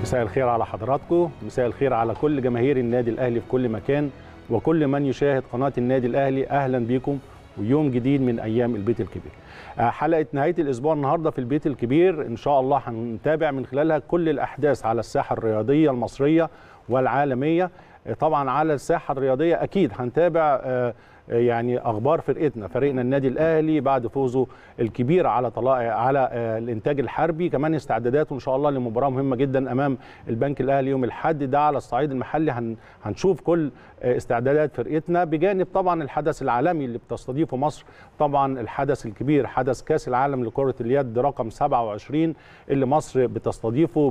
مساء الخير على حضراتكم مساء الخير على كل جماهير النادي الاهلي في كل مكان وكل من يشاهد قناه النادي الاهلي اهلا بكم ويوم جديد من ايام البيت الكبير حلقه نهايه الاسبوع النهارده في البيت الكبير ان شاء الله هنتابع من خلالها كل الاحداث على الساحه الرياضيه المصريه والعالميه طبعا على الساحه الرياضيه اكيد هنتابع يعني اخبار فرقتنا فريقنا النادي الاهلي بعد فوزه الكبير على طلائع على الانتاج الحربي كمان استعداداته ان شاء الله لمباراه مهمه جدا امام البنك الاهلي يوم الاحد ده على الصعيد المحلي هنشوف كل استعدادات فرقتنا بجانب طبعا الحدث العالمي اللي بتستضيفه مصر طبعا الحدث الكبير حدث كاس العالم لكره اليد رقم 27 اللي مصر بتستضيفه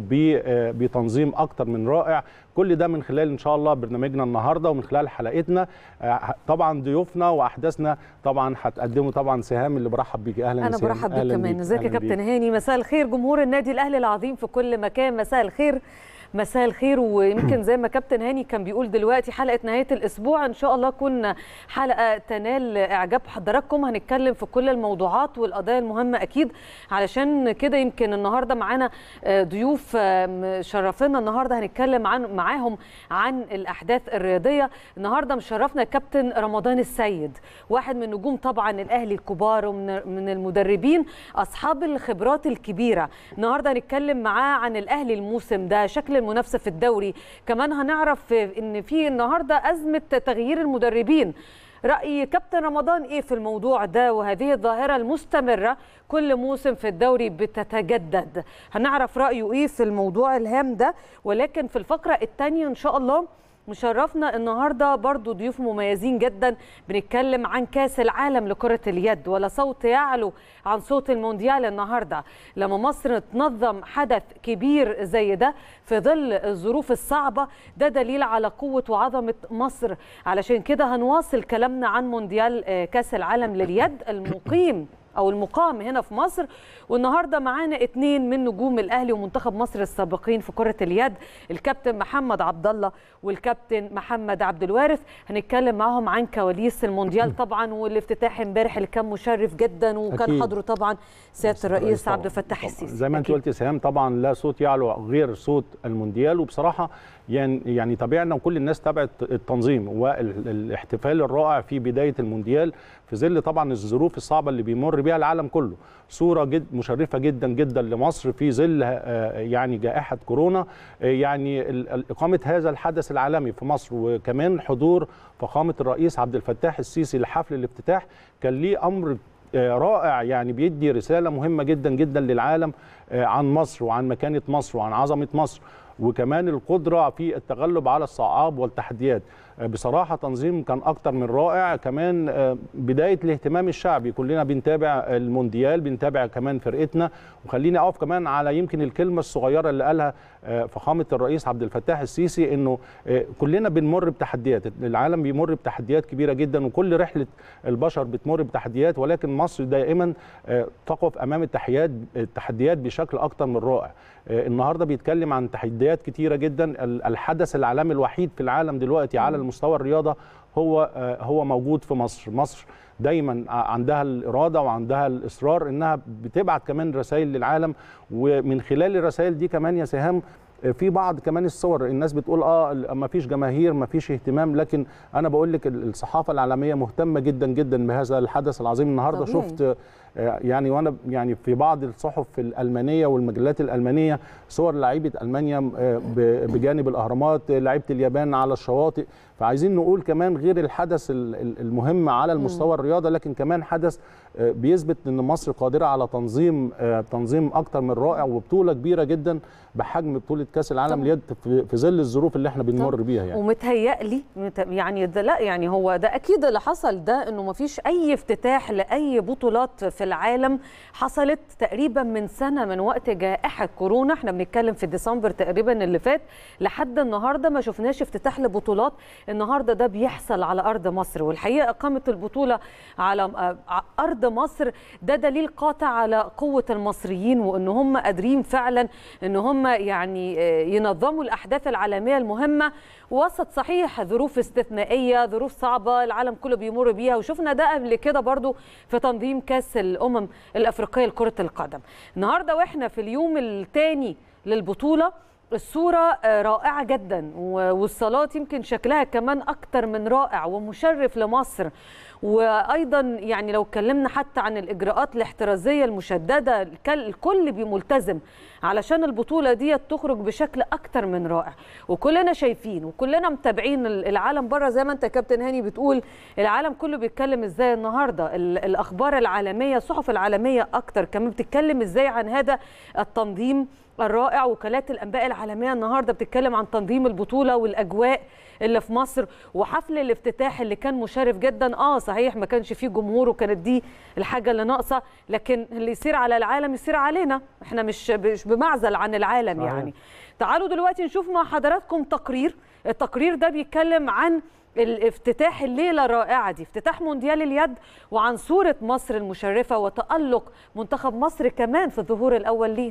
بتنظيم اكتر من رائع كل ده من خلال ان شاء الله برنامجنا النهارده ومن خلال حلقتنا طبعا ضيوفنا واحداثنا طبعا هتقدموا طبعا سهام اللي برحب بيكي اهلا انا برحب بيك كمان ازيك يا كابتن هاني مساء الخير جمهور النادي الاهلي العظيم في كل مكان مساء الخير مساء الخير ويمكن زي ما كابتن هاني كان بيقول دلوقتي حلقه نهايه الاسبوع ان شاء الله تكون حلقه تنال اعجاب حضراتكم هنتكلم في كل الموضوعات والقضايا المهمه اكيد علشان كده يمكن النهارده معانا ضيوف شرفنا النهارده هنتكلم عن معاهم عن الاحداث الرياضيه النهارده مشرفنا كابتن رمضان السيد واحد من نجوم طبعا الاهلي الكبار ومن المدربين اصحاب الخبرات الكبيره النهارده هنتكلم معاه عن الاهلي الموسم ده شكل المنافسه في الدوري كمان هنعرف ان في النهارده ازمه تغيير المدربين راي كابتن رمضان ايه في الموضوع ده وهذه الظاهره المستمره كل موسم في الدوري بتتجدد هنعرف رايه ايه في الموضوع الهام ده ولكن في الفقره الثانيه ان شاء الله مشرفنا النهارده برضو ضيوف مميزين جدا بنتكلم عن كاس العالم لكره اليد ولا صوت يعلو عن صوت المونديال النهارده لما مصر تنظم حدث كبير زي ده في ظل الظروف الصعبه ده دليل على قوه وعظمه مصر علشان كده هنواصل كلامنا عن مونديال كاس العالم لليد المقيم او المقام هنا في مصر والنهارده معانا اثنين من نجوم الاهلي ومنتخب مصر السابقين في كره اليد الكابتن محمد عبد الله والكابتن محمد عبد الوارث هنتكلم معاهم عن كواليس المونديال طبعا والافتتاح امبارح اللي كان مشرف جدا وكان حضره طبعا سياده الرئيس عبد الفتاح السيسي زي ما انت قلتي سهام طبعا لا صوت يعلو غير صوت المونديال وبصراحه يعني يعني تابعنا وكل الناس تابعت التنظيم والاحتفال الرائع في بدايه المونديال في ظل طبعا الظروف الصعبه اللي بيمر بها العالم كله صوره جد مشرفه جدا جدا لمصر في ظل يعني جائحه كورونا يعني اقامه هذا الحدث العالمي في مصر وكمان حضور فخامه الرئيس عبد الفتاح السيسي لحفل الافتتاح كان ليه امر رائع يعني بيدي رساله مهمه جدا جدا للعالم عن مصر وعن مكانه مصر وعن عظمه مصر وكمان القدره في التغلب على الصعاب والتحديات بصراحه تنظيم كان اكتر من رائع كمان بدايه الاهتمام الشعبي كلنا بنتابع المونديال بنتابع كمان فرقتنا وخليني اقف كمان على يمكن الكلمه الصغيره اللي قالها فخامه الرئيس عبد الفتاح السيسي انه كلنا بنمر بتحديات العالم بيمر بتحديات كبيره جدا وكل رحله البشر بتمر بتحديات ولكن مصر دائما تقف امام التحديات التحديات بشكل اكتر من رائع النهارده بيتكلم عن تحديات كتيره جدا الحدث العالمي الوحيد في العالم دلوقتي على المستوى الرياضه هو هو موجود في مصر مصر دايما عندها الاراده وعندها الاصرار انها بتبعت كمان رسائل للعالم ومن خلال الرسائل دي كمان يا سهام في بعض كمان الصور الناس بتقول اه ما فيش جماهير ما فيش اهتمام لكن انا بقول لك الصحافه العالميه مهتمه جدا جدا بهذا الحدث العظيم النهارده طبيعي. شفت يعني وانا يعني في بعض الصحف الالمانيه والمجلات الالمانيه صور لعيبه المانيا بجانب الاهرامات لعيبه اليابان على الشواطئ فعايزين نقول كمان غير الحدث المهم على المستوى الرياضه لكن كمان حدث بيثبت ان مصر قادره على تنظيم تنظيم اكتر من رائع وبطوله كبيره جدا بحجم بطوله كاس العالم لليد في ظل الظروف اللي احنا بنمر بيها يعني ومتهيألي يعني ده لا يعني هو ده اكيد اللي حصل ده انه ما فيش اي افتتاح لاي بطولات في العالم حصلت تقريبا من سنه من وقت جائحه كورونا احنا بنتكلم في ديسمبر تقريبا اللي فات لحد النهارده ما شفناش افتتاح لبطولات النهارده ده بيحصل على ارض مصر والحقيقه اقامه البطوله على ارض مصر ده دليل قاطع على قوه المصريين وان هم قادرين فعلا ان هم يعني ينظموا الاحداث العالميه المهمه وسط صحيح ظروف استثنائيه ظروف صعبه العالم كله بيمر بيها وشفنا ده قبل كده برضو في تنظيم كاس الامم الافريقيه لكره القدم النهارده واحنا في اليوم الثاني للبطوله الصورة رائعة جدا والصالات يمكن شكلها كمان أكتر من رائع ومشرف لمصر وايضا يعني لو اتكلمنا حتى عن الاجراءات الاحترازيه المشدده الكل بملتزم علشان البطوله دي تخرج بشكل اكتر من رائع وكلنا شايفين وكلنا متابعين العالم بره زي ما انت كابتن هاني بتقول العالم كله بيتكلم ازاي النهارده الاخبار العالميه الصحف العالميه اكتر كمان بتتكلم ازاي عن هذا التنظيم الرائع وكالات الانباء العالميه النهارده بتتكلم عن تنظيم البطوله والاجواء اللي في مصر وحفل الافتتاح اللي كان مشرف جدا اه صحيح ما كانش فيه جمهور وكانت دي الحاجه اللي ناقصه لكن اللي يصير على العالم يصير علينا احنا مش مش بمعزل عن العالم صحيح. يعني تعالوا دلوقتي نشوف مع حضراتكم تقرير التقرير ده بيتكلم عن الافتتاح الليله الرائعه دي افتتاح مونديال اليد وعن صوره مصر المشرفه وتالق منتخب مصر كمان في الظهور الاول ليه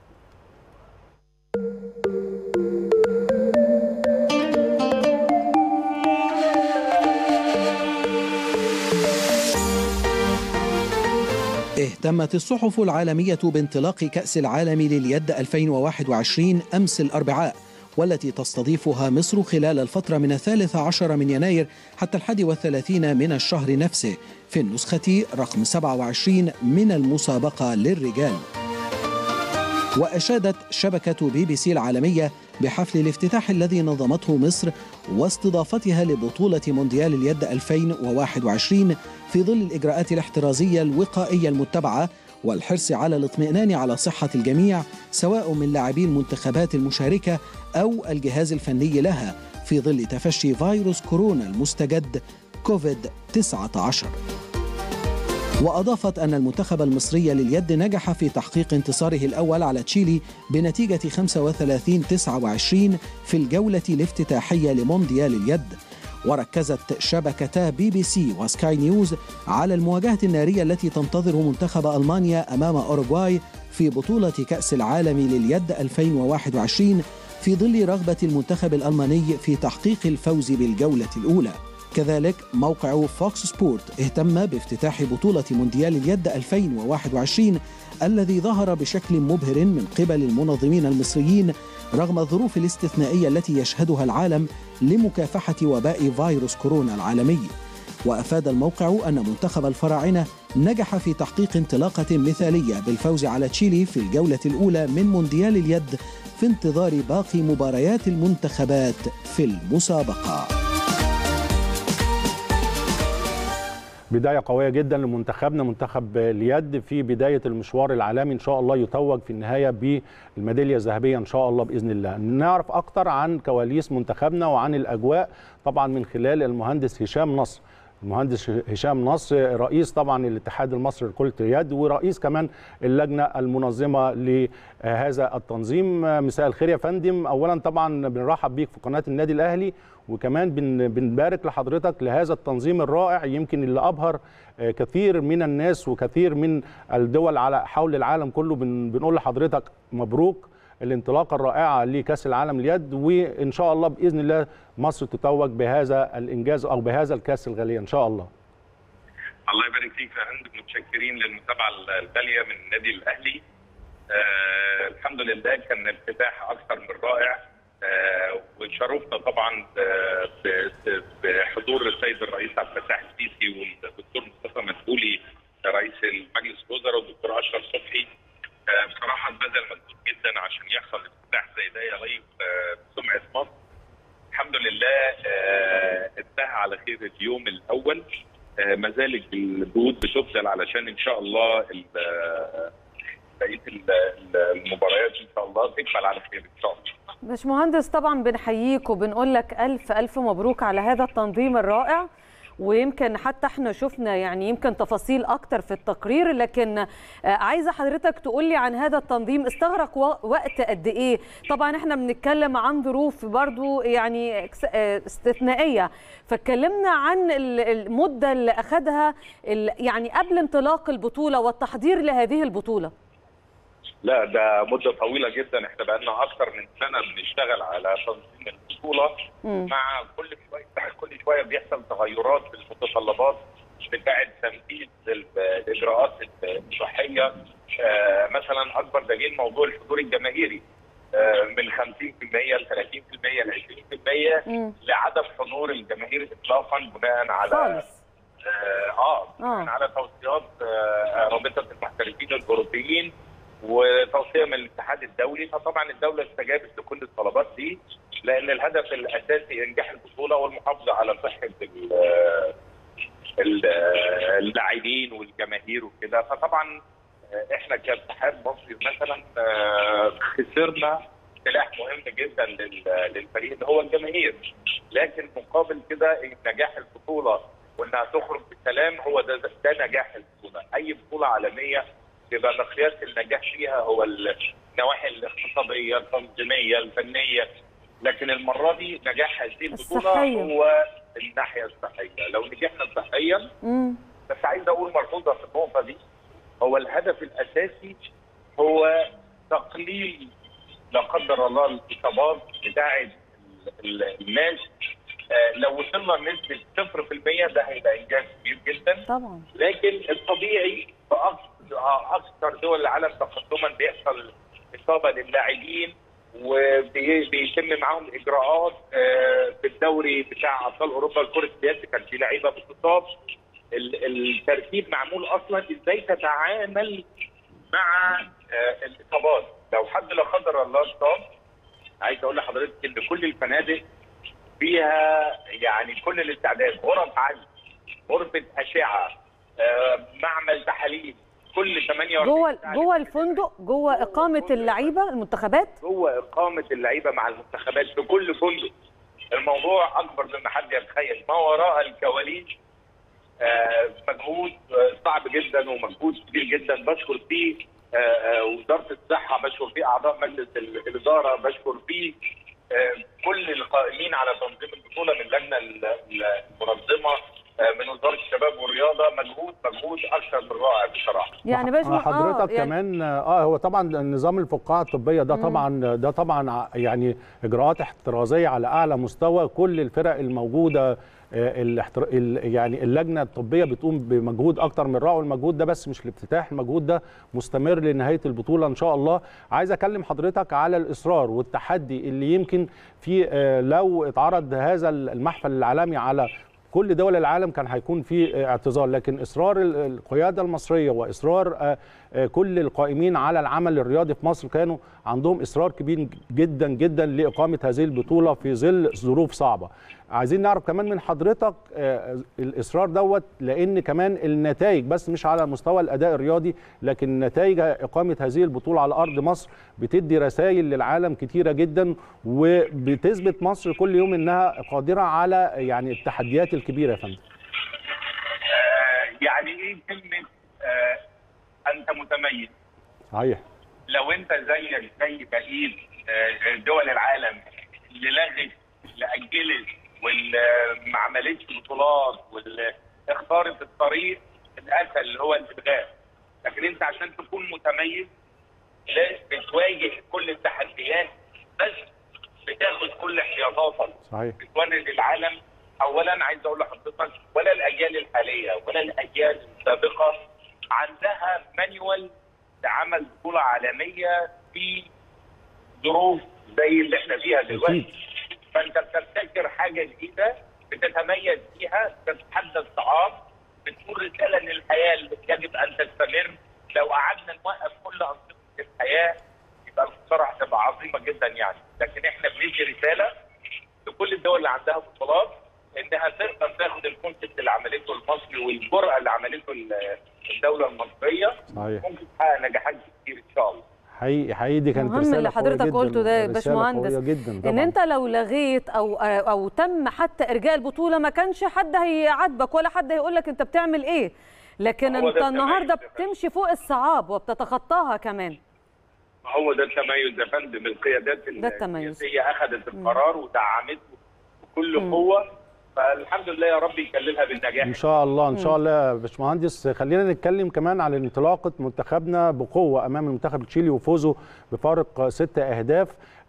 اهتمت الصحف العالمية بانطلاق كأس العالم لليد 2021 أمس الأربعاء والتي تستضيفها مصر خلال الفترة من الثالث عشر من يناير حتى الحادي والثلاثين من الشهر نفسه في النسخة رقم 27 من المسابقة للرجال وأشادت شبكة بي بي سي العالمية بحفل الافتتاح الذي نظمته مصر واستضافتها لبطولة مونديال اليد 2021 في ظل الإجراءات الاحترازية الوقائية المتبعة والحرص على الاطمئنان على صحة الجميع سواء من لاعبي المنتخبات المشاركة أو الجهاز الفني لها في ظل تفشي فيروس كورونا المستجد كوفيد 19 وأضافت أن المنتخب المصري لليد نجح في تحقيق انتصاره الأول على تشيلي بنتيجة 35-29 في الجولة الافتتاحية لمونديال اليد وركزت شبكتا بي بي سي وسكاي نيوز على المواجهة النارية التي تنتظر منتخب ألمانيا أمام أوروغواي في بطولة كأس العالم لليد 2021 في ظل رغبة المنتخب الألماني في تحقيق الفوز بالجولة الأولى كذلك موقع فوكس سبورت اهتم بافتتاح بطولة مونديال اليد 2021 الذي ظهر بشكل مبهر من قبل المنظمين المصريين رغم الظروف الاستثنائية التي يشهدها العالم لمكافحة وباء فيروس كورونا العالمي وأفاد الموقع أن منتخب الفراعنة نجح في تحقيق انطلاقة مثالية بالفوز على تشيلي في الجولة الأولى من مونديال اليد في انتظار باقي مباريات المنتخبات في المسابقة بداية قوية جدا لمنتخبنا منتخب اليد في بداية المشوار العالمي إن شاء الله يتوج في النهاية بالميدالية الذهبية إن شاء الله بإذن الله نعرف أكتر عن كواليس منتخبنا وعن الأجواء طبعا من خلال المهندس هشام نصر المهندس هشام نصر رئيس طبعا الاتحاد المصري لكرة اليد ورئيس كمان اللجنة المنظمة لهذا التنظيم مساء الخير يا فندم أولا طبعا بنرحب بيك في قناة النادي الأهلي وكمان بنبارك لحضرتك لهذا التنظيم الرائع يمكن اللي أبهر كثير من الناس وكثير من الدول على حول العالم كله بنقول لحضرتك مبروك الانطلاقه الرائعه لكاس العالم اليد وان شاء الله باذن الله مصر تتوج بهذا الانجاز او بهذا الكاس الغالي ان شاء الله. الله يبارك فيك يا هند متشكرين للمتابعه الغاليه من النادي الاهلي. آه الحمد لله كان افتتاح اكثر من رائع آه وشرفنا طبعا بحضور السيد الرئيس عبد الفتاح السيسي والدكتور مصطفى مدبولي رئيس المجلس الوزراء والدكتور اشرف صبحي آه بصراحه بذل مجهود جدا عشان يحصل افتتاح زي ده يليق بسمعه مصر. الحمد لله انتهى على خير اليوم الاول ما زالت الجهود بتبذل علشان ان شاء الله بقيه المباريات ان شاء الله تكمل على خير ان شاء الله. باشمهندس طبعا بنحييك وبنقول لك الف الف مبروك على هذا التنظيم الرائع. ويمكن حتى احنا شفنا يعني يمكن تفاصيل اكتر في التقرير لكن عايزه حضرتك تقول لي عن هذا التنظيم استغرق وقت قد ايه طبعا احنا بنتكلم عن ظروف برضو يعني استثنائيه فاتكلمنا عن المده اللي اخذها يعني قبل انطلاق البطوله والتحضير لهذه البطوله لا ده مده طويله جدا احنا بقالنا اكثر من سنه بنشتغل على تنظيم البطوله م. مع كل شويه كل شويه بيحصل تغيرات في المتطلبات بتاعه تنفيذ الاجراءات الصحيه آه مثلا اكبر دليل موضوع الحضور الجماهيري آه، من 50% ل 30% ل 20% مم. لعدم حضور الجماهير اطلاقا بناء على خالص اه, آه آه. بناء على توصيات آه رابطه المحترفين الاوروبيين وتوصيه من الاتحاد الدولي فطبعا الدوله استجابت لكل الطلبات دي لان الهدف الاساسي انجاح البطوله والمحافظه على صحه ال- ال- اللاعبين والجماهير وكده فطبعا آه، احنا كاتحاد مصري مثلا آه، خسرنا سلاح مهم جدا لل- للفريق اللي هو الجماهير لكن مقابل كده نجاح البطوله وانها تخرج بسلام هو ده ده نجاح البطوله اي بطوله عالميه يبقى مقياس النجاح فيها هو النواحي الاقتصاديه التنظيميه الفنيه لكن المره دي نجاح هذه البطوله الصحية. هو الناحيه الصحيه لو نجحنا صحيا مم. بس عايز اقول ملحوظه في النقطه دي هو الهدف الاساسي هو تقليل لا قدر الله الاصابات بتاعه ال- ال- الناس آه، لو وصلنا لنسبه 0% ده هيبقى انجاز كبير جدا طبعا لكن الطبيعي في أكثر- اكثر دول العالم تقدما بيحصل اصابه للاعبين وبيتم معاهم اجراءات آه، في الدوري بتاع ابطال اوروبا لكره اليد كان في لعيبه بتصاب ال- الترتيب معمول اصلا ازاي تتعامل مع آه، الاصابات لو حد لا قدر الله اتصاب عايز اقول لحضرتك ان كل الفنادق فيها يعني كل الاستعداد غرف عزل غرفه اشعه آه، معمل تحاليل كل 48 جوه ساعة جوه الفندق جوه اقامه اللعيبه المنتخبات جوه اقامه اللعيبه مع المنتخبات في كل فندق الموضوع اكبر مما حد يتخيل ما وراء الكواليس آه، مجهود آه، صعب جدا ومجهود كبير جدا بشكر فيه آه، آه، وزاره الصحه بشكر فيه اعضاء مجلس ال- الاداره بشكر فيه آه، كل القائمين على تنظيم البطوله من اللجنه ال- ال- المنظمه آه، من وزاره الشباب والرياضه مجهود مجهود اكثر من رائع بصراحه يعني باش حضرتك يعني كمان اه هو طبعا نظام الفقاعه الطبيه ده طبعا ده طبعا ع- يعني اجراءات احترازيه على اعلى مستوى كل الفرق الموجوده آه، الاحتر... ال- يعني اللجنه الطبيه بتقوم بمجهود اكتر من رائع والمجهود ده بس مش الافتتاح المجهود ده مستمر لنهايه البطوله ان شاء الله عايز اكلم حضرتك على الاصرار والتحدي اللي يمكن في آه، لو اتعرض هذا المحفل العالمي على كل دول العالم كان هيكون في اعتذار لكن اصرار ال- القياده المصريه واصرار آه، آه، كل القائمين على العمل الرياضي في مصر كانوا عندهم اصرار كبير جدا جدا لاقامه هذه البطوله في ظل ظروف صعبه عايزين نعرف كمان من حضرتك آه، الاصرار دوت لان كمان النتائج بس مش على مستوى الاداء الرياضي لكن نتائج اقامه هذه البطوله على ارض مصر بتدي رسائل للعالم كتيره جدا وبتثبت مصر كل يوم انها قادره على يعني التحديات الكبيره يا فندم آه، يعني ايه كلمه آه، انت متميز صحيح لو انت زيك زي بقيه آه، دول العالم اللي لغت اللي اجلت واللي ما عملتش بطولات واللي اختارت الطريق الاسهل اللي هو الالغاء لكن انت عشان تكون متميز لازم بتواجه كل التحديات بس بتاخد كل احتياطاتك صحيح بتوري للعالم اولا عايز اقول لحضرتك ولا الاجيال الحاليه ولا الاجيال السابقه عندها مانيوال لعمل بطوله عالميه في ظروف زي اللي احنا فيها دلوقتي فانت بتبتكر حاجه جديده بتتميز فيها بتتحدى الصعاب بتقول رساله للحياه اللي يجب ان تستمر لو قعدنا نوقف كل انشطه الحياه يبقى الخساره هتبقى عظيمه جدا يعني لكن احنا بندي رساله لكل الدول اللي عندها بطولات انها تقدر تاخد الكونسيبت اللي عملته المصري والجرأه اللي عملته ال- الدوله المصريه صحيح ممكن تحقق نجاحات كتير ان شاء الله حقيقي حقيقي دي كانت مهم رساله اللي حضرتك قوية جداً، قلته ده يا رسالة باشمهندس قوية جدا ان طبعاً. انت لو لغيت او او تم حتى ارجاء البطوله ما كانش حد هيعاتبك ولا حد هيقول لك انت بتعمل ايه لكن هو انت ده النهارده التميز يا بتمشي فوق الصعاب وبتتخطاها كمان هو ده التميز يا فندم القيادات ده التميز. السياسيه اخذت القرار ودعمته بكل قوه فالحمد لله يا رب يكللها بالنجاح ان شاء الله ان شاء الله يا باشمهندس خلينا نتكلم كمان على انطلاقه منتخبنا بقوه امام المنتخب التشيلي وفوزه بفارق ست اهداف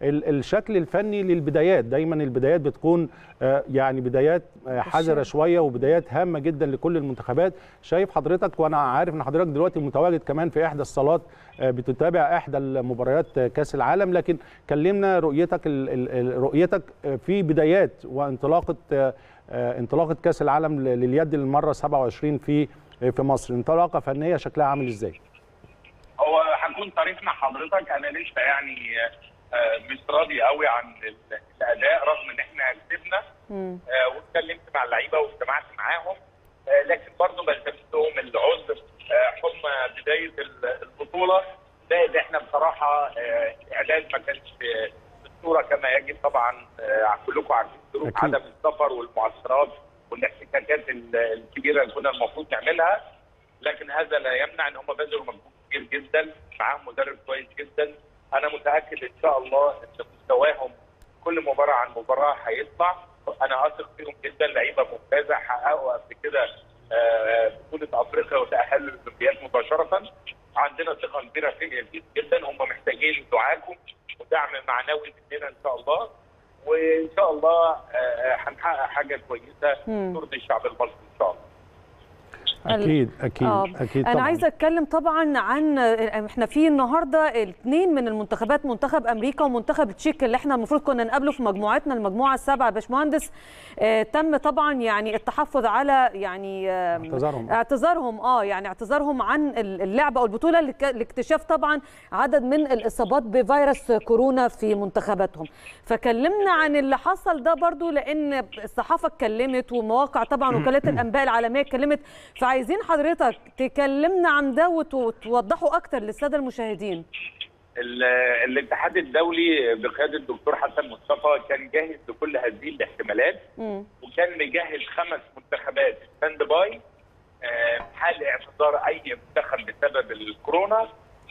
الشكل الفني للبدايات دايما البدايات بتكون يعني بدايات حذره شويه وبدايات هامه جدا لكل المنتخبات شايف حضرتك وانا عارف ان حضرتك دلوقتي متواجد كمان في احدى الصالات بتتابع احدى المباريات كاس العالم لكن كلمنا رؤيتك رؤيتك في بدايات وانطلاقه انطلاقه كاس العالم لليد للمره 27 في في مصر انطلاقه فنيه شكلها عامل ازاي هو هكون صريح مع حضرتك انا لسه يعني مش راضي قوي عن الاداء رغم ان احنا كسبنا واتكلمت مع اللعيبه واجتمعت معاهم لكن برضه بلتمس لهم العذر حكم بدايه البطوله زائد احنا بصراحه الاعداد ما كانش بالصوره كما يجب طبعا كلكم عارفين ظروف عدم السفر والمعسكرات والاحتكاكات الكبيره اللي كنا المفروض نعملها لكن هذا لا يمنع ان هم بذلوا مجهود كبير جدا معاهم مدرب كويس جدا انا متاكد ان شاء الله ان مستواهم كل مباراه عن مباراه هيطلع انا اثق فيهم جدا لعيبه ممتازه حققوا قبل كده بطوله افريقيا وتاهلوا للاولمبياد مباشره عندنا ثقه كبيره فيهم جدا هم محتاجين دعاكم ودعم معنوي مننا ان شاء الله وان شاء الله هنحقق حاجه كويسه ترضي الشعب المصري ان شاء الله اكيد اكيد آه. اكيد طبعا. انا عايزه اتكلم طبعا عن احنا في النهارده اثنين من المنتخبات منتخب امريكا ومنتخب تشيك اللي احنا المفروض كنا نقابله في مجموعتنا المجموعه السابعه يا باشمهندس آه تم طبعا يعني التحفظ على يعني آه اعتذارهم اعتذارهم اه يعني اعتذارهم عن اللعبه او البطوله لاكتشاف طبعا عدد من الاصابات بفيروس كورونا في منتخباتهم فكلمنا عن اللي حصل ده برضو لان الصحافه اتكلمت ومواقع طبعا وكالات الانباء العالميه اتكلمت فعايزين حضرتك تكلمنا عن ده وتوضحوا اكتر للساده المشاهدين الاتحاد الدولي بقياده الدكتور حسن مصطفى كان جاهز لكل هذه الاحتمالات م. وكان مجهز خمس منتخبات ستاند باي حال اعتذار اي منتخب بسبب الكورونا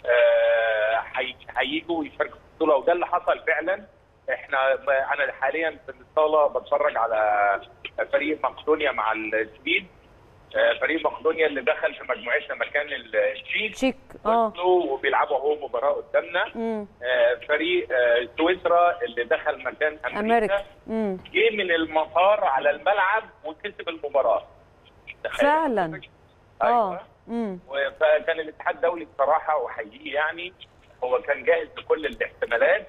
هيجوا يشاركوا في البطوله وده اللي حصل فعلا احنا انا حاليا في الصاله بتفرج على فريق مقدونيا مع السويد فريق مقدونيا اللي دخل في مجموعتنا مكان التشيك تشيك اه وبيلعبوا اهو مباراه قدامنا فريق سويسرا اللي دخل مكان امريكا, أمريكا. جه من المطار على الملعب وكسب المباراه فعلا اه فكان الاتحاد الدولي بصراحه احييه يعني هو كان جاهز لكل الاحتمالات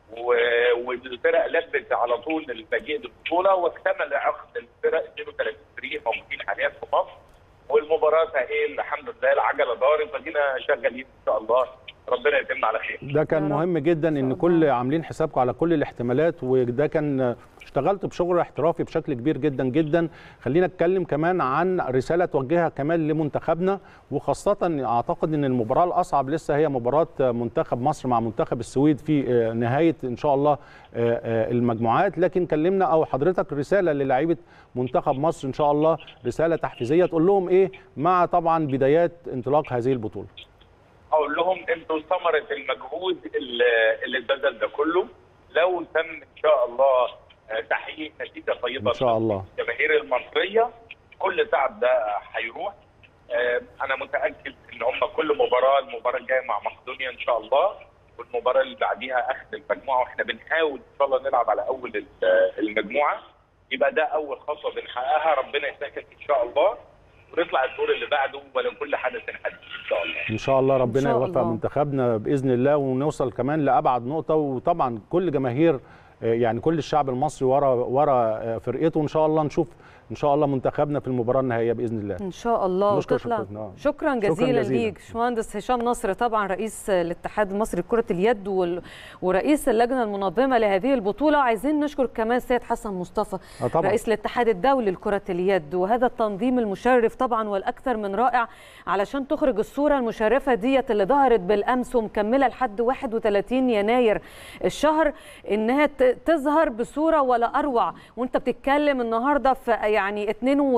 والفرق لبت على طول المجيء للبطوله واكتمل عقد الفرق 32 فريق موجودين حاليا في مصر والمباراه ايه الحمد لله العجله دارت فدينا شغالين ان شاء الله ربنا يتم على خير. ده كان مهم جدا ان كل عاملين حسابكم على كل الاحتمالات وده كان اشتغلت بشغل احترافي بشكل كبير جدا جدا خلينا نتكلم كمان عن رساله توجهها كمان لمنتخبنا وخاصه اعتقد ان المباراه الاصعب لسه هي مباراه منتخب مصر مع منتخب السويد في نهايه ان شاء الله المجموعات لكن كلمنا او حضرتك رساله للاعيبه منتخب مصر ان شاء الله رساله تحفيزيه تقول لهم ايه مع طبعا بدايات انطلاق هذه البطوله اقول لهم انتوا ثمره المجهود اللي اتبذل ده كله لو تم ان شاء الله تحقيق نتيجه طيبه ان شاء الله الجماهير المصريه كل تعب ده هيروح انا متاكد ان هم كل مباراه المباراه الجايه مع مقدونيا ان شاء الله والمباراه اللي بعديها اخر المجموعه واحنا بنحاول ان شاء الله نلعب على اول المجموعه يبقى ده اول خطوه بنحققها ربنا يسهل ان شاء الله ونطلع الدور اللي بعده ولكل حدث حدث ان شاء الله ان شاء الله ربنا يوفق منتخبنا باذن الله ونوصل كمان لابعد نقطه وطبعا كل جماهير يعني كل الشعب المصري ورا ورا فرقته ان شاء الله نشوف ان شاء الله منتخبنا في المباراه النهائيه باذن الله ان شاء الله نشكر وتطلع شكرا, شكرا جزيلا ليك باشمهندس هشام نصر طبعا رئيس الاتحاد المصري لكره اليد وال... ورئيس اللجنه المنظمه لهذه البطوله عايزين نشكر كمان سيد حسن مصطفى طبعا. رئيس الاتحاد الدولي لكره اليد وهذا التنظيم المشرف طبعا والاكثر من رائع علشان تخرج الصوره المشرفه ديت اللي ظهرت بالامس ومكمله لحد 31 يناير الشهر انها تظهر بصوره ولا اروع وانت بتتكلم النهارده في يعني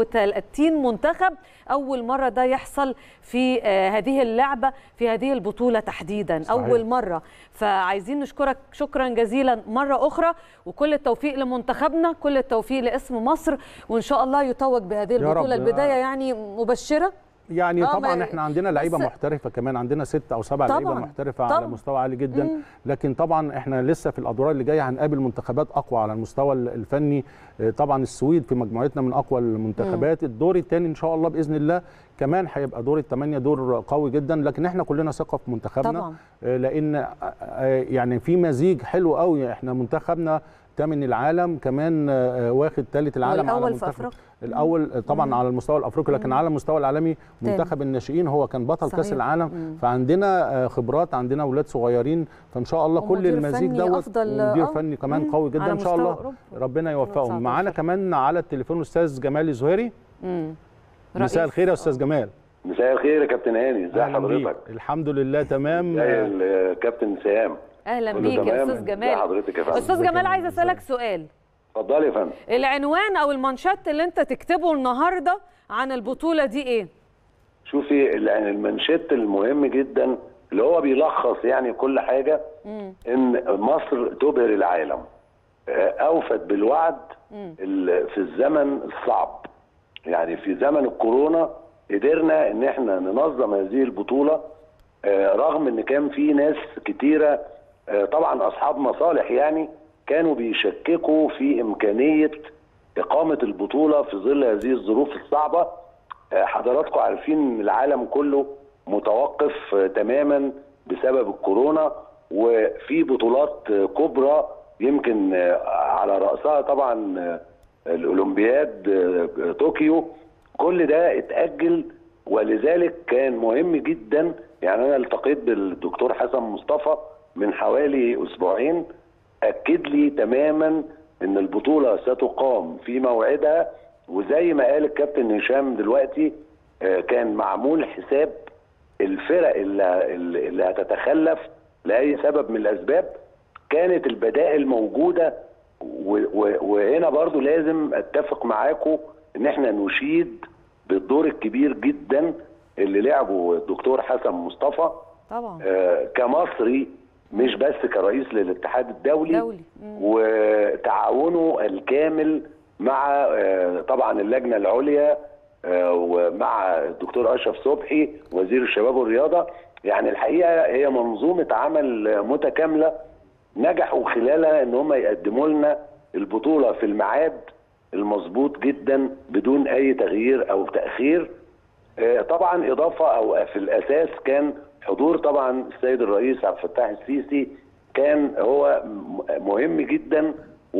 32 منتخب اول مره ده يحصل في هذه اللعبه في هذه البطوله تحديدا صحيح. اول مره فعايزين نشكرك شكرا جزيلا مره اخرى وكل التوفيق لمنتخبنا كل التوفيق لاسم مصر وان شاء الله يتوج بهذه البطوله البدايه يعني مبشره يعني آه، طبعا ما- احنا عندنا لعيبه بس- محترفه كمان عندنا ست او سبع لعيبه طبعاً، محترفه طبعاً. على مستوى عالي جدا مم. لكن طبعا احنا لسه في الادوار اللي جايه هنقابل منتخبات اقوى على المستوى الفني آه، طبعا السويد في مجموعتنا من اقوى المنتخبات الدور الثاني ان شاء الله باذن الله كمان هيبقى دور الثمانيه دور قوي جدا لكن احنا كلنا ثقه في منتخبنا طبعاً. آه، لان آه، آه، يعني في مزيج حلو قوي احنا منتخبنا ثامن العالم كمان آه، واخد ثالث العالم على والأول في منتخب أفريقيا. الاول طبعا على المستوى الافريقي لكن على المستوى العالمي تاني. منتخب الناشئين هو كان بطل كاس صحيح. العالم مم. فعندنا آه، خبرات عندنا اولاد صغيرين فان شاء الله كل ومدير المزيج فني دوت أفضل، ومدير آه. فني كمان مم. قوي جدا على ان شاء مستوى الله أوروبا. ربنا يوفقهم 19. معانا كمان على التليفون استاذ جمال الزهيري مم. مساء رئيس- الخير يا استاذ جمال مساء الخير يا كابتن هاني ازي أهلاً بيك. حضرتك الحمد لله تمام زي آه، الكابتن سهام اهلا كله بيك يا تمام؟ استاذ ازي جمال حضرتك يا فندم استاذ جمال عايز اسالك سؤال اتفضلي يا فندم العنوان او المانشات اللي انت تكتبه النهارده عن البطوله دي ايه شوفي ال- يعني المنشط المهم جدا اللي هو بيلخص يعني كل حاجه ان مصر تبهر العالم آه، اوفت بالوعد ال- في الزمن الصعب يعني في زمن الكورونا قدرنا ان احنا ننظم هذه البطوله آه، رغم ان كان في ناس كتيره آه، طبعا اصحاب مصالح يعني كانوا بيشككوا في امكانيه اقامه البطوله في ظل هذه الظروف الصعبه آه، حضراتكم عارفين ان العالم كله متوقف آه، تماما بسبب الكورونا وفي بطولات آه، كبرى يمكن آه، على راسها طبعا آه، الاولمبياد آه، طوكيو كل ده اتاجل ولذلك كان مهم جدا يعني انا التقيت بالدكتور حسن مصطفى من حوالي اسبوعين اكد لي تماما ان البطوله ستقام في موعدها وزي ما قال الكابتن هشام دلوقتي آه، كان معمول حساب الفرق اللي, اللي هتتخلف لاي سبب من الاسباب كانت البدائل موجوده و- و- وهنا برضو لازم اتفق معاكم ان احنا نشيد بالدور الكبير جدا اللي لعبه الدكتور حسن مصطفى طبعا آه، كمصري مش بس كرئيس للاتحاد الدولي دولي. مم. وتعاونه الكامل مع آه، طبعا اللجنه العليا آه، ومع الدكتور اشرف صبحي وزير الشباب والرياضه يعني الحقيقه هي منظومه عمل متكامله نجحوا خلالها ان هم يقدموا لنا البطوله في الميعاد المظبوط جدا بدون اي تغيير او تاخير آه، طبعا اضافه او في الاساس كان حضور طبعا السيد الرئيس عبد الفتاح السيسي كان هو م- مهم جدا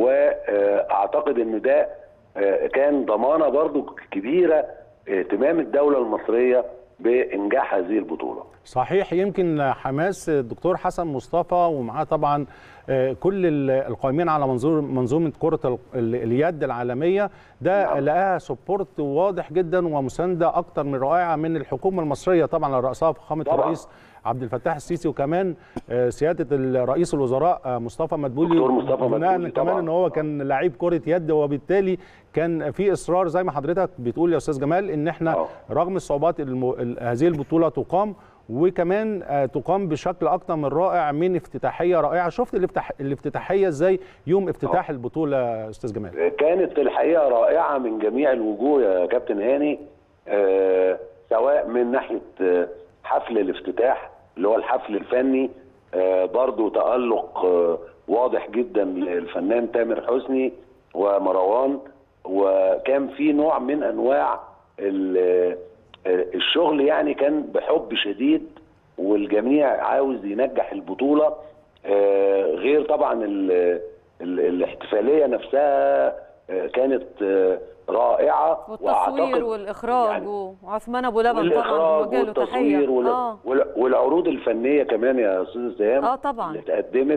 واعتقد ان ده آه، كان ضمانه برضو كبيره اهتمام الدوله المصريه بانجاح هذه البطوله صحيح يمكن حماس الدكتور حسن مصطفى ومعاه طبعا آه، كل ال- القائمين على منظور منظومه كره ال- ال- اليد العالميه ده نعم. لقاها سبورت واضح جدا ومسانده اكتر من رائعه من الحكومه المصريه طبعا على راسها فخامه طبعاً. الرئيس عبد الفتاح السيسي وكمان آه، سياده رئيس الوزراء آه، مصطفى مدبولي دكتور مصطفى بناء مدبولي كمان طبعاً. ان هو كان لعيب كره يد وبالتالي كان في اصرار زي ما حضرتك بتقول يا استاذ جمال ان احنا آه. رغم الصعوبات الم... ال- هذه البطوله تقام وكمان آه، تقام بشكل اكتر من رائع من افتتاحيه رائعه شفت الافتتاح... الافتتاحيه ازاي يوم افتتاح البطوله يا استاذ جمال كانت الحقيقه رائعه من جميع الوجوه يا كابتن هاني آه، سواء من ناحيه آه، حفل الافتتاح اللي هو الحفل الفني آه، برضو تألق آه، واضح جدا للفنان تامر حسني ومروان وكان في نوع من انواع ال- آه، الشغل يعني كان بحب شديد والجميع عاوز ينجح البطوله آه، غير طبعا ال- ال- الاحتفاليه نفسها آه، كانت آه، رائعه والتصوير والاخراج يعني وعثمان ابو لبن طبعا والاخراج بنوجه له والتصوير تحيه وال- اه وال- والعروض الفنيه كمان يا استاذ سهام آه طبعاً. اللي اتقدمت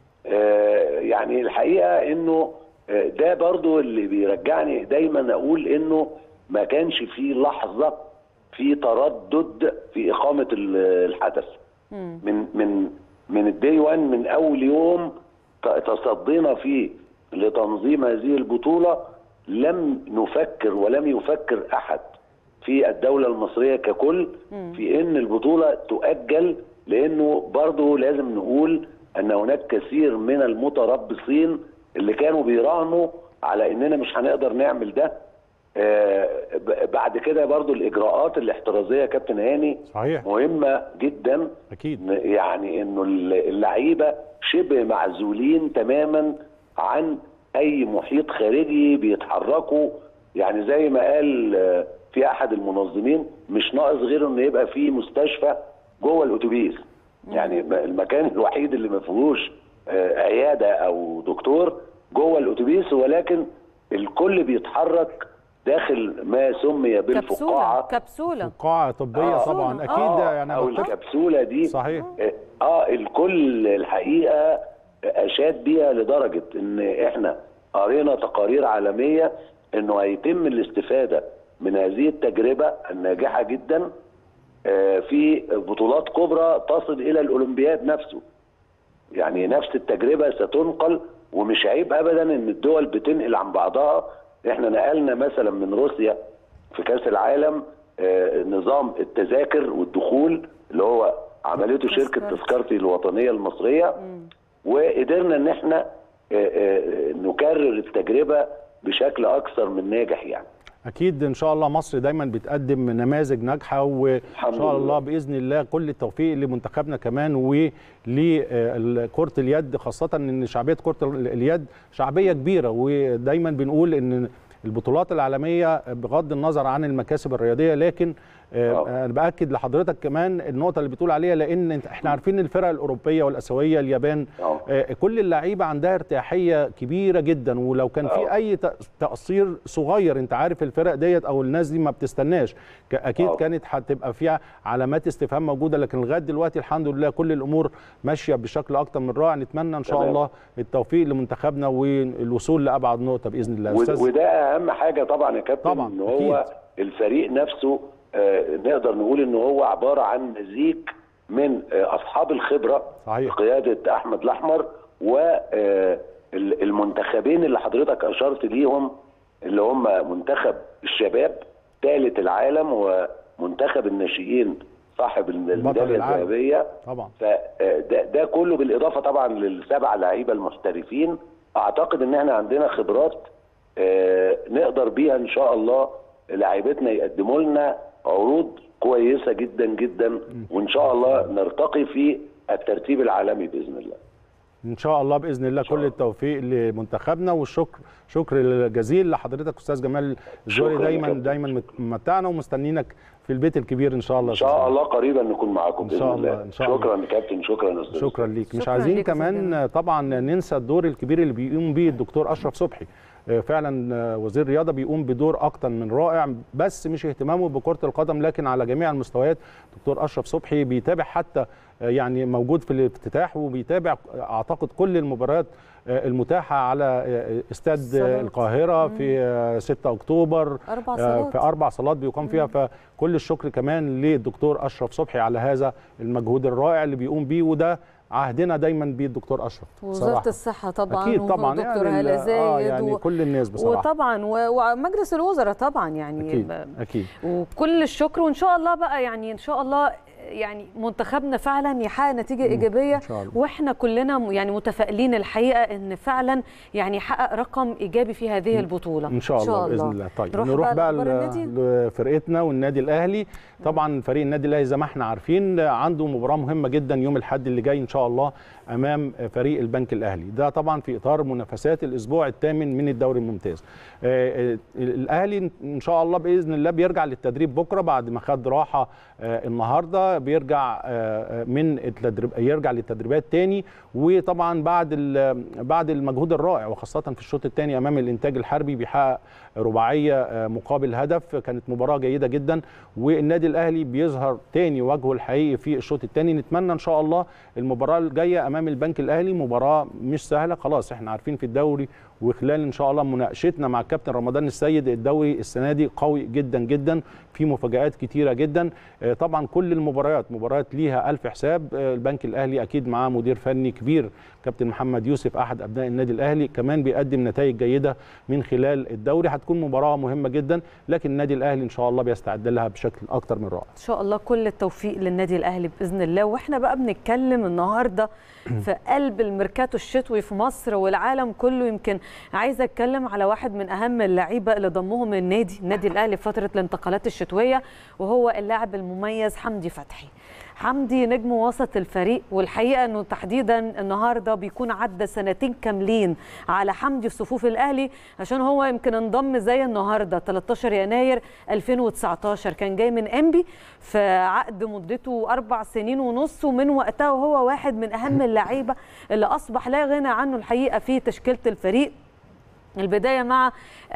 آه، يعني الحقيقه انه آه، ده برضو اللي بيرجعني دايما اقول انه ما كانش في لحظه في تردد في اقامه ال- الحدث من من من الدي 1 من اول يوم ت- تصدينا فيه لتنظيم هذه البطوله لم نفكر ولم يفكر احد في الدوله المصريه ككل في ان البطوله تؤجل لانه برضه لازم نقول ان هناك كثير من المتربصين اللي كانوا بيراهنوا على اننا مش هنقدر نعمل ده آه، ب- بعد كده برضو الاجراءات الاحترازيه يا كابتن هاني صحيح مهمه جدا اكيد إن- يعني انه اللعيبه شبه معزولين تماما عن اي محيط خارجي بيتحركوا يعني زي ما قال آه، في احد المنظمين مش ناقص غير انه يبقى في مستشفى جوه الاتوبيس يعني م- المكان الوحيد اللي ما فيهوش آه، عياده او دكتور جوه الاتوبيس ولكن الكل بيتحرك داخل ما سمي كبسوله بالفقاعه كبسوله قاعه طبيه آه. طبعا اكيد آه، يعني او بتفق- الكبسوله دي صحيح اه الكل الحقيقه اشاد بيها لدرجه ان احنا قرينا تقارير عالميه انه هيتم الاستفاده من هذه التجربه الناجحه جدا آه، في بطولات كبرى تصل الى الاولمبياد نفسه يعني نفس التجربه ستنقل ومش عيب ابدا ان الدول بتنقل عن بعضها احنا نقلنا مثلا من روسيا في كاس العالم آه، نظام التذاكر والدخول اللي هو عملته شركه تذكرتي. تذكرتي الوطنيه المصريه وقدرنا ان احنا آه، آه، نكرر التجربه بشكل اكثر من ناجح يعني اكيد ان شاء الله مصر دايما بتقدم نماذج ناجحه وان الحمد شاء الله لله. باذن الله كل التوفيق لمنتخبنا كمان ولكره اليد خاصه ان شعبيه كره ال- اليد شعبيه كبيره ودايما بنقول ان البطولات العالميه بغض النظر عن المكاسب الرياضيه لكن آه، آه. انا باكد لحضرتك كمان النقطه اللي بتقول عليها لان إنت- احنا عارفين الفرق الاوروبيه والاسيويه اليابان آه. آه، كل اللعيبه عندها ارتياحيه كبيره جدا ولو كان في آه. اي ت- تقصير صغير انت عارف الفرق ديت او الناس دي ما بتستناش ك- اكيد آه. كانت هتبقى فيها علامات استفهام موجوده لكن لغايه دلوقتي الحمد لله كل الامور ماشيه بشكل اكتر من رائع نتمنى ان شاء تمام. الله التوفيق لمنتخبنا والوصول لابعد نقطه باذن الله ود- استاذ وده اهم حاجه طبعا يا كابتن طبعاً، ان هو أكيد. الفريق نفسه آه، نقدر نقول ان هو عباره عن مزيج من آه، اصحاب الخبره صحيح. بقياده احمد الاحمر والمنتخبين اللي حضرتك اشرت ليهم اللي هم منتخب الشباب ثالث العالم ومنتخب الناشئين صاحب الميداليه العالم. الذهبيه طبعا فده ده كله بالاضافه طبعا للسبع لعيبه المحترفين اعتقد ان احنا عندنا خبرات آه، نقدر بيها ان شاء الله لعيبتنا يقدموا لنا عروض كويسه جدا جدا وان شاء الله نرتقي في الترتيب العالمي باذن الله ان شاء الله باذن الله كل التوفيق لمنتخبنا والشكر شكر جزيل لحضرتك استاذ جمال الزوري شكراً يا دايما كابتن. دايما ممتعنا ومستنينك في البيت الكبير ان شاء الله ان شاء الله قريبا نكون معاكم إن باذن شاء الله الله، إن شاء الله. شكرا يا كابتن شكرا يا استاذ شكرا ليك مش شكراً عايزين ليك يا أستاذ كمان طبعا ننسى الدور الكبير اللي بيقوم بيه الدكتور اشرف صبحي آه، فعلا آه، وزير الرياضه بيقوم بدور اكتر من رائع بس مش اهتمامه بكره القدم لكن على جميع المستويات دكتور اشرف صبحي بيتابع حتى آه، يعني موجود في الافتتاح وبيتابع آه، اعتقد كل المباريات آه، المتاحه على آه، استاد صالات. القاهره في آه، 6 اكتوبر أربع آه، صالات. في اربع صالات بيقام فيها فكل الشكر كمان للدكتور اشرف صبحي على هذا المجهود الرائع اللي بيقوم بيه وده عهدنا دايما بيه الدكتور اشرف وزاره بصراحة. الصحه طبعا اكيد طبعا ودكتور يعني ال- هاله زايد آه يعني و... كل الناس بصراحه وطبعا و- ومجلس الوزراء طبعا يعني اكيد ب- اكيد وكل الشكر وان شاء الله بقى يعني ان شاء الله يعني منتخبنا فعلا يحقق نتيجه ايجابيه إن شاء الله. واحنا كلنا م- يعني متفائلين الحقيقه ان فعلا يعني يحقق رقم ايجابي في هذه البطوله ان شاء الله باذن الله طيب نروح نروح بقى لأخبار ل- النادي؟ لفرقتنا والنادي الاهلي طبعا فريق النادي الاهلي زي ما احنا عارفين عنده مباراه مهمه جدا يوم الاحد اللي جاي ان شاء الله امام فريق البنك الاهلي ده طبعا في اطار منافسات الاسبوع الثامن من الدوري الممتاز آه، آه، الاهلي ان شاء الله باذن الله بيرجع للتدريب بكره بعد ما خد راحه آه، النهارده بيرجع آه، آه، من التدريب يرجع للتدريبات تاني وطبعا بعد ال- بعد المجهود الرائع وخاصه في الشوط الثاني امام الانتاج الحربي بيحقق رباعيه آه، مقابل هدف كانت مباراه جيده جدا والنادي الاهلي بيظهر تاني وجهه الحقيقي في الشوط الثاني نتمنى ان شاء الله المباراه الجايه امام البنك الاهلي مباراه مش سهله خلاص احنا عارفين في الدوري وخلال ان شاء الله مناقشتنا مع الكابتن رمضان السيد الدوري السنه دي قوي جدا جدا في مفاجات كتيره جدا آه، طبعا كل المباريات مباريات ليها ألف حساب آه، البنك الاهلي اكيد معاه مدير فني كبير كابتن محمد يوسف احد ابناء النادي الاهلي كمان بيقدم نتائج جيده من خلال الدوري هتكون مباراه مهمه جدا لكن النادي الاهلي ان شاء الله بيستعد لها بشكل اكتر من رائع ان شاء الله كل التوفيق للنادي الاهلي باذن الله واحنا بقى بنتكلم النهارده في قلب الميركاتو الشتوي في مصر والعالم كله يمكن عايزه اتكلم على واحد من اهم اللعيبه اللي ضمهم النادي النادي الاهلي في فتره الانتقالات الشتويه وهو اللاعب المميز حمدي فتحي حمدي نجم وسط الفريق والحقيقه انه تحديدا النهارده بيكون عدى سنتين كاملين على حمدي في صفوف الاهلي عشان هو يمكن انضم زي النهارده 13 يناير 2019 كان جاي من انبي في عقد مدته اربع سنين ونص ومن وقتها وهو واحد من اهم اللعيبه اللي اصبح لا غنى عنه الحقيقه في تشكيله الفريق البدايه مع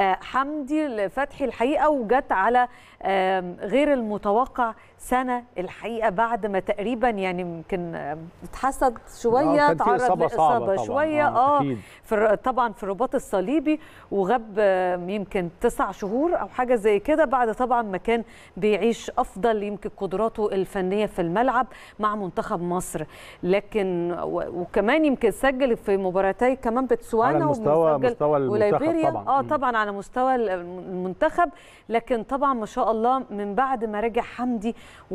حمدي فتحي الحقيقه وجت على غير المتوقع سنه الحقيقه بعد ما تقريبا يعني يمكن اتحسد شويه تعرض لاصابه شويه اه في طبعا في الرباط الصليبي وغاب يمكن تسع شهور او حاجه زي كده بعد طبعا ما كان بيعيش افضل يمكن قدراته الفنيه في الملعب مع منتخب مصر لكن وكمان يمكن سجل في مباراتي كمان بتسوانا على مستوى مستوى وليبيريا طبعا اه طبعا على مستوى المنتخب لكن طبعا ما شاء الله من بعد ما رجع حمدي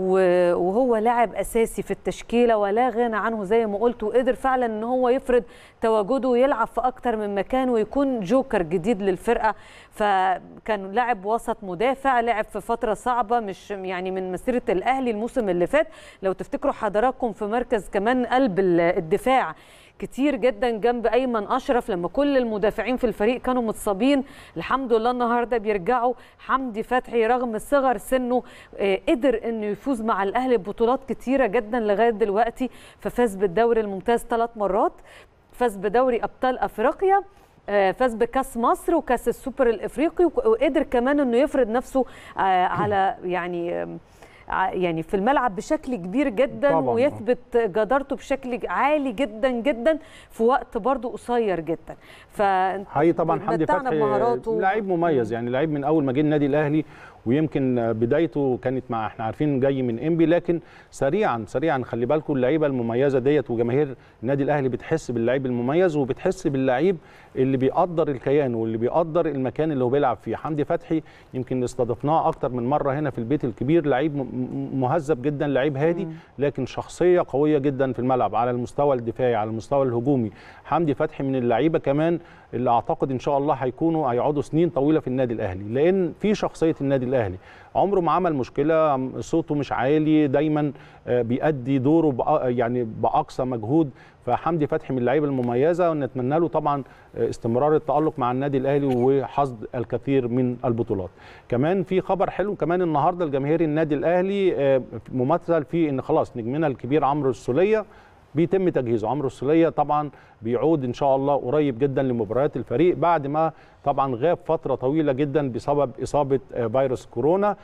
وهو لاعب اساسي في التشكيله ولا غنى عنه زي ما قلت وقدر فعلا ان هو يفرض تواجده ويلعب في اكتر من مكان ويكون جوكر جديد للفرقه فكان لاعب وسط مدافع لعب في فتره صعبه مش يعني من مسيره الاهلي الموسم اللي فات لو تفتكروا حضراتكم في مركز كمان قلب الدفاع كتير جدا جنب ايمن اشرف لما كل المدافعين في الفريق كانوا متصابين الحمد لله النهارده بيرجعوا حمدي فتحي رغم صغر سنه قدر انه يفوز مع الاهلي ببطولات كتيره جدا لغايه دلوقتي ففاز بالدوري الممتاز ثلاث مرات فاز بدوري ابطال افريقيا فاز بكاس مصر وكاس السوبر الافريقي وقدر كمان انه يفرض نفسه على يعني يعني في الملعب بشكل كبير جدا طبعا. ويثبت جدارته بشكل عالي جدا جدا في وقت برضه قصير جدا ف هي طبعا حمدي فتحي لعيب مميز يعني لعيب من اول ما جه النادي الاهلي ويمكن بدايته كانت مع احنا عارفين جاي من انبي لكن سريعا سريعا خلي بالكم اللعيبه المميزه ديت وجماهير النادي الاهلي بتحس باللعيب المميز وبتحس باللعيب اللي بيقدر الكيان واللي بيقدر المكان اللي هو بيلعب فيه حمدي فتحي يمكن استضفناه اكتر من مره هنا في البيت الكبير لعيب مهذب جدا لعيب هادي لكن شخصيه قويه جدا في الملعب على المستوى الدفاعي على المستوى الهجومي حمدي فتحي من اللعيبه كمان اللي اعتقد ان شاء الله هيكونوا هيقعدوا سنين طويله في النادي الاهلي لان في شخصيه النادي الاهلي عمره ما عمل مشكله صوته مش عالي دايما بيأدي دوره يعني باقصى مجهود فحمدي فتحي من اللعيبه المميزه ونتمنى له طبعا استمرار التالق مع النادي الاهلي وحصد الكثير من البطولات كمان في خبر حلو كمان النهارده لجماهير النادي الاهلي ممثل في ان خلاص نجمنا الكبير عمرو السوليه بيتم تجهيزه عمرو السوليه طبعا بيعود ان شاء الله قريب جدا لمباريات الفريق بعد ما طبعا غاب فتره طويله جدا بسبب اصابه فيروس كورونا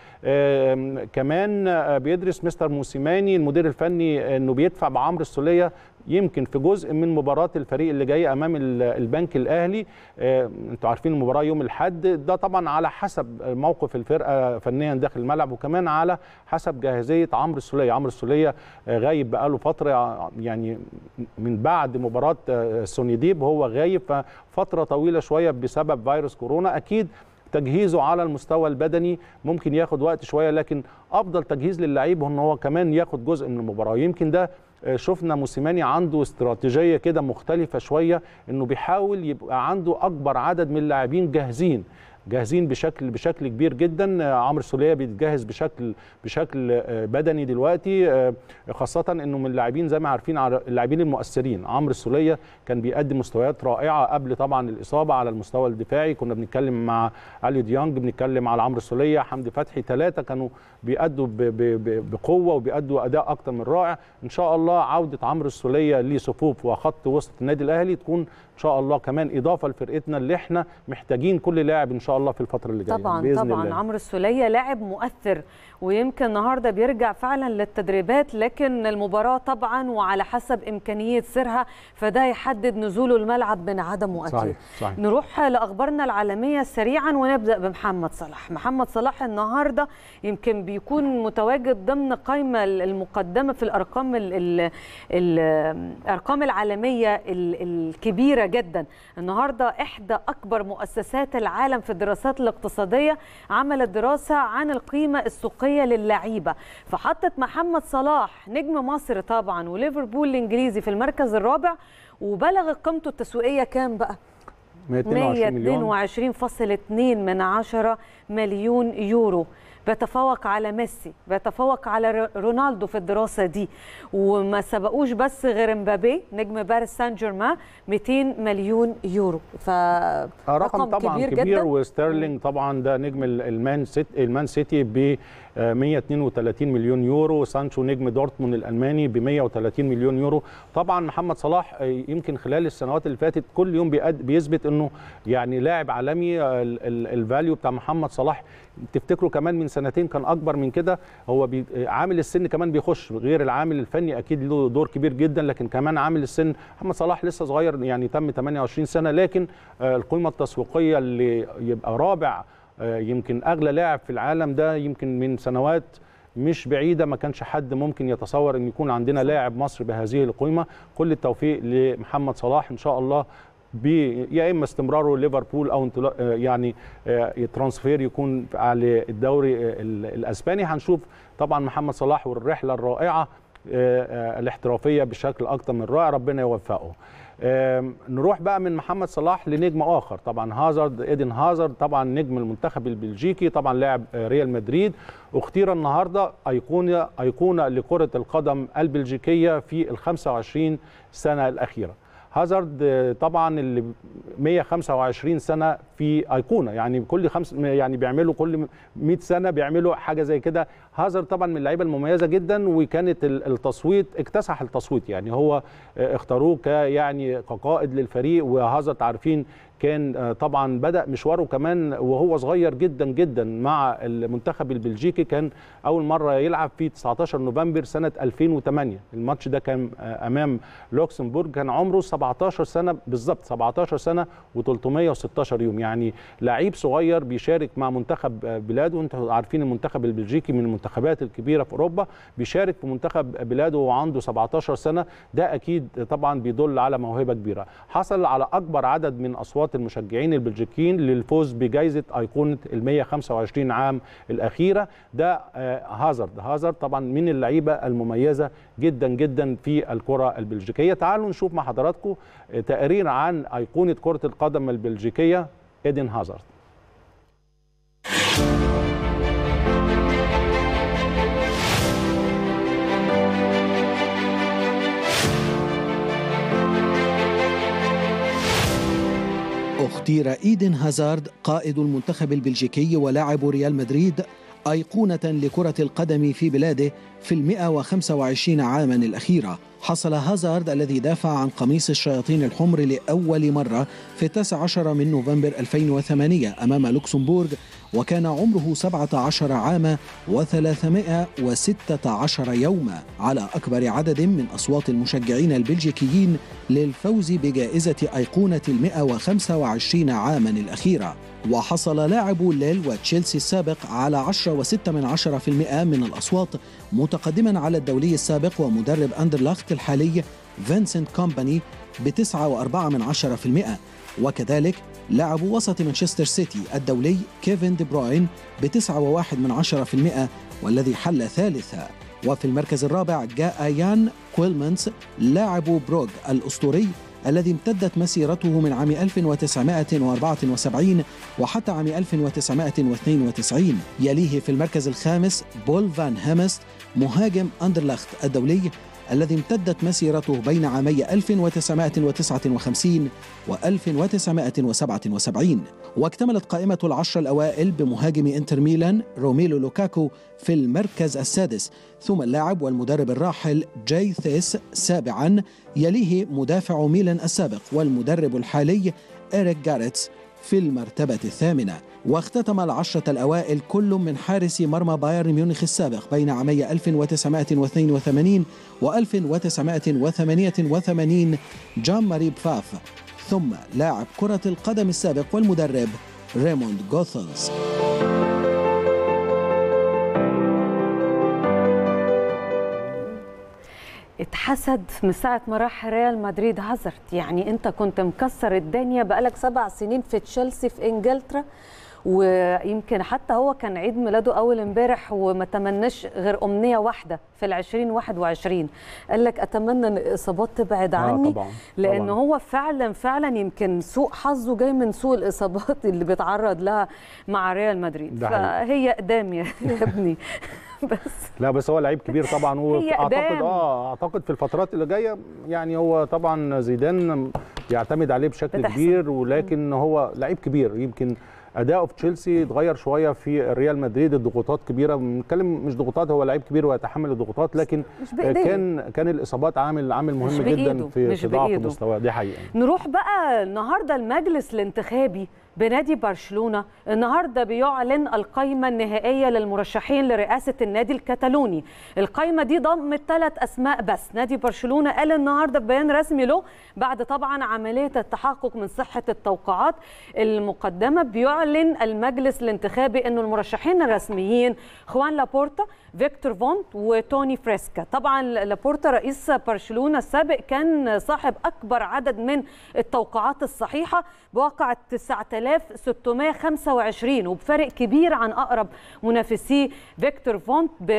كمان بيدرس مستر موسيماني المدير الفني انه بيدفع بعمرو السوليه يمكن في جزء من مباراه الفريق اللي جاي امام البنك الاهلي انتوا عارفين المباراه يوم الاحد ده طبعا على حسب موقف الفرقه فنيا داخل الملعب وكمان على حسب جاهزيه عمرو السوليه عمرو السوليه غايب بقاله فتره يعني من بعد مباراه سونيديب هو غايب ففتره طويله شويه بسبب فيروس كورونا اكيد تجهيزه على المستوى البدني ممكن ياخد وقت شويه لكن افضل تجهيز للعيب هو ان هو كمان ياخد جزء من المباراه يمكن ده شفنا موسيماني عنده استراتيجيه كده مختلفه شويه انه بيحاول يبقى عنده اكبر عدد من اللاعبين جاهزين جاهزين بشكل بشكل كبير جدا عمرو السوليه بيتجهز بشكل بشكل بدني دلوقتي خاصه انه من اللاعبين زي ما عارفين اللاعبين المؤثرين عمرو السوليه كان بيقدم مستويات رائعه قبل طبعا الاصابه على المستوى الدفاعي كنا بنتكلم مع علي ديانج بنتكلم على عمرو السوليه حمدي فتحي ثلاثه كانوا بيأدوا بقوه وبيأدوا اداء اكتر من رائع ان شاء الله عوده عمرو السوليه لصفوف وخط وسط النادي الاهلي تكون ان شاء الله كمان اضافه لفرقتنا اللي احنا محتاجين كل لاعب ان شاء الله في الفتره اللي جايه طبعا بإذن طبعا الله. عمرو السوليه لاعب مؤثر ويمكن النهارده بيرجع فعلا للتدريبات لكن المباراه طبعا وعلى حسب امكانيه سيرها فده يحدد نزوله الملعب من عدمه اكيد صحيح. صحيح. نروح لاخبارنا العالميه سريعا ونبدا بمحمد صلاح محمد صلاح النهارده يمكن بيكون متواجد ضمن قائمه المقدمه في الارقام ال ال الارقام العالميه الكبيره جدا النهارده احدى اكبر مؤسسات العالم في الدراسات الاقتصاديه عملت دراسه عن القيمه السوقيه للعيبه فحطت محمد صلاح نجم مصر طبعا وليفربول الانجليزي في المركز الرابع وبلغ قيمته التسويقيه كام بقى 122.2 من عشرة مليون يورو بيتفوق على ميسي بيتفوق على رونالدو في الدراسة دي وما سبقوش بس غير مبابي نجم باريس سان جيرمان 200 مليون يورو ف رقم طبعا كبير, كبير جدا وستيرلينج طبعا ده نجم المان سيتي المان سيتي ب 132 مليون يورو سانشو نجم دورتموند الالماني ب 130 مليون يورو طبعا محمد صلاح يمكن خلال السنوات اللي فاتت كل يوم بيثبت انه يعني لاعب عالمي الفاليو بتاع محمد صلاح تفتكروا كمان من سنتين كان اكبر من كده هو بي عامل السن كمان بيخش غير العامل الفني اكيد له دور كبير جدا لكن كمان عامل السن محمد صلاح لسه صغير يعني تم 28 سنه لكن القيمه التسويقيه اللي يبقى رابع يمكن اغلى لاعب في العالم ده يمكن من سنوات مش بعيده ما كانش حد ممكن يتصور ان يكون عندنا لاعب مصري بهذه القيمه كل التوفيق لمحمد صلاح ان شاء الله يا اما استمراره ليفربول او يعني ترانسفير يكون على الدوري الاسباني هنشوف طبعا محمد صلاح والرحله الرائعه الاحترافيه بشكل اكتر من رائع ربنا يوفقه نروح بقى من محمد صلاح لنجم اخر طبعا هازارد ايدن هازارد طبعا نجم المنتخب البلجيكي طبعا لاعب ريال مدريد اختير النهارده ايقونه ايقونه لكره القدم البلجيكيه في ال 25 سنه الاخيره هازارد طبعا اللي 125 سنه في ايقونه يعني كل خمس يعني بيعملوا كل 100 سنه بيعملوا حاجه زي كده هازارد طبعا من اللعيبه المميزه جدا وكانت التصويت اكتسح التصويت يعني هو اختاروه ك يعني كقائد للفريق وهازارد عارفين كان طبعا بدا مشواره كمان وهو صغير جدا جدا مع المنتخب البلجيكي كان اول مره يلعب في 19 نوفمبر سنه 2008 الماتش ده كان امام لوكسمبورج كان عمره 17 سنه بالظبط 17 سنه و316 يوم يعني لعيب صغير بيشارك مع منتخب بلاده انتوا عارفين المنتخب البلجيكي من المنتخبات الكبيره في اوروبا بيشارك في منتخب بلاده وعنده 17 سنه ده اكيد طبعا بيدل على موهبه كبيره حصل على اكبر عدد من اصوات المشجعين البلجيكيين للفوز بجائزه ايقونه ال 125 عام الاخيره ده هازارد هازارد طبعا من اللعيبه المميزه جدا جدا في الكره البلجيكيه تعالوا نشوف مع حضراتكم تقرير عن ايقونه كره القدم البلجيكيه ايدن هازارد اختير ايدن هازارد قائد المنتخب البلجيكي ولاعب ريال مدريد أيقونة لكرة القدم في بلاده في المئة وخمسة وعشرين عاما الأخيرة حصل هازارد الذي دافع عن قميص الشياطين الحمر لأول مرة في 19 من نوفمبر 2008 أمام لوكسمبورغ وكان عمره 17 عاما و316 يوما على أكبر عدد من أصوات المشجعين البلجيكيين للفوز بجائزة أيقونة المئة وخمسة وعشرين عاما الأخيرة وحصل لاعب ليل وتشيلسي السابق على 10 وستة من عشرة في المئة من الأصوات متقدما على الدولي السابق ومدرب أندرلاخت الحالي فينسنت كومباني بتسعة وأربعة من عشرة في المئة وكذلك لاعب وسط مانشستر سيتي الدولي كيفن دي بروين بتسعة وواحد من عشرة في المئة والذي حل ثالثا وفي المركز الرابع جاء يان كويلمانس لاعب بروغ الأسطوري الذي امتدت مسيرته من عام 1974 وحتى عام 1992 يليه في المركز الخامس بول فان هامست مهاجم أندرلخت الدولي الذي امتدت مسيرته بين عامي 1959 و 1977 واكتملت قائمة العشر الأوائل بمهاجم إنتر ميلان روميلو لوكاكو في المركز السادس ثم اللاعب والمدرب الراحل جاي ثيس سابعا يليه مدافع ميلان السابق والمدرب الحالي إريك جاريتس في المرتبة الثامنة واختتم العشرة الأوائل كل من حارس مرمى بايرن ميونخ السابق بين عامي 1982 و 1988 جان ماري بفاف ثم لاعب كرة القدم السابق والمدرب ريموند غوثلز اتحسد من ساعة ما راح ريال مدريد هازارد يعني انت كنت مكسر الدنيا بقالك سبع سنين في تشيلسي في انجلترا ويمكن حتى هو كان عيد ميلاده اول امبارح وما تمناش غير امنيه واحده في ال 2021 قال لك اتمنى ان الاصابات تبعد عني طبعاً، لان طبعاً. هو فعلا فعلا يمكن سوء حظه جاي من سوء الاصابات اللي بيتعرض لها مع ريال مدريد ده حقيقي. فهي اقدام يا يا ابني بس لا بس هو لعيب كبير طبعا هي واعتقد أقدام. اه اعتقد في الفترات اللي جايه يعني هو طبعا زيدان يعتمد عليه بشكل بتحصل. كبير ولكن هو لعيب كبير يمكن اداؤه في تشيلسي اتغير شويه في ريال مدريد الضغوطات كبيره بنتكلم مش ضغوطات هو لعيب كبير ويتحمل الضغوطات لكن مش بإيديه. كان كان الاصابات عامل عامل مش مهم بإيده، جدا في مش في ضعف بإيده. مستواه دي حقيقه نروح بقى النهارده المجلس الانتخابي بنادي برشلونه النهارده بيعلن القائمه النهائيه للمرشحين لرئاسه النادي الكتالوني القائمه دي ضمت ثلاث اسماء بس نادي برشلونه قال النهارده في بيان رسمي له بعد طبعا عمليه التحقق من صحه التوقعات المقدمه بيعلن المجلس الانتخابي انه المرشحين الرسميين خوان لابورتا فيكتور فونت وتوني فريسكا طبعا لابورتا رئيس برشلونه السابق كان صاحب اكبر عدد من التوقعات الصحيحه بواقع 9625 وبفرق كبير عن اقرب منافسيه فيكتور فونت ب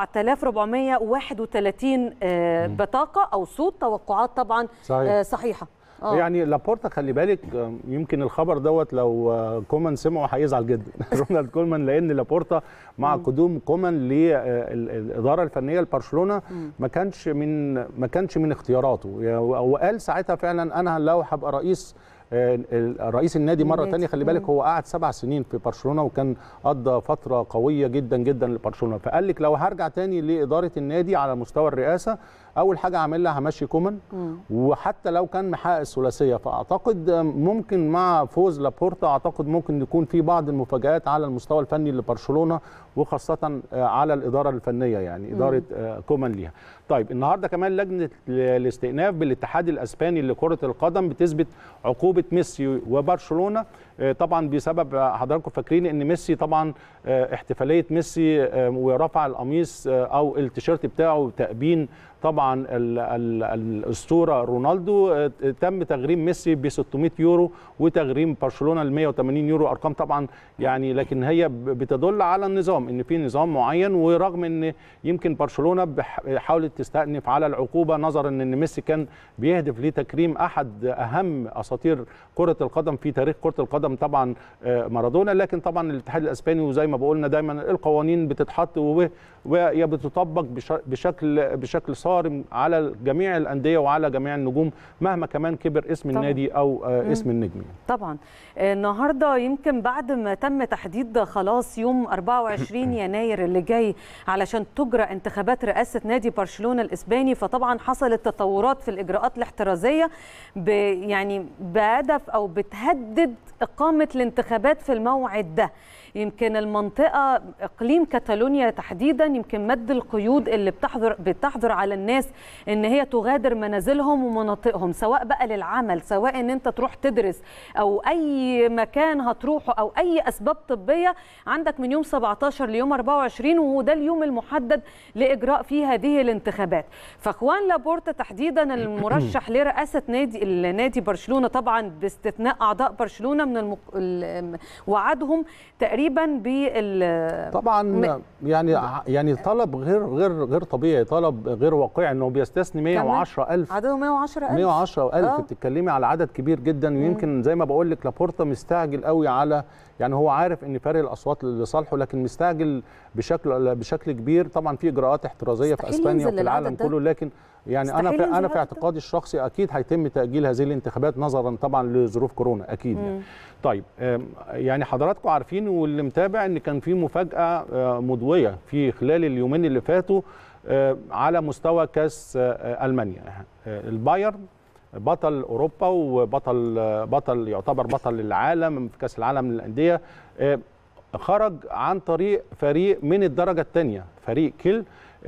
4431 آه، بطاقه او صوت توقعات طبعا صحيح. آه، صحيحه آه. يعني لابورتا خلي بالك آه، يمكن الخبر دوت لو آه، كومان سمعه هيزعل جدا رونالد كومان لان لابورتا مع قدوم كومان للاداره الفنيه لبرشلونه ما كانش من ما كانش من اختياراته يعني وقال ساعتها فعلا انا لو هبقى رئيس آه، ال- رئيس النادي مره النادي. تانية خلي بالك هو قعد سبع سنين في برشلونه وكان قضى فتره قويه جدا جدا لبرشلونه فقال لك لو هرجع تاني لاداره النادي على مستوى الرئاسه اول حاجه هعملها همشي كومان وحتى لو كان محقق الثلاثيه فاعتقد ممكن مع فوز لابورتا اعتقد ممكن يكون في بعض المفاجات على المستوى الفني لبرشلونه وخاصه على الاداره الفنيه يعني اداره كومان ليها. طيب النهارده كمان لجنه الاستئناف بالاتحاد الاسباني لكره القدم بتثبت عقوبه ميسي وبرشلونه طبعا بسبب حضراتكم فاكرين ان ميسي طبعا احتفاليه ميسي ورفع القميص او التيشيرت بتاعه تأبين طبعا ال ال الاسطوره رونالدو تم تغريم ميسي ب 600 يورو وتغريم برشلونه ل 180 يورو ارقام طبعا يعني لكن هي بتدل على النظام ان في نظام معين ورغم ان يمكن برشلونه حاولت تستأنف على العقوبه نظرا ان ميسي كان بيهدف لتكريم احد اهم اساطير كره القدم في تاريخ كره القدم طبعا مارادونا لكن طبعا الاتحاد الاسباني وزي ما بقولنا دايما القوانين بتتحط وهي بتطبق بشكل بشكل صارم على جميع الانديه وعلى جميع النجوم مهما كمان كبر اسم طبعا. النادي او مم. اسم النجم طبعا النهارده يمكن بعد ما تم تحديد خلاص يوم 24 يناير اللي جاي علشان تجرى انتخابات رئاسه نادي برشلونه الاسباني فطبعا حصلت تطورات في الاجراءات الاحترازيه ب يعني بهدف او بتهدد اقامه الانتخابات في الموعد ده يمكن المنطقه اقليم كاتالونيا تحديدا يمكن مد القيود اللي بتحظر بتحظر على الناس ان هي تغادر منازلهم ومناطقهم سواء بقى للعمل سواء ان انت تروح تدرس او اي مكان هتروحه او اي اسباب طبيه عندك من يوم 17 ليوم 24 وده اليوم المحدد لاجراء فيه هذه الانتخابات فاخوان لابورتا تحديدا المرشح لرئاسه نادي النادي برشلونه طبعا باستثناء اعضاء برشلونه من المق... وعدهم تقريبا بال طبعا م... يعني يعني طلب غير غير غير طبيعي طلب غير واقعي انه بيستثني 110000 عدده 110000 110000 آه. بتتكلمي على عدد كبير جدا ويمكن زي ما بقول لك لابورتا مستعجل قوي على يعني هو عارف ان فارق الاصوات لصالحه لكن مستعجل بشكل بشكل كبير طبعا في اجراءات احترازيه في اسبانيا وفي العالم كله لكن يعني انا في انا في اعتقادي الشخصي اكيد هيتم تاجيل هذه الانتخابات نظرا طبعا لظروف كورونا اكيد يعني. طيب يعني حضراتكم عارفين واللي متابع ان كان في مفاجاه مضويه في خلال اليومين اللي فاتوا على مستوى كاس المانيا البايرن بطل اوروبا وبطل بطل يعتبر بطل العالم في كاس العالم للانديه خرج عن طريق فريق من الدرجه الثانيه فريق كيل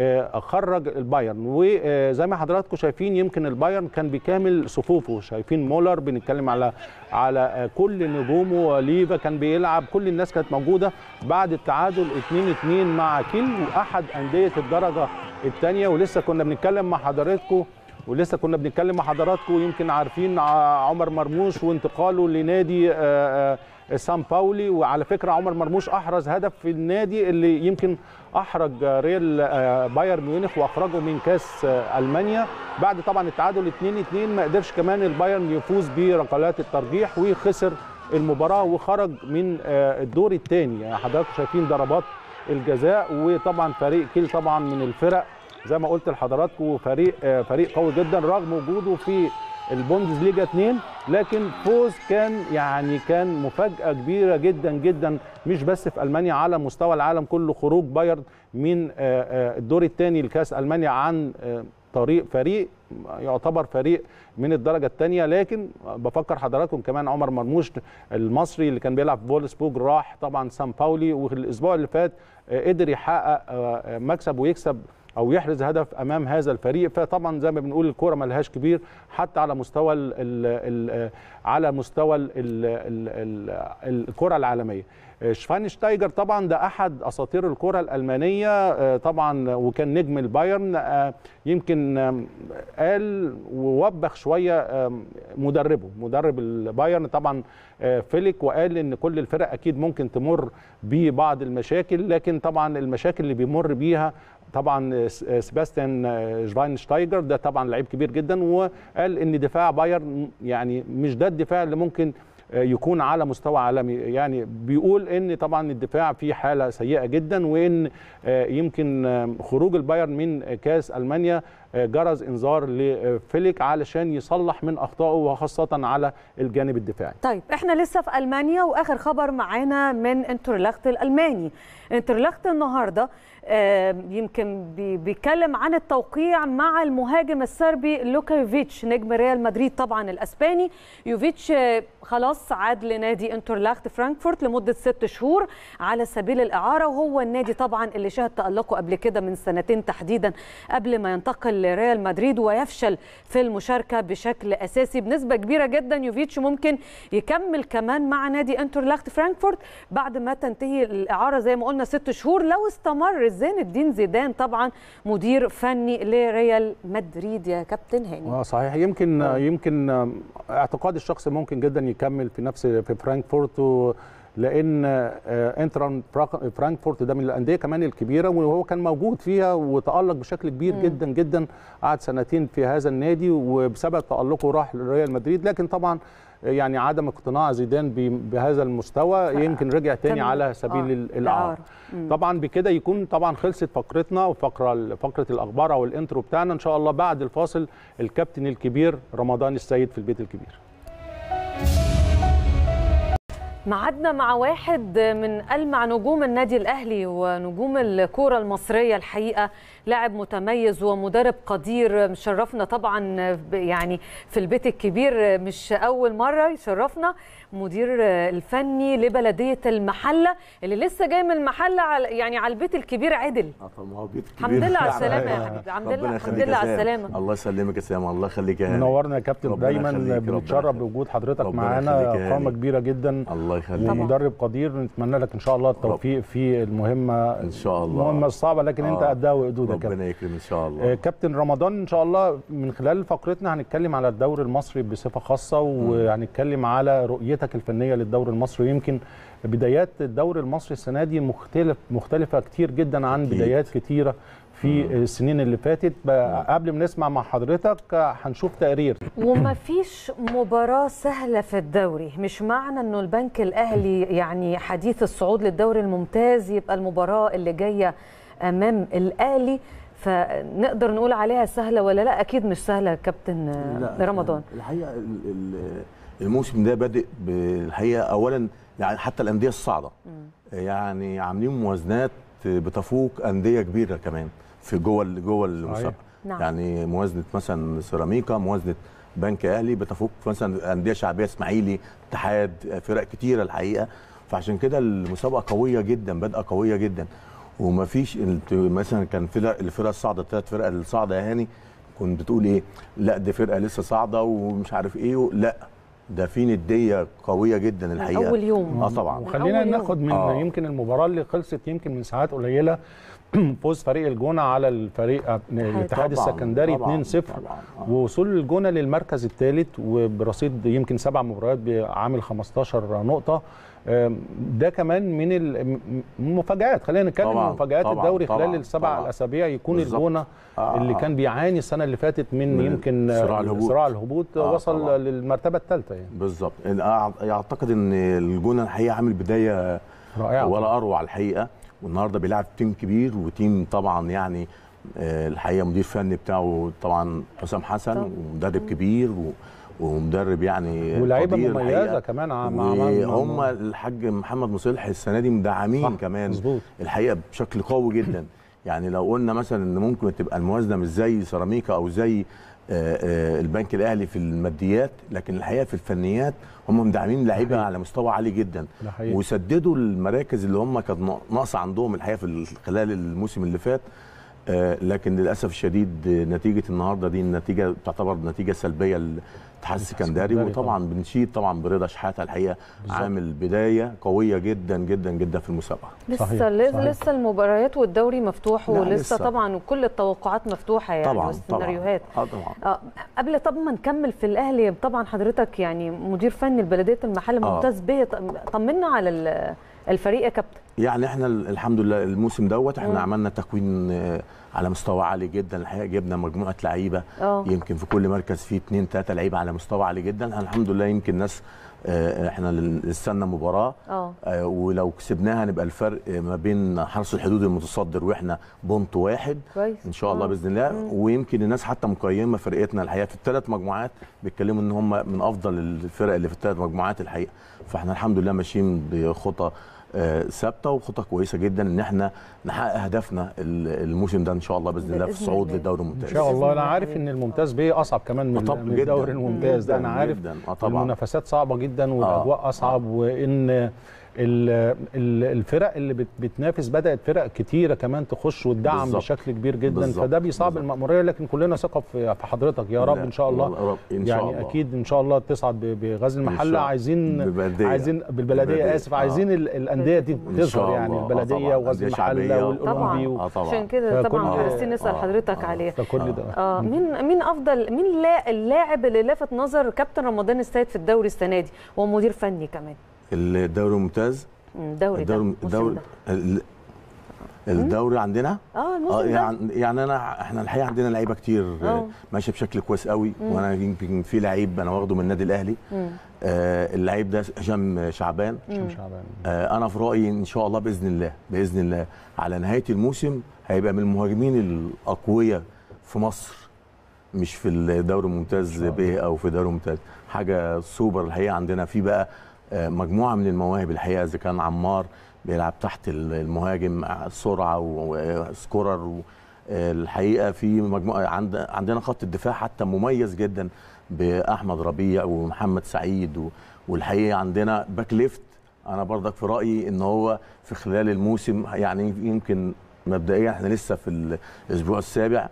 خرج البايرن وزي ما حضراتكم شايفين يمكن البايرن كان بكامل صفوفه شايفين مولر بنتكلم على على كل نجومه ليفا كان بيلعب كل الناس كانت موجوده بعد التعادل 2-2 مع كيل واحد انديه الدرجه الثانيه ولسه كنا بنتكلم مع حضراتكم ولسه كنا بنتكلم مع حضراتكم يمكن عارفين عمر مرموش وانتقاله لنادي سان باولي وعلى فكره عمر مرموش احرز هدف في النادي اللي يمكن احرج ريال آه، بايرن ميونخ واخرجه من كاس آه، المانيا بعد طبعا التعادل 2 2 ما قدرش كمان البايرن يفوز بركلات الترجيح وخسر المباراه وخرج من آه، الدور الثاني يعني حضراتكم شايفين ضربات الجزاء وطبعا فريق كيل طبعا من الفرق زي ما قلت لحضراتكم فريق آه، فريق قوي جدا رغم وجوده في البوندسليجا 2 لكن فوز كان يعني كان مفاجاه كبيره جدا جدا مش بس في المانيا على مستوى العالم كله خروج بايرن من آه، آه، الدور الثاني لكاس المانيا عن آه، طريق فريق يعتبر فريق من الدرجه الثانيه لكن بفكر حضراتكم كمان عمر مرموش المصري اللي كان بيلعب في فولسبورج راح طبعا سان باولي والاسبوع اللي فات آه، قدر يحقق آه، مكسب ويكسب او يحرز هدف امام هذا الفريق فطبعا زي ما بنقول الكوره ملهاش كبير حتى على مستوى ال ال ال على مستوى ال ال ال الكره العالميه شفاينشتايجر طبعا ده احد اساطير الكره الالمانيه آه، طبعا وكان نجم البايرن آه، يمكن آم، قال ووبخ شويه آم، مدربه مدرب البايرن طبعا آه، فيليك وقال ان كل الفرق اكيد ممكن تمر ببعض المشاكل لكن طبعا المشاكل اللي بيمر بيها طبعا س- سباستيان شفاينشتايجر ده طبعا لعيب كبير جدا وقال ان دفاع بايرن يعني مش ده الدفاع اللي ممكن يكون على مستوى عالمي يعني بيقول ان طبعا الدفاع فيه حاله سيئه جدا وان آه، يمكن آه، خروج البايرن من كاس المانيا آه، جرز انذار لفيليك علشان يصلح من اخطائه وخاصه على الجانب الدفاعي طيب احنا لسه في المانيا واخر خبر معانا من انترلاخت الالماني انترلاخت النهارده آه، يمكن بي- بيتكلم عن التوقيع مع المهاجم السربي لوكا يوفيتش نجم ريال مدريد طبعا الاسباني يوفيتش آه، خلاص عاد لنادي انترلاخت فرانكفورت لمده ست شهور على سبيل الاعاره وهو النادي طبعا اللي شهد تالقه قبل كده من سنتين تحديدا قبل ما ينتقل لريال مدريد ويفشل في المشاركه بشكل اساسي بنسبه كبيره جدا يوفيتش ممكن يكمل كمان مع نادي انترلاخت فرانكفورت بعد ما تنتهي الاعاره زي ما قلنا ست شهور لو استمر زين الدين زيدان طبعا مدير فني لريال مدريد يا كابتن هاني اه صحيح يمكن يمكن آه، اعتقادي الشخصي ممكن جدا يكمل في نفس في فرانكفورت و لان آه، انتران فراك- فرانكفورت ده من الانديه كمان الكبيره وهو كان موجود فيها وتالق بشكل كبير جدا جدا قعد سنتين في هذا النادي وبسبب تالقه راح لريال مدريد لكن طبعا يعني عدم اقتناع زيدان ب- بهذا المستوى يمكن رجع تاني كمل. على سبيل آه، ال- الإعارة. الاعاره طبعا بكده يكون طبعا خلصت فقرتنا وفقره فقره الاخبار او الانترو بتاعنا ان شاء الله بعد الفاصل الكابتن الكبير رمضان السيد في البيت الكبير معدنا مع واحد من ألمع نجوم النادي الأهلي ونجوم الكورة المصرية الحقيقة لاعب متميز ومدرب قدير مشرفنا طبعا ب- يعني في البيت الكبير مش أول مرة يشرفنا مدير الفني لبلدية المحلة اللي لسه جاي من المحلة على يعني على البيت الكبير عدل اه طب ما هو بيت الحمد كبير. لله على السلامة يا حبيبي الحمد لله ربنا الحمد يخليك لله يا على سام. السلامة الله يسلمك يا سام الله يخليك يا هاني منورنا يا كابتن ربنا دايما يخليك، ربنا بنتشرف يخليك. بوجود حضرتك ربنا معانا يخليك يا قامه هاني. كبيره جدا الله يخليك ومدرب قدير نتمنى لك ان شاء الله التوفيق في المهمه ان شاء الله المهمه الصعبه لكن انت آه. قدها وقدودك يا كابتن. ربنا يكرم ان شاء آه، الله كابتن رمضان ان شاء الله من خلال فقرتنا هنتكلم على الدوري المصري بصفه خاصه وهنتكلم على رؤيتك الفنيه للدوري المصري يمكن بدايات الدوري المصري السنه دي مختلف مختلفه كتير جدا عن أكيد. بدايات كتيره في السنين اللي فاتت بقى قبل ما نسمع مع حضرتك آه، هنشوف تقرير وما فيش مباراة سهلة في الدوري مش معنى انه البنك الاهلي يعني حديث الصعود للدوري الممتاز يبقى المباراة اللي جاية امام الاهلي فنقدر نقول عليها سهلة ولا لا اكيد مش سهلة يا كابتن لا، رمضان الحقيقه ال- ال- الموسم ده بادئ بالحقيقه اولا يعني حتى الانديه الصاعده يعني عاملين موازنات بتفوق انديه كبيره كمان في جوه ال- جوه المسابقه نعم. يعني موازنه مثلا سيراميكا موازنه بنك اهلي بتفوق مثلا انديه شعبيه اسماعيلي اتحاد فرق كتيره الحقيقه فعشان كده المسابقه قويه جدا بادئه قويه جدا وما فيش انت مثلا كان فرق الفرق الصاعده الثلاث فرق الصاعده يا هاني كنت بتقول ايه لا دي فرقه لسه صاعده ومش عارف ايه لا ده في نديه قويه جدا الحقيقه اول يوم اه طبعا من وخلينا أول يوم. ناخد من آه. يمكن المباراه اللي خلصت يمكن من ساعات قليله فوز فريق الجونه على الفريق الاتحاد طبعاً، السكندري طبعاً، 2-0 طبعاً، آه. ووصول الجونه للمركز الثالث وبرصيد يمكن سبع مباريات بعامل 15 نقطه آم، ده كمان من ال- المفاجآت خلينا نتكلم طبعاً، عن مفاجآت طبعاً، الدوري طبعاً، خلال السبع طبعاً. الاسابيع يكون بالظبط. الجونه آه، اللي آه. كان بيعاني السنه اللي فاتت من, من يمكن صراع الهبوط. صراع الهبوط آه، وصل طبعاً. للمرتبه الثالثه يعني بالظبط أع- اعتقد ان الجونه الحقيقه عامل بدايه رائعه ولا اروع الحقيقه والنهارده بيلعب تيم كبير وتيم طبعا يعني آه، الحقيقه مدير فني بتاعه طبعا حسام حسن طبعاً. ومدرب كبير و- ومدرب يعني ولاعيبه قدير مميزه الحقيقة. كمان مع مع- مع- وهم الحاج محمد مصلح السنه دي مدعمين صح، كمان مظبوط. الحقيقه بشكل قوي جدا يعني لو قلنا مثلا ان ممكن تبقى الموازنه مش زي سيراميكا او زي آه، آه، البنك الاهلي في الماديات لكن الحقيقه في الفنيات هم مدعمين لعيبه حقيقي. على مستوى عالي جدا ده حقيقي. وسددوا المراكز اللي هم كانت ناقصه عندهم الحقيقه في ال- خلال الموسم اللي فات آه، لكن للاسف الشديد آه، نتيجه النهارده دي النتيجه تعتبر نتيجه سلبيه للاتحاد السكندري السكندري وطبعا بنشيد طبعا برضا شحاته الحقيقه بالظبط. عامل بدايه قويه جدا جدا جدا في المسابقه لسه صحيح، لسه, صحيح. لسه المباريات والدوري مفتوح لا، ولسه لسه. طبعا كل التوقعات مفتوحه يعني طبعا طبعا والسيناريوهات اه طبعا آه قبل طب ما نكمل في الاهلي طبعا حضرتك يعني مدير فني لبلديه المحل آه. ممتاز به طمنا على ال- الفريق يا كابتن يعني احنا ال- الحمد لله الموسم دوت احنا مم. عملنا تكوين آه، على مستوى عالي جدا الحقيقه جبنا مجموعه لعيبه اه يمكن في كل مركز فيه اثنين ثلاثه لعيبه على مستوى عالي جدا احنا الحمد لله يمكن ناس آه، احنا لسنا مباراه اه آه، ولو كسبناها نبقى الفرق ما بين حرس الحدود المتصدر واحنا بونت واحد كويس ان شاء الله آه. باذن الله مم. ويمكن الناس حتى مقيمه فرقتنا الحقيقه في الثلاث مجموعات بيتكلموا ان هم من افضل الفرق اللي في الثلاث مجموعات الحقيقه فاحنا الحمد لله ماشيين بخطى آه، ثابته وخطى كويسه جدا ان احنا نحقق هدفنا ال- الموسم ده ان شاء الله باذن الله في بإذن الصعود الله. للدوري ان الممتاز شاء الله انا الله عارف حبيبي. ان الممتاز بيه اصعب كمان من طب من جداً. الدوري الممتاز ده انا جداً، عارف جداً. اه طبعا المنافسات صعبه جدا والاجواء اصعب وان ال- ال- الفرق اللي بت- بتنافس بدات فرق كتيره كمان تخش وتدعم بالظبط. بشكل كبير جدا بالظبط. فده بيصعب بالظبط. المأموريه لكن كلنا ثقه في في حضرتك يا رب ان شاء الله رب ان يعني شاء الله اكيد ان شاء الله تصعد ب- بغزل إن شاء المحله الله. عايزين بالبلدية. عايزين بالبلديه بالبلدية. اسف آه. عايزين ال- الانديه دي إن تظهر شاء يعني الله. آه البلديه طبعاً. وغزل أندية المحله شعبية. والاولمبي و- اه طبعا عشان كده فكل- طبعا آه، عايزين نسال آه، حضرتك آه. عليه فكل ده اه مين مين افضل مين اللا- اللاعب اللي لافت نظر كابتن رمضان السيد في الدوري السنه دي ومدير فني كمان الدوري الممتاز مم، الدوري ده الدوري الموسم الدوري ده. ال- الدوري عندنا اه اه الموسم ده يعني يعني انا احنا الحقيقه عندنا لعيبه كتير آه. آه، ماشيه بشكل كويس قوي وانا يمكن في لعيب انا واخده من النادي الاهلي مم. آه اللعيب ده هشام شعبان هشام شعبان آه انا في رايي ان شاء الله باذن الله باذن الله على نهايه الموسم هيبقى من المهاجمين الاقوياء في مصر مش في الدوري الممتاز ب او في الدوري الممتاز حاجه سوبر الحقيقه عندنا في بقى آه، مجموعه من المواهب الحقيقه اذا كان عمار بيلعب تحت المهاجم سرعه وسكورر و- آه، الحقيقه في مجموعه عند عندنا خط الدفاع حتى مميز جدا باحمد ربيع ومحمد سعيد و- والحقيقه عندنا باك ليفت انا برضك في رايي ان هو في خلال الموسم يعني يمكن مبدئيا احنا لسه في الاسبوع السابع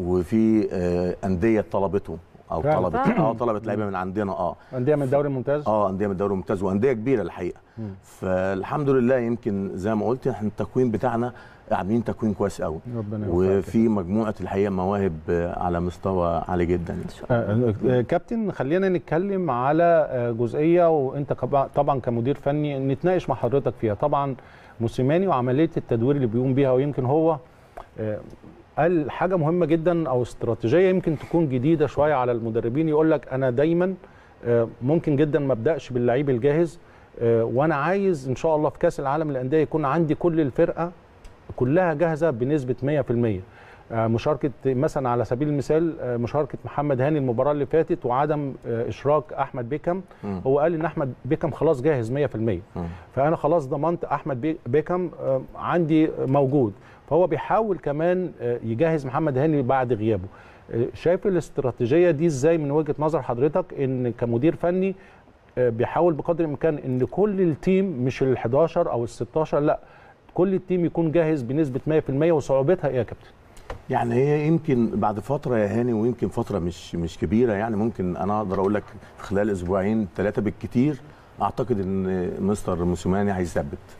وفي آه، انديه طلبته او فعلا. طلبت فعلا. اه طلبت لعيبه من عندنا اه انديه من الدوري الممتاز اه انديه من الدوري الممتاز وانديه كبيره الحقيقه مم. فالحمد لله يمكن زي ما قلت احنا التكوين بتاعنا عاملين تكوين كويس قوي ربنا يوفقك. وفي مجموعه الحقيقه مواهب آه، على مستوى عالي جدا يعني. آه، آه، كابتن خلينا نتكلم على آه، جزئيه وانت كب- طبعا كمدير فني نتناقش مع حضرتك فيها طبعا موسيماني وعمليه التدوير اللي بيقوم بيها ويمكن هو آه، قال حاجه مهمه جدا او استراتيجيه يمكن تكون جديده شويه على المدربين يقول لك انا دايما آه، ممكن جدا ما ابداش باللعيب الجاهز آه، وانا عايز ان شاء الله في كاس العالم للانديه يكون عندي كل الفرقه كلها جاهزه بنسبه 100% آه، مشاركه مثلا على سبيل المثال آه، مشاركه محمد هاني المباراه اللي فاتت وعدم آه، اشراك احمد بيكم مم. هو قال ان احمد بيكم خلاص جاهز 100% مم. فانا خلاص ضمنت احمد بي- بيكم آه، عندي موجود فهو بيحاول كمان آه، يجهز محمد هاني بعد غيابه آه، شايف الاستراتيجيه دي ازاي من وجهه نظر حضرتك ان كمدير فني آه، بيحاول بقدر الامكان ان كل التيم مش ال 11 او ال 16 لا كل التيم يكون جاهز بنسبه 100% وصعوبتها ايه يا كابتن؟ يعني هي يمكن بعد فتره يا هاني ويمكن فتره مش مش كبيره يعني ممكن انا اقدر اقول لك في خلال اسبوعين ثلاثه بالكتير اعتقد ان مستر موسيماني هيثبت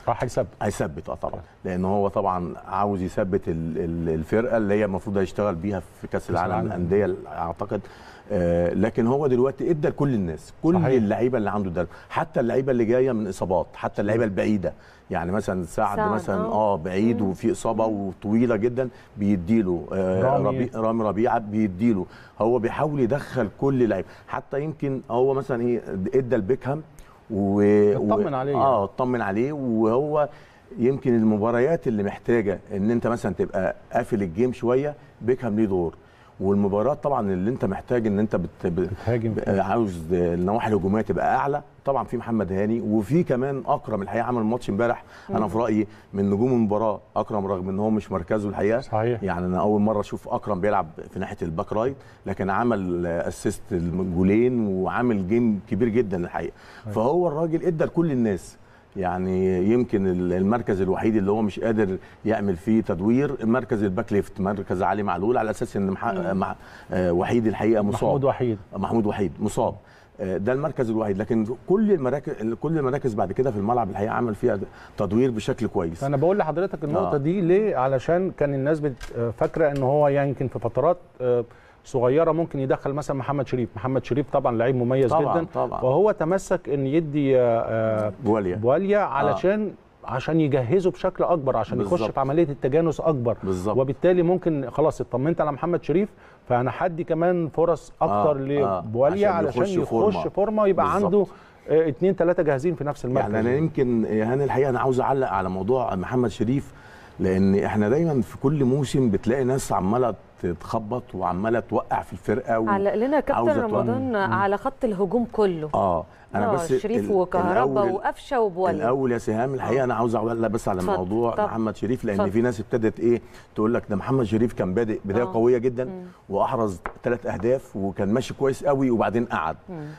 راح يثبت هيثبت اه طبعا لان هو طبعا عاوز يثبت ال- ال- الفرقه اللي هي المفروض هيشتغل بيها في كاس العالم العالم. للانديه اعتقد آه لكن هو دلوقتي ادى لكل الناس كل صحيح. اللعيبه اللي عنده ده حتى اللعيبه اللي جايه من اصابات حتى اللعيبه البعيده يعني مثلا سعد, سعد، مثلا آه. اه بعيد وفي اصابه وطويله جدا بيديله آه رامي. ربي رامي ربيعه بيديله هو بيحاول يدخل كل اللعيبه حتى يمكن هو مثلا ايه ادى لبيكهام و اطمن عليه. اه اطمن عليه وهو يمكن المباريات اللي محتاجه ان انت مثلا تبقى قافل الجيم شويه بيكهام ليه دور والمباريات طبعا اللي انت محتاج ان انت بت... بت... بتهاجم ب- عاوز النواحي الهجوميه تبقى اعلى طبعا في محمد هاني وفي كمان اكرم الحقيقه عمل ماتش امبارح انا في رايي من نجوم المباراه اكرم رغم ان هو مش مركزه الحقيقه صحيح. يعني انا اول مره اشوف اكرم بيلعب في ناحيه الباك رايت لكن عمل اسيست الجولين وعامل جيم كبير جدا الحقيقه فهو الراجل ادى لكل الناس يعني يمكن ال- المركز الوحيد اللي هو مش قادر يعمل فيه تدوير مركز الباك ليفت مركز علي معلول على اساس ان مح... مع... آه، وحيد الحقيقه مصاب محمود وحيد محمود وحيد مصاب آه، ده المركز الوحيد لكن كل المراكز كل المراكز بعد كده في الملعب الحقيقه عمل فيها تدوير بشكل كويس فانا بقول لحضرتك النقطه آه. دي ليه علشان كان الناس بت- آه، فاكره ان هو يمكن في فترات آه، صغيره ممكن يدخل مثلا محمد شريف محمد شريف طبعا لعيب مميز طبعاً، جدا طبعاً. فهو تمسك ان يدي آه، آه، بواليا بواليا علشان عشان يجهزه بشكل اكبر عشان يخش بالظبط. في عمليه التجانس اكبر بالظبط. وبالتالي ممكن خلاص اطمنت على محمد شريف فانا هدي كمان فرص اكتر آه، آه، لبواليا عشان علشان يخش يخش فورمة. فورمه ويبقى بالظبط. عنده آه، اتنين تلاته جاهزين في نفس المركز يعني انا يمكن يا هاني الحقيقه انا عاوز اعلق على موضوع محمد شريف لان احنا دايما في كل موسم بتلاقي ناس عماله تتخبط وعماله توقع في الفرقه و... علق لنا كابتن عاوزة رمضان على خط الهجوم كله اه انا آه، بس شريف ال- وكهربا الأول- وقفشه وبواليا الاول يا سهام الحقيقه انا عاوز اعلق بس على اتفضل. موضوع طب. محمد شريف لان اتفضل. في ناس ابتدت ايه تقول لك ده محمد شريف كان بادئ بدايه آه. قويه جدا واحرز ثلاث اهداف وكان ماشي كويس قوي وبعدين قعد آه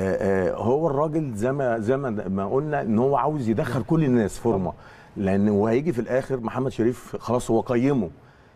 آه هو الراجل زي ما زي ما ما قلنا ان هو عاوز يدخل كل الناس فورمه لان وهيجي في الاخر محمد شريف خلاص هو قيمه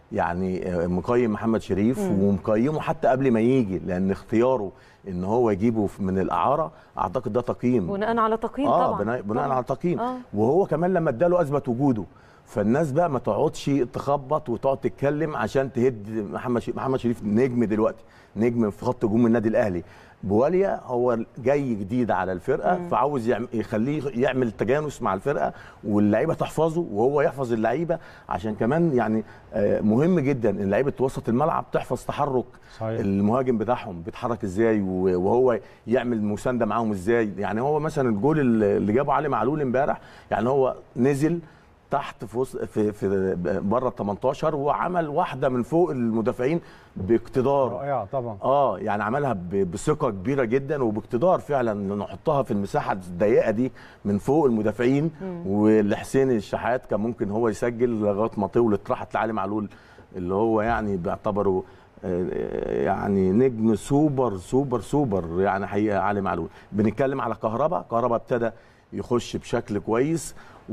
يعني آه، مقيم محمد شريف ومقيمه حتى قبل ما يجي لان اختياره ان هو يجيبه من الاعاره اعتقد ده تقييم بناء على تقييم اه طبعا بناء, بناء طبعاً. على تقييم آه. وهو كمان لما اداله اثبت وجوده فالناس بقى ما تقعدش تخبط وتقعد تتكلم عشان تهد محمد شريف محمد شريف نجم دلوقتي نجم في خط هجوم النادي الاهلي بواليا هو جاي جديد على الفرقه فعاوز يعم- يخليه يعمل تجانس مع الفرقه واللعيبه تحفظه وهو يحفظ اللعيبه عشان كمان يعني آه، مهم جدا ان لعيبه وسط الملعب تحفظ تحرك صحيح. المهاجم بتاعهم بيتحرك ازاي و- وهو يعمل مسانده معاهم ازاي يعني هو مثلا الجول اللي اللي جابه علي معلول امبارح يعني هو نزل تحت في وسط في, في بره ال 18 وعمل واحده من فوق المدافعين باقتدار رائعه طبعا اه يعني عملها ب- بثقه كبيره جدا وباقتدار فعلا نحطها في المساحه الضيقه دي من فوق المدافعين ولحسين الشحات كان ممكن هو يسجل لغايه ما طولت راحت لعلي معلول اللي هو يعني بيعتبره آه، يعني نجم سوبر سوبر سوبر يعني حقيقه علي معلول بنتكلم على كهربا كهربا ابتدى يخش بشكل كويس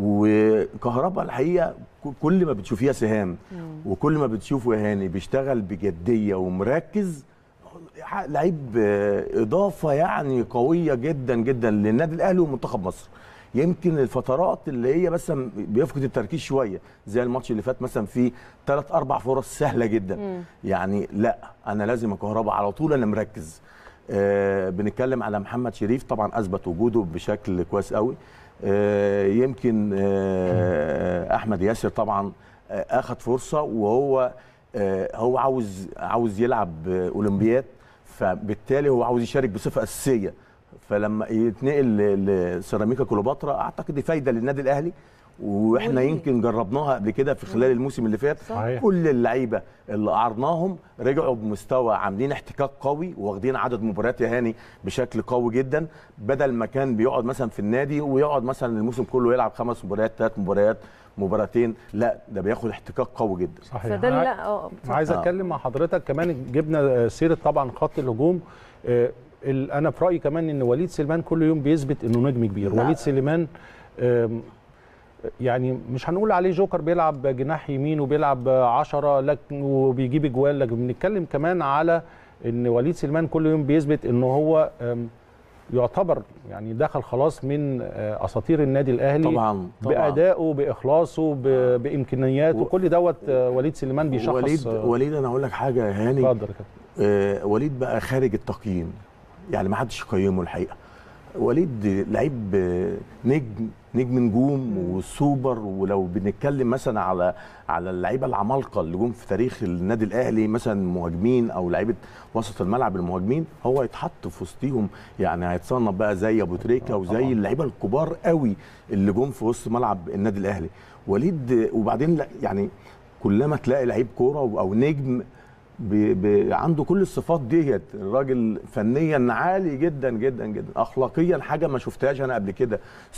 وكهربا الحقيقه ك- كل ما بتشوفيها سهام وكل ما بتشوفه يا هاني بيشتغل بجديه ومركز لعيب آه، اضافه يعني قويه جدا جدا للنادي الاهلي ومنتخب مصر يمكن الفترات اللي هي بس بيفقد التركيز شويه زي الماتش اللي فات مثلا فيه ثلاث اربع فرص سهله جدا يعني لا انا لازم اكهربا على طول انا مركز آه بنتكلم على محمد شريف طبعا اثبت وجوده بشكل كويس قوي آه يمكن آه احمد ياسر طبعا آه اخذ فرصه وهو آه هو عاوز عاوز يلعب آه، اولمبياد فبالتالي هو عاوز يشارك بصفه اساسيه فلما يتنقل ل- لسيراميكا كليوباترا اعتقد دي فايده للنادي الاهلي واحنا وليه؟ يمكن جربناها قبل كده في خلال الموسم اللي فات صحيح. كل اللعيبه اللي قعرناهم رجعوا بمستوى عاملين احتكاك قوي واخدين عدد مباريات يا هاني بشكل قوي جدا بدل ما كان بيقعد مثلا في النادي ويقعد مثلا الموسم كله يلعب خمس مباريات ثلاث مباريات مباراتين لا ده بياخد احتكاك قوي جدا صحيح فده أنا- لا اه عايز آه. اتكلم مع حضرتك كمان جبنا آه، سيره طبعا خط الهجوم آه، ال- انا في رايي كمان ان وليد سليمان كل يوم بيثبت انه نجم كبير لا. وليد سليمان آم، يعني مش هنقول عليه جوكر بيلعب جناح يمين وبيلعب عشرة لكن وبيجيب اجوال لكن بنتكلم كمان على ان وليد سليمان كل يوم بيثبت انه هو آم، يعتبر يعني دخل خلاص من آه، اساطير النادي الاهلي طبعا طبعا بادائه باخلاصه ب- بامكانياته و- كل دوت آه، وليد سليمان بيشخص وليد آه، وليد انا اقول لك حاجه يا هاني اتفضل يا كابتن آه، وليد بقى خارج التقييم يعني ما حدش يقيمه الحقيقه وليد لعيب آه، نجم نجم نجوم وسوبر ولو بنتكلم مثلا على على اللعيبه العمالقه اللي جم في تاريخ النادي الاهلي مثلا مهاجمين او لعيبه وسط الملعب المهاجمين هو يتحط في وسطهم يعني هيتصنف بقى زي ابو تريكه وزي اللعيبه الكبار قوي اللي جم في وسط ملعب النادي الاهلي وليد آه، وبعدين لا يعني كلما تلاقي لعيب كوره او نجم ب... ب... عنده كل الصفات ديت الراجل فنيا عالي جدا جدا جدا اخلاقيا حاجه ما شفتهاش انا قبل كده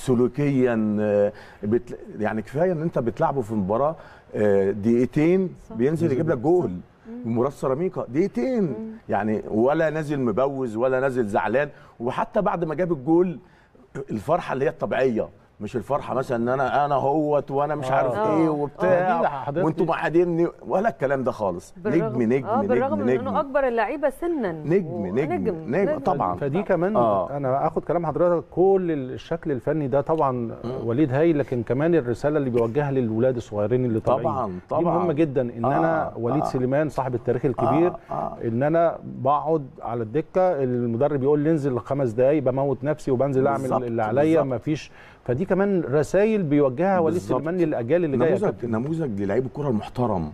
سلوكيا آه، بت... يعني كفايه ان انت بتلعبه في مباراه آه، دقيقتين بينزل يجيب لك جول مباراه سيراميكا دقيقتين يعني ولا نازل مبوز ولا نازل زعلان وحتى بعد ما جاب الجول الفرحه اللي هي الطبيعيه مش الفرحه مثلا ان انا انا هوت وانا مش عارف آه. ايه آه، دي وبتاع حضرتك- وانتوا معاديني ولا الكلام ده خالص بالرغم- نجم نجم اه بالرغم نجم من انه نجم اكبر اللعيبه سنا نجم و- نجم نجم طبعا فدي كمان آه. آه. انا اخد كلام حضرتك كل الشكل الفني ده طبعا وليد هايل لكن كمان الرساله اللي بيوجهها للولاد الصغيرين اللي طالعين طبعا دي طبعا مهمه جدا ان آه، انا وليد آه. سليمان صاحب التاريخ الكبير آه، آه. ان انا بقعد على الدكه المدرب يقول لي انزل خمس دقائق بموت نفسي وبنزل اعمل بالظبط، اللي عليا بالظبط. مفيش فدي كمان رسائل بيوجهها وليد بالظبط. سليمان للاجيال اللي جايه يا نموذج كابتن. نموذج للعيب الكره المحترم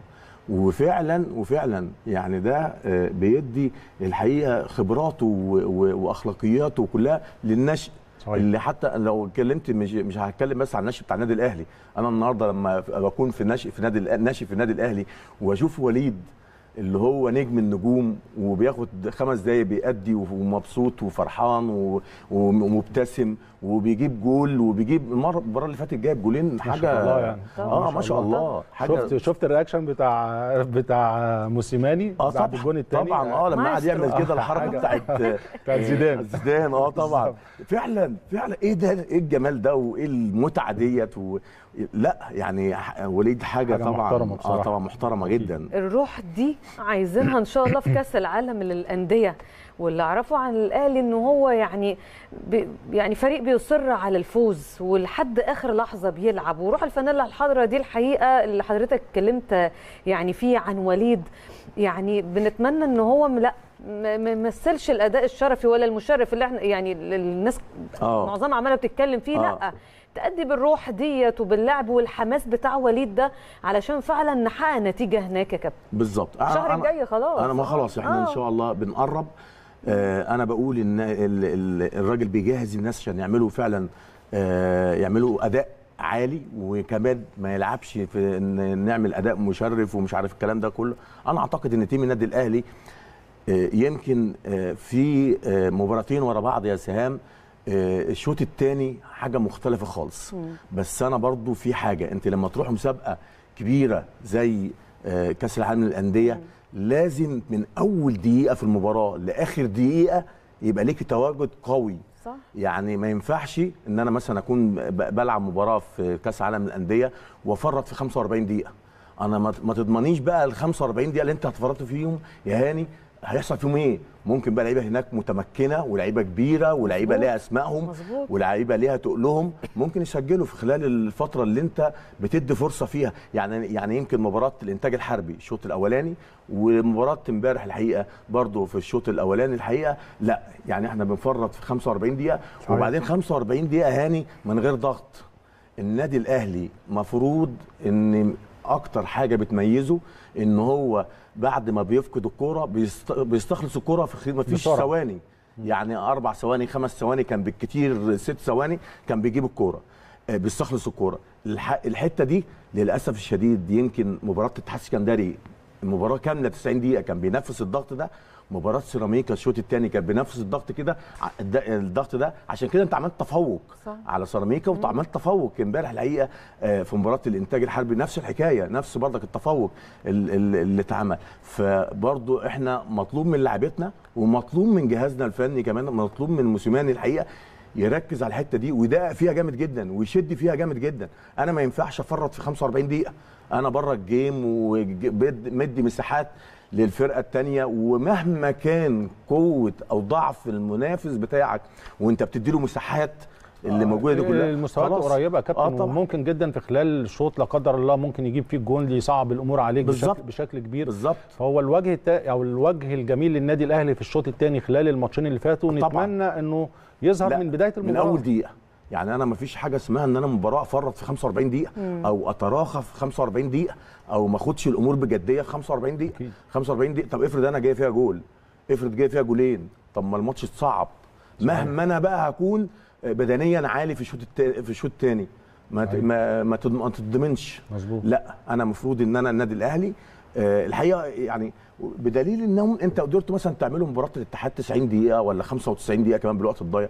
وفعلا وفعلا يعني ده آه، بيدي الحقيقه خبراته و- و- واخلاقياته كلها للنشء صحيح. اللي حتى لو اتكلمت مش مش هتكلم بس عن النشء بتاع النادي الاهلي انا النهارده لما بكون في ناشئ في نادي الأ- ناشئ في النادي الاهلي واشوف وليد اللي هو نجم النجوم وبياخد خمس دقايق بيأدي ومبسوط وفرحان و- ومبتسم وبيجيب جول وبيجيب المره المره اللي فاتت جايب جولين شاء حاجه الله يعني. اه ما شاء الله حاجه شفت شفت الرياكشن بتاع بتاع موسيماني اه بعد طبعا الجون الثاني طبعا اه لما قعد مايسترو. يعمل كده الحركه حاجة. بتاعت بتاعت زيدان. زيدان اه طبعا فعلا فعلا ايه ده ايه الجمال ده وايه المتعه ديت و... لا يعني ح- وليد حاجه, حاجة طبعا محترمة اه بصراحة. طبعا محترمه جدا الروح دي عايزينها ان شاء الله في كاس العالم للانديه واللي اعرفه عن الاهلي انه هو يعني بي يعني فريق بيصر على الفوز ولحد اخر لحظه بيلعب وروح الفانيلا الحضراء دي الحقيقه اللي حضرتك اتكلمت يعني فيه عن وليد يعني بنتمنى ان هو م- لا ما ما يمثلش الاداء الشرفي ولا المشرف اللي احنا يعني اللي الناس اه معظمها عماله بتتكلم فيه آه. لا تأدي بالروح ديت وباللعب والحماس بتاع وليد ده علشان فعلا نحقق نتيجه هناك يا كابتن بالظبط أنا- الشهر أنا- الجاي خلاص انا ما خلاص احنا ان آه. شاء الله بنقرب آه انا بقول ان ال- ال- الراجل بيجهز الناس عشان يعملوا فعلا آه يعملوا اداء عالي وكمان ما يلعبش في ان نعمل اداء مشرف ومش عارف الكلام ده كله انا اعتقد ان تيم النادي الاهلي آه، يمكن آه، في آه، مباراتين ورا بعض يا سهام آه، الشوط الثاني حاجه مختلفه خالص بس انا برضو في حاجه انت لما تروح مسابقه كبيره زي آه، كاس العالم للانديه لازم من اول دقيقه في المباراه لاخر دقيقه يبقى ليك تواجد قوي صح يعني ما ينفعش ان انا مثلا اكون ب- بلعب مباراه في كاس عالم الانديه وافرط في 45 دقيقه انا ما ما تضمنيش بقى ال 45 دقيقه اللي انت هتفرطوا فيهم يا هاني هيحصل فيهم ايه ممكن بقى لعيبه هناك متمكنه ولعيبه كبيره ولعيبه مظبوط. ليها اسمائهم مظبوط. ولعيبه ليها تقلهم ممكن يسجلوا في خلال الفتره اللي انت بتدي فرصه فيها يعني يعني يمكن مباراه الانتاج الحربي الشوط الاولاني ومباراه امبارح الحقيقه برضو في الشوط الاولاني الحقيقه لا يعني احنا بنفرط في 45 دقيقه صحيح. وبعدين 45 دقيقه هاني من غير ضغط النادي الاهلي مفروض ان اكتر حاجه بتميزه ان هو بعد ما بيفقد الكوره بيست... بيستخلص الكوره في خلال مفيش بسرعة. ثواني يعني اربع ثواني خمس ثواني كان بالكتير ست ثواني كان بيجيب الكوره آه، بيستخلص الكوره الح... الحته دي للاسف الشديد يمكن مباراه الاتحاد السكندري المباراه كامله 90 دقيقه كان بينفذ الضغط ده مباراه سيراميكا الشوط الثاني كان بينفذ الضغط كده ع- الد- الضغط ده عشان كده انت عملت تفوق صح. على سيراميكا وعملت تفوق امبارح الحقيقه آه، في مباراه الانتاج الحربي نفس الحكايه نفس برضك التفوق ال- ال- اللي اتعمل فبرضو احنا مطلوب من لاعبتنا ومطلوب من جهازنا الفني كمان مطلوب من موسيماني الحقيقه يركز على الحته دي ويدقق فيها جامد جدا ويشد فيها جامد جدا انا ما ينفعش افرط في 45 دقيقه انا بره الجيم ومدي مساحات للفرقه الثانيه ومهما كان قوه او ضعف المنافس بتاعك وانت بتديله مساحات اللي موجوده دي كلها المستويات خلاص. قريبه يا كابتن آه آه طبعا. ممكن جدا في خلال الشوط لا قدر الله ممكن يجيب فيك جون يصعب الامور عليك بالظبط. بشكل, بشكل كبير بالظبط فهو الوجه التا... او الوجه الجميل للنادي الاهلي في الشوط الثاني خلال الماتشين اللي فاتوا طبعاً. نتمنى انه يظهر لا، من بدايه من المباراه اول دقيقه يعني انا ما فيش حاجه اسمها ان انا مباراه افرط في 45 دقيقه او اتراخى في 45 دقيقه او ما اخدش الامور بجديه في 45 دقيقه أكيد. 45 دقيقه طب افرض انا جاي فيها جول افرض جاي فيها جولين طب ما الماتش اتصعب مهما انا بقى هكون بدنيا عالي في الشوط التا- في الشوط الثاني ما ت- صحيح. ما ما تضم- ما تضمنش مظبوط لا انا المفروض ان انا النادي الاهلي آه، الحقيقه يعني بدليل انهم انت قدرت مثلا تعملوا مباراه الاتحاد 90 دقيقه ولا 95 دقيقه كمان بالوقت الضايع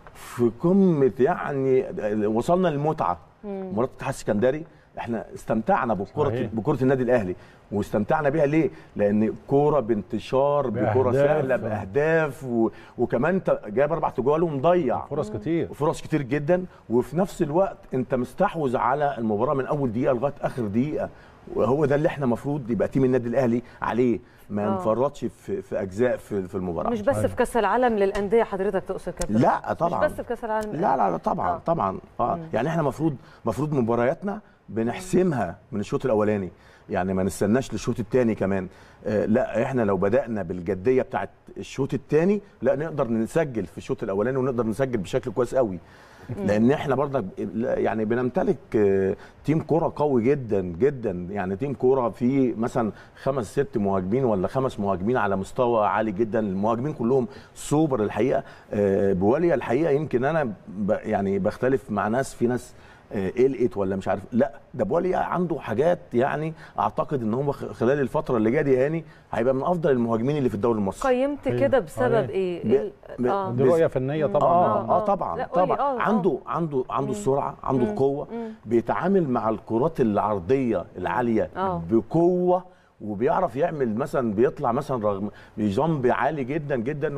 في قمه يعني وصلنا للمتعه مباراه الاتحاد السكندري احنا استمتعنا بكره صحيح. بكره النادي الاهلي واستمتعنا بيها ليه؟ لان كوره بانتشار بكوره بأهداف. سهله باهداف و... وكمان انت جايب اربع تجوال ومضيع فرص كتير فرص كتير جدا وفي نفس الوقت انت مستحوذ على المباراه من اول دقيقه لغايه اخر دقيقه وهو ده اللي احنا المفروض يبقى تيم النادي الاهلي عليه ما آه. نفرطش في, في اجزاء في, في المباراه مش بس في كاس العالم للانديه حضرتك تقصد كابتن لا طبعا مش بس في كاس العالم لا لا, لا طبعا آه. آه. طبعا اه يعني احنا المفروض المفروض مبارياتنا بنحسمها من الشوط الاولاني يعني ما نستناش للشوط الثاني كمان آه لا احنا لو بدانا بالجديه بتاعت الشوط الثاني لا نقدر نسجل في الشوط الاولاني ونقدر نسجل بشكل كويس قوي لان احنا برضك يعني بنمتلك آه، تيم كوره قوي جدا جدا يعني تيم كوره فيه مثلا خمس ست مهاجمين ولا خمس مهاجمين على مستوى عالي جدا المهاجمين كلهم سوبر الحقيقه آه، بواليا الحقيقه يمكن انا ب يعني بختلف مع ناس في ناس آه، قلقت ولا مش عارف لا ده بواليا عنده حاجات يعني اعتقد ان هو خ- خلال الفتره اللي جايه دي هاني هيبقى من افضل المهاجمين اللي في الدوري المصري قيمت صحيح. كده بسبب صحيح. ايه؟ ب- إيه ب- ال- اه دي رؤيه فنيه طبعا اه آه، اه آه. طبعا لا، قولي، طبعا آه، آه. عنده عنده عنده السرعه عنده القوه بيتعامل مع الكرات العرضيه العاليه آه. بقوه وبيعرف يعمل مثلا بيطلع مثلا رغم بجنب عالي جدا جدا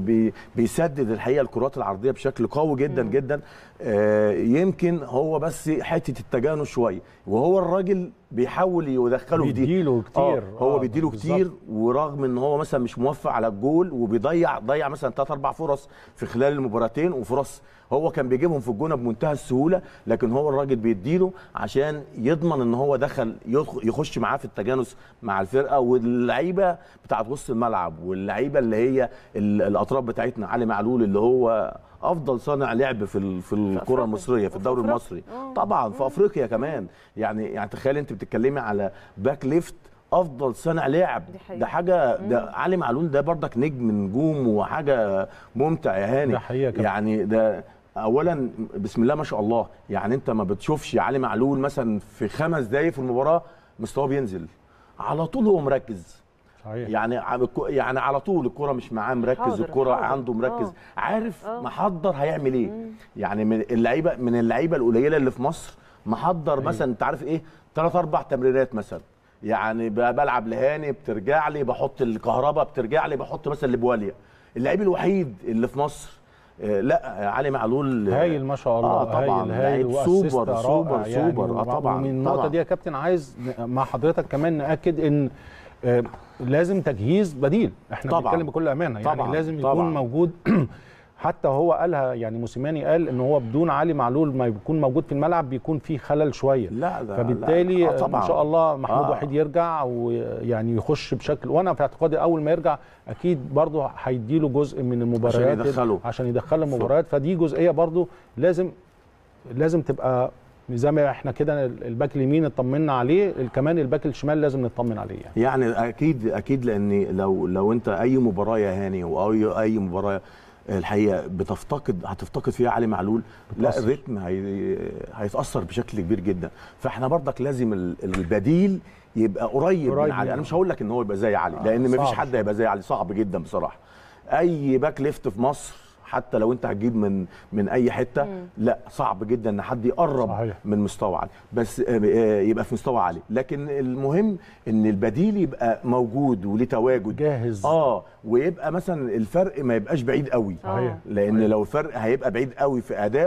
وبيسدد الحقيقه الكرات العرضيه بشكل قوي جدا جدا آه يمكن هو بس حته التجانس شويه وهو الراجل بيحاول يدخله في دي بيديله كتير. آه هو آه، بيديله بالظبط. كتير ورغم ان هو مثلا مش موفق على الجول وبيضيع ضيع مثلا ثلاث اربع فرص في خلال المباراتين وفرص هو كان بيجيبهم في الجونه بمنتهى السهوله لكن هو الراجل بيديله عشان يضمن ان هو دخل يدخ- يخش معاه في التجانس مع الفرقه واللعيبه بتاعت وسط الملعب واللعيبه اللي هي ال- الاطراف بتاعتنا علي معلول اللي هو افضل صانع لعب في ال- في الكره أفريقيا. المصريه في الدوري وفي المصري أفريقيا. آه. طبعا في افريقيا كمان يعني يعني تخيل انت بتتكلمي على باك ليفت افضل صانع لعب دي حقيقة. ده حاجه ده علي معلول ده برضك نجم نجوم وحاجه ممتع يا هاني ده حقيقة كمان. يعني ده اولا بسم الله ما شاء الله يعني انت ما بتشوفش علي معلول مثلا في خمس دقايق في المباراه مستواه بينزل على طول هو مركز صحيح يعني ع- يعني على طول الكرة مش معاه مركز حاضر، الكرة حاضر. عنده مركز آه. عارف آه. محضر هيعمل ايه يعني من اللعيبه من اللعيبه القليله اللي في مصر محضر مثلا انت عارف ايه ثلاث اربع تمريرات مثلا يعني ب- بلعب لهاني بترجع لي بحط الكهرباء بترجع لي بحط مثلا لبواليا اللعيب الوحيد اللي في مصر آه، لا علي معلول آه، هايل ما شاء الله اه طبعا هايل هايل لعيب وأسيست سوبر رائع سوبر يعني سوبر اه طبعا ومن النقطه طبعاً. دي يا كابتن عايز ن- مع حضرتك كمان ناكد ان آه، لازم تجهيز بديل احنا طبعاً. بنتكلم بكل امانه يعني طبعاً. لازم يكون طبعاً. موجود حتى هو قالها يعني موسيماني قال ان هو بدون علي معلول ما يكون موجود في الملعب بيكون في خلل شويه لا ده فبالتالي لا. آه ان شاء الله محمود آه. وحيد يرجع ويعني يخش بشكل وانا في اعتقادي اول ما يرجع اكيد برضه هيديله جزء من المباريات يدخله. عشان يدخله المباريات فدي جزئيه برضه لازم لازم تبقى زي ما احنا كده الباك اليمين اطمنا عليه كمان الباك الشمال لازم نطمن عليه يعني. يعني اكيد اكيد لان لو لو انت اي مباراه يا هاني او اي اي مباراه الحقيقه بتفتقد هتفتقد فيها علي معلول لا بتأثر. الريتم هي هيتاثر بشكل كبير جدا فاحنا برضك لازم ال- البديل يبقى قريب, قريب من علي منه. انا مش هقول لك ان هو يبقى زي علي آه، لان مفيش صعب. حد هيبقى زي علي صعب جدا بصراحه اي باك ليفت في مصر حتى لو انت هتجيب من من اي حته لا صعب جدا ان حد يقرب صحيح. من مستوى عالي بس آه، آه، يبقى في مستوى عالي لكن المهم ان البديل يبقى موجود وليه تواجد جاهز اه ويبقى مثلا الفرق ما يبقاش بعيد قوي صحيح. لان لو الفرق هيبقى بعيد قوي في ادائه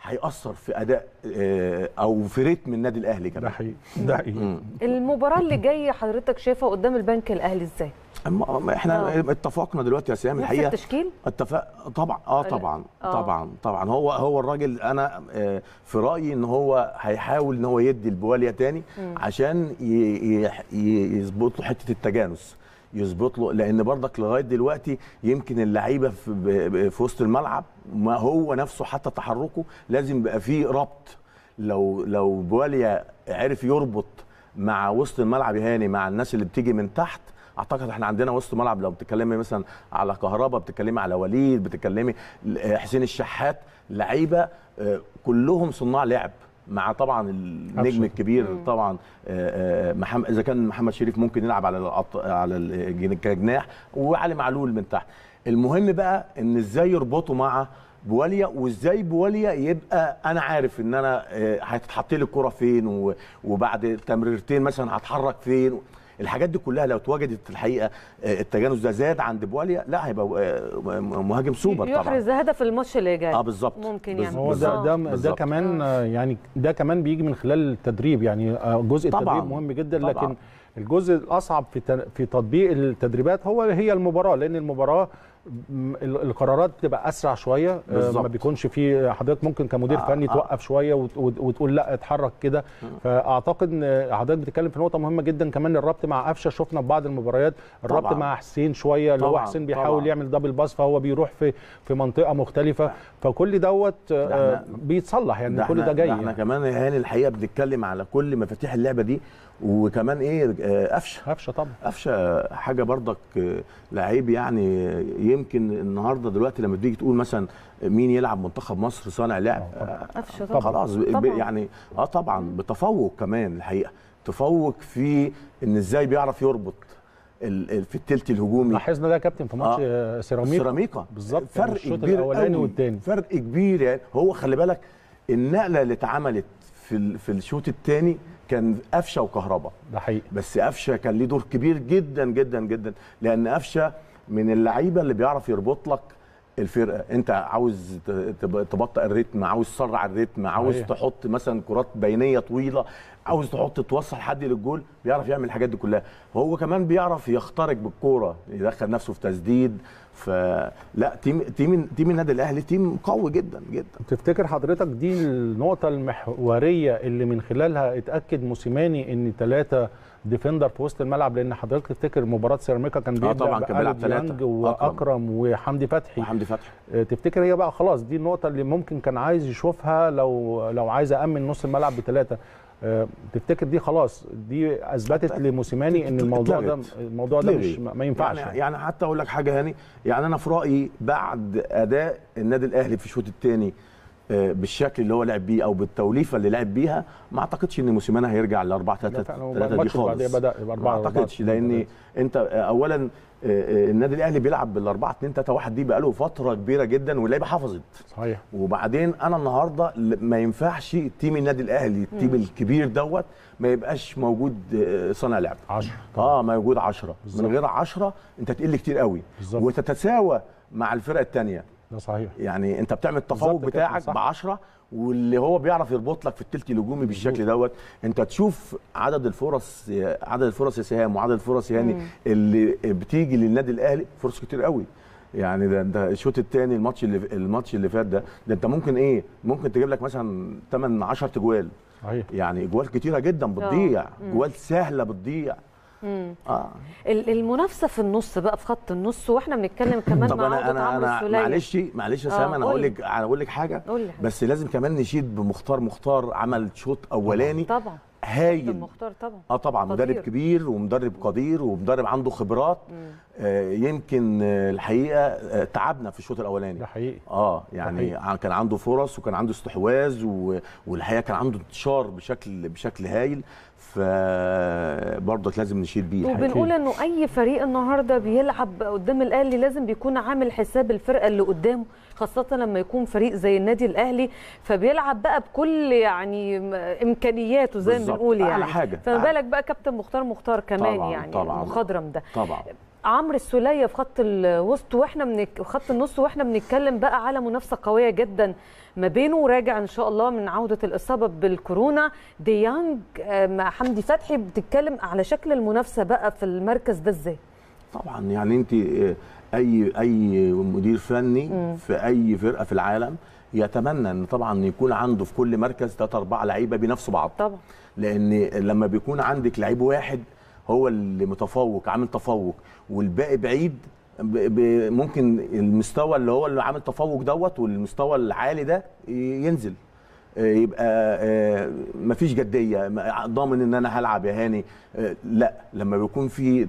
هيأثر في اداء آه، او في ريتم النادي الاهلي ده كمان حقيقي ده حقيقي المباراه اللي جايه حضرتك شايفها قدام البنك الاهلي ازاي أما أما احنا آه. اتفقنا دلوقتي يا سام نفس الحقيقه التشكيل اتفق طبعا اه طبعا آه. طبعا طبعا هو هو الراجل انا آه، في رايي ان هو هيحاول ان هو يدي البواليا تاني عشان ي- ي- ي- يظبط له حته التجانس يظبط له لان برضك لغايه دلوقتي يمكن اللعيبه في, ب- ب- في وسط الملعب ما هو نفسه حتى تحركه لازم يبقى فيه ربط لو لو بواليا عرف يربط مع وسط الملعب هاني مع الناس اللي بتيجي من تحت اعتقد احنا عندنا وسط ملعب لو بتتكلمي مثلا على كهربا بتتكلمي على وليد بتتكلمي ل- حسين الشحات لعيبه آه، كلهم صناع لعب مع طبعا النجم أبشر. الكبير طبعا آه، آه، محمد اذا كان محمد شريف ممكن يلعب على الأط- على الجن- كجناح وعلي معلول من تحت المهم بقى ان ازاي يربطوا مع بواليا وازاي بواليا يبقى انا عارف ان انا آه، هتتحط لي الكره فين و- وبعد تمريرتين مثلا هتحرك فين الحاجات دي كلها لو اتوجدت الحقيقه آه، التجانس ده زاد عند بواليا لا هيبقى آه، مهاجم سوبر طبعا يحرز هدف الماتش اللي جاي اه بالظبط ممكن بالظبط. يعني هو ده ده ده بالظبط. كمان آه، يعني ده كمان بيجي من خلال التدريب يعني آه، جزء طبعاً. التدريب مهم جدا طبعاً. لكن الجزء الاصعب في تن- في تطبيق التدريبات هو هي المباراه لان المباراه م- ال- القرارات بتبقى اسرع شويه آه، ما بالظبط. بيكونش في حضرتك ممكن كمدير آه، فني آه. توقف شويه وت- وت- وتقول لا اتحرك كده فاعتقد ان حضرتك بتتكلم في نقطه مهمه جدا كمان الربط مع قفشه شفنا في بعض المباريات الربط طبعاً. مع حسين شويه اللي هو طبعاً، حسين بيحاول طبعاً. يعمل دبل باس فهو بيروح في في منطقه مختلفه فكل دوت آه، إحنا- بيتصلح يعني كل احنا- ده جاي احنا يعني. كمان يا هاني الحقيقه بنتكلم على كل مفاتيح اللعبه دي وكمان ايه آه، قفشه قفشه طبعا قفشه حاجه برضك آه، لعيب يعني آه، يمكن النهارده دلوقتي لما تيجي تقول مثلا مين يلعب منتخب مصر صانع لعب آه، قفشه طبعا خلاص ب- طبعاً. يعني اه طبعا بتفوق كمان الحقيقه تفوق في ان ازاي بيعرف يربط ال- ال- في التلت الهجومي لاحظنا ده يا كابتن في ماتش آه. سيراميكا سيراميكا بالظبط فرق يعني الشوط كبير الاولاني قوي. والثاني فرق كبير يعني هو خلي بالك النقله اللي اتعملت في ال- في الشوط الثاني كان قفشه وكهربا ده حقيقي بس قفشه كان ليه دور كبير جدا جدا جدا لان قفشه من اللعيبه اللي بيعرف يربط لك الفرقه انت عاوز ت- تب- تبطئ الريتم عاوز تسرع الريتم عاوز صحيح. تحط مثلا كرات بينيه طويله عاوز تحط توصل حد للجول بيعرف يعمل الحاجات دي كلها هو كمان بيعرف يخترق بالكوره يدخل نفسه في تسديد فلا تيم تيم تيم النادي الاهلي تيم قوي جدا جدا تفتكر حضرتك دي النقطة المحورية اللي من خلالها اتأكد موسيماني ان ثلاثة ديفندر في وسط الملعب لان حضرتك تفتكر مباراة سيراميكا كان بيبدأ طبعاً كان بيلعب بألو ديانج ثلاثة. واكرم وحمدي فتحي وحمدي فتحي آه، تفتكر هي بقى خلاص دي النقطة اللي ممكن كان عايز يشوفها لو لو عايز أأمن نص الملعب بثلاثة آه، تفتكر دي خلاص دي اثبتت لموسيماني ان الموضوع ده اتلغت. الموضوع ده مش اتلغي. ما ينفعش يعني, يعني حتى اقول لك حاجه هاني يعني انا في رايي بعد اداء النادي الاهلي في الشوط الثاني بالشكل اللي هو لعب بيه او بالتوليفه اللي لعب بيها ما اعتقدش ان موسيماني هيرجع ل 4 لا 3 فعلا هو 3 دي الماتش اللي بعديه خالص بدأ يبقى ما 4 اعتقدش لان انت آه، اولا آه، آه، النادي الاهلي بيلعب بال 4 2 3 1 دي بقاله فتره كبيره جدا واللعيبه حفظت صحيح وبعدين انا النهارده ل- ما ينفعش تيم النادي الاهلي التيم الكبير دوت ما يبقاش موجود آه، صانع لعب 10 اه موجود 10 بالظبط. من غير 10 انت تقل كتير قوي بالظبط. وتتساوى مع الفرقه الثانيه ده صحيح يعني انت بتعمل التفوق بالظبط كده، بتاعك صح. ب 10 واللي هو بيعرف يربط لك في التلت الهجومي بالشكل دوت انت تشوف عدد الفرص عدد الفرص يا سهام وعدد الفرص يعني اللي بتيجي للنادي الاهلي فرص كتير قوي يعني ده انت الشوط الثاني الماتش اللي الماتش اللي فات ده ده انت ممكن ايه ممكن تجيب لك مثلا 8 10 تجوال صحيح يعني جوال كتيره جدا بتضيع جوال سهله بتضيع اه ال- المنافسه في النص بقى في خط النص واحنا بنتكلم كمان طب مع انا عوده انا عمرو انا السوليه معلش معلش يا آه، سام انا هقول قولي. لك انا هقول لك حاجه قولي حاجة. بس لازم كمان نشيد بمختار مختار عمل شوط اولاني طبعا كابتن هايل مختار طبعا اه طبعا قدير. مدرب كبير ومدرب قدير ومدرب عنده خبرات آه يمكن آه الحقيقه آه تعبنا في الشوط الاولاني ده حقيقي اه يعني ع- كان عنده فرص وكان عنده استحواذ و... والحقيقه كان عنده انتشار بشكل بشكل هايل فبرضك لازم نشيد بيه الحقيقة. وبنقول انه اي فريق النهارده بيلعب قدام الاهلي لازم بيكون عامل حساب الفرقه اللي قدامه خاصه لما يكون فريق زي النادي الاهلي فبيلعب بقى بكل يعني م- امكانياته زي ما بالظبط. بنقول أعلى يعني حاجة. فما أعلى. بالك بقى كابتن مختار مختار كمان طبعاً، يعني طبعاً. المخضرم ده طبعا عمرو السوليه في خط الوسط واحنا من خط النص واحنا بنتكلم بقى على منافسه قويه جدا ما بينه وراجع ان شاء الله من عوده الاصابه بالكورونا ديانج مع حمدي فتحي بتتكلم على شكل المنافسه بقى في المركز ده ازاي طبعا يعني انت اي اي مدير فني م. في اي فرقه في العالم يتمنى ان طبعا يكون عنده في كل مركز ثلاثة أربعة لعيبة بينافسوا بعض طبعا لأن لما بيكون عندك لعيب واحد هو اللي متفوق عامل تفوق والباقي بعيد ممكن المستوى اللي هو اللي عامل تفوق دوت والمستوى العالي ده ينزل يبقى مفيش جديه ضامن ان انا هلعب يا هاني لا لما بيكون في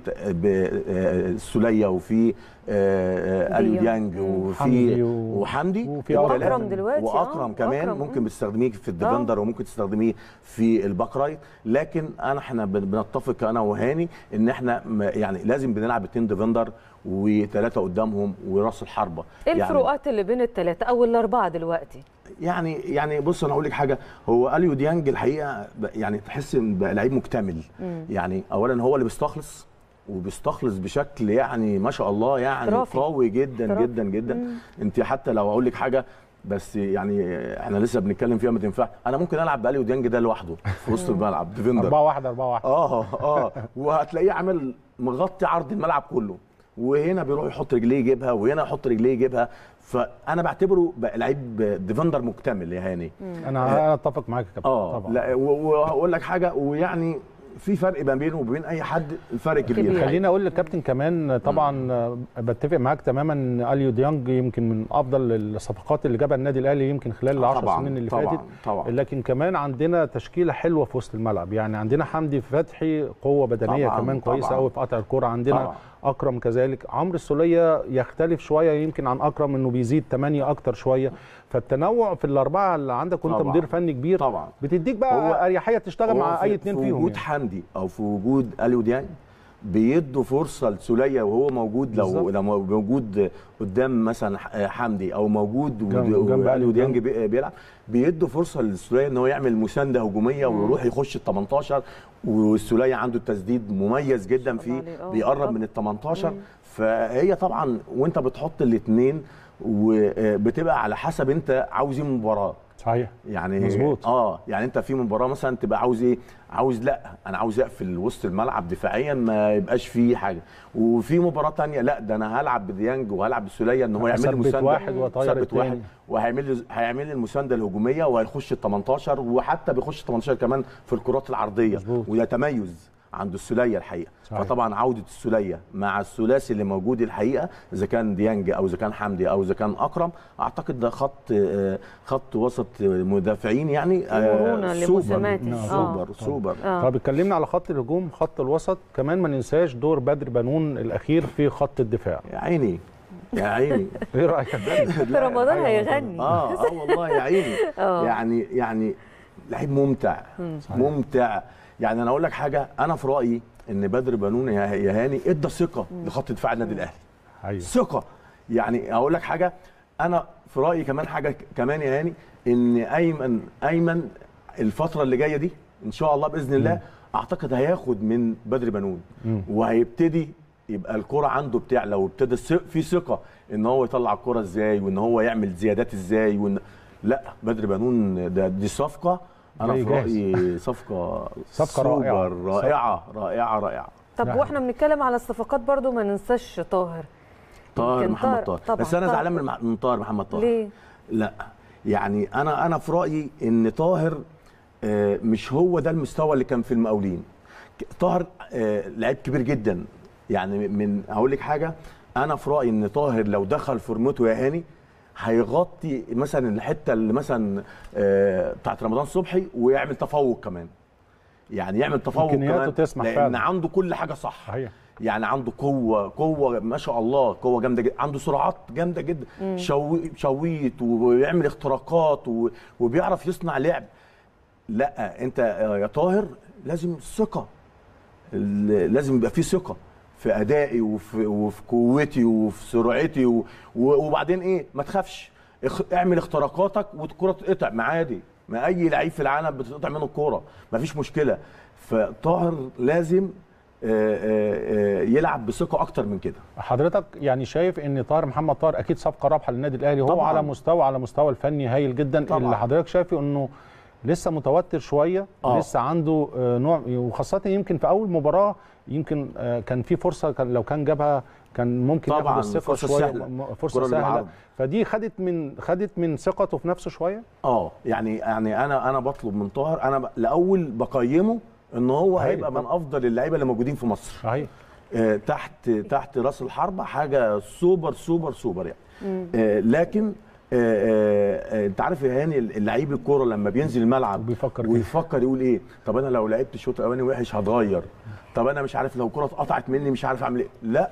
سوليه وفي اليو ديانج وفي وحمدي وفي واكرم دلوقتي واكرم كمان أكرم. ممكن بتستخدميه في الديفندر وممكن تستخدميه في الباك رايت لكن انا احنا بنتفق انا وهاني ان احنا يعني لازم بنلعب اثنين ديفندر وثلاثه قدامهم وراس الحربه ايه الفروقات اللي بين الثلاثه او الاربعه دلوقتي يعني يعني بص انا اقول لك حاجه هو اليو ديانج الحقيقه يعني تحس ان بقى لعيب مكتمل مم. يعني اولا هو اللي بيستخلص وبيستخلص بشكل يعني ما شاء الله يعني ترافي. قوي جدا ترافي. جدا جدا مم. انت حتى لو اقول لك حاجه بس يعني احنا لسه بنتكلم فيها ما تنفع انا ممكن العب باليو ديانج ده لوحده في وسط الملعب ديفندر 4 1 4 1 اه اه وهتلاقيه عامل مغطي عرض الملعب كله وهنا بيروح يحط رجليه يجيبها وهنا يحط رجليه يجيبها فانا بعتبره لعيب ديفندر مكتمل يا هاني انا انا اتفق معاك يا كابتن اه طبعا لا وهقول لك حاجه ويعني في فرق ما بينه وبين اي حد الفرق كبير, كبير. خليني اقول للكابتن كمان طبعا بتفق معاك تماما ان اليو ديانج يمكن من افضل الصفقات اللي جابها النادي الاهلي يمكن خلال العشر طبعاً سنين اللي طبعاً فاتت طبعا لكن كمان عندنا تشكيله حلوه في وسط الملعب يعني عندنا حمدي فتحي قوه بدنيه طبعاً، كمان كويسه طبعاً. قوي في قطع الكره عندنا طبعاً. اكرم كذلك عمرو السوليه يختلف شويه يمكن عن اكرم انه بيزيد 8 اكتر شويه فالتنوع في الاربعه اللي عندك وانت طبعاً. مدير فني كبير طبعا بتديك بقى هو- اريحيه تشتغل هو مع في- اي اتنين في فيهم وجود يعني. حمدي او في وجود اليو ديانج بيدوا فرصه لسوليه وهو موجود لو بالظبط. لو موجود قدام مثلا حمدي او موجود جنب- جنب اليو أليو ديانج بي- بيلعب بيدوا فرصه للسوليه ان هو يعمل مسانده هجوميه ويروح يخش ال 18 والسوليه عنده التسديد مميز جدا الله فيه عليه. آه، بيقرب بالظبط. من ال 18 فهي طبعا وانت بتحط الاثنين وبتبقى على حسب انت عاوز ايه من المباراه صحيح يعني مظبوط. اه يعني انت في مباراه مثلا تبقى عاوز ايه عاوز لا انا عاوز اقفل وسط الملعب دفاعيا ما يبقاش فيه حاجه وفي مباراه تانية لا ده انا هلعب بديانج وهلعب بالسوليه ان هو يعمل لي أثبت مسانده واحد وأطير ثبت التاني. واحد وهيعمل لي هيعمل لي المسانده الهجوميه وهيخش ال 18 وحتى بيخش ال 18 كمان في الكرات العرضيه مظبوط. وده تميز عند السوليه الحقيقه صحيح. فطبعا عوده السوليه مع الثلاثي اللي موجود الحقيقه اذا كان ديانج او اذا كان حمدي او اذا كان اكرم اعتقد ده خط آه، خط وسط مدافعين يعني آه، مرونة سوبر لمساماتي. آه. سوبر سوبر آه. طب اتكلمنا على خط الهجوم خط الوسط كمان ما ننساش دور بدر بنون الاخير في خط الدفاع يا عيني يا عيني ايه رايك يا بدر؟ لا، رمضان أيوة هيغني اه اه والله يا عيني آه. يعني يعني لعيب ممتع ممتع يعني انا اقول لك حاجه انا في رايي ان بدر بنون يا يا هاني ادى ثقه لخط دفاع النادي الاهلي ايوه ثقه يعني اقول لك حاجه انا في رايي كمان حاجه ك- كمان يا هاني ان ايمن ايمن الفتره اللي جايه دي ان شاء الله باذن الله اعتقد هياخد من بدر بنون مم. وهيبتدي يبقى الكرة عنده بتعلى وابتدى الث- في ثقه ان هو يطلع الكرة ازاي وان هو يعمل زيادات ازاي وان لا بدر بنون ده دي صفقه انا جاي في جاهز. رايي صفقه صفقة سوبر رائعة. رائعه رائعه رائعه طب نعم. واحنا بنتكلم على الصفقات برضو ما ننساش طاهر طاهر يمكن محمد طاهر طبعا بس انا طاهر. زعلان من من طاهر محمد طاهر ليه؟ لا يعني انا انا في رايي ان طاهر آه، مش هو ده المستوى اللي كان في المقاولين ك- طاهر آه، لعيب كبير جدا يعني من هقول لك حاجه انا في رايي ان طاهر لو دخل فورمته يا هاني هيغطي مثلا الحته اللي مثلا آه، بتاعت رمضان صبحي ويعمل تفوق كمان يعني يعمل تفوق إمكانياته كمان تسمح لان فعلا. عنده كل حاجه صح صحيح يعني عنده قوه قوه ما شاء الله قوه جامده جدا عنده سرعات جامده جدا شو شويت ويعمل اختراقات و- وبيعرف يصنع لعب لا انت يا طاهر لازم ثقه ال- لازم يبقى في ثقه في ادائي وفي, وفي قوتي وفي سرعتي و- و- وبعدين ايه ما تخافش اخ- اعمل اختراقاتك والكره تتقطع ما عادي ما اي لعيب في العالم بتتقطع منه الكوره ما فيش مشكله فطاهر لازم آه، آه، يلعب بثقه اكتر من كده حضرتك يعني شايف ان طاهر محمد طاهر اكيد صفقه رابحه للنادي الاهلي هو طبعاً. على مستوى على مستوى الفني هايل جدا طبعاً. اللي حضرتك شايفه انه لسه متوتر شويه آه. لسه عنده آه، نوع وخاصه يمكن في اول مباراه يمكن آه، كان في فرصه كان لو كان جابها كان ممكن طبعاً، ياخد الثقه فرصة شويه سهلة. م- الكرة فرصه اللي سهله بالعرض. فدي خدت من خدت من ثقته في نفسه شويه اه يعني يعني انا انا بطلب من طاهر انا ب- الاول بقيمه ان هو هايل هيبقى من طبعاً. افضل اللعيبه اللي موجودين في مصر صحيح آه، تحت تحت راس الحربه حاجه سوبر سوبر سوبر يعني آه، لكن آه، آه، آه، انت عارف يا هاني اللعيب الكوره لما بينزل الملعب بيفكر كده. ويفكر يقول ايه طب انا لو لعبت الشوط الاولاني وحش هتغير طب انا مش عارف لو الكوره اتقطعت مني مش عارف اعمل ايه لا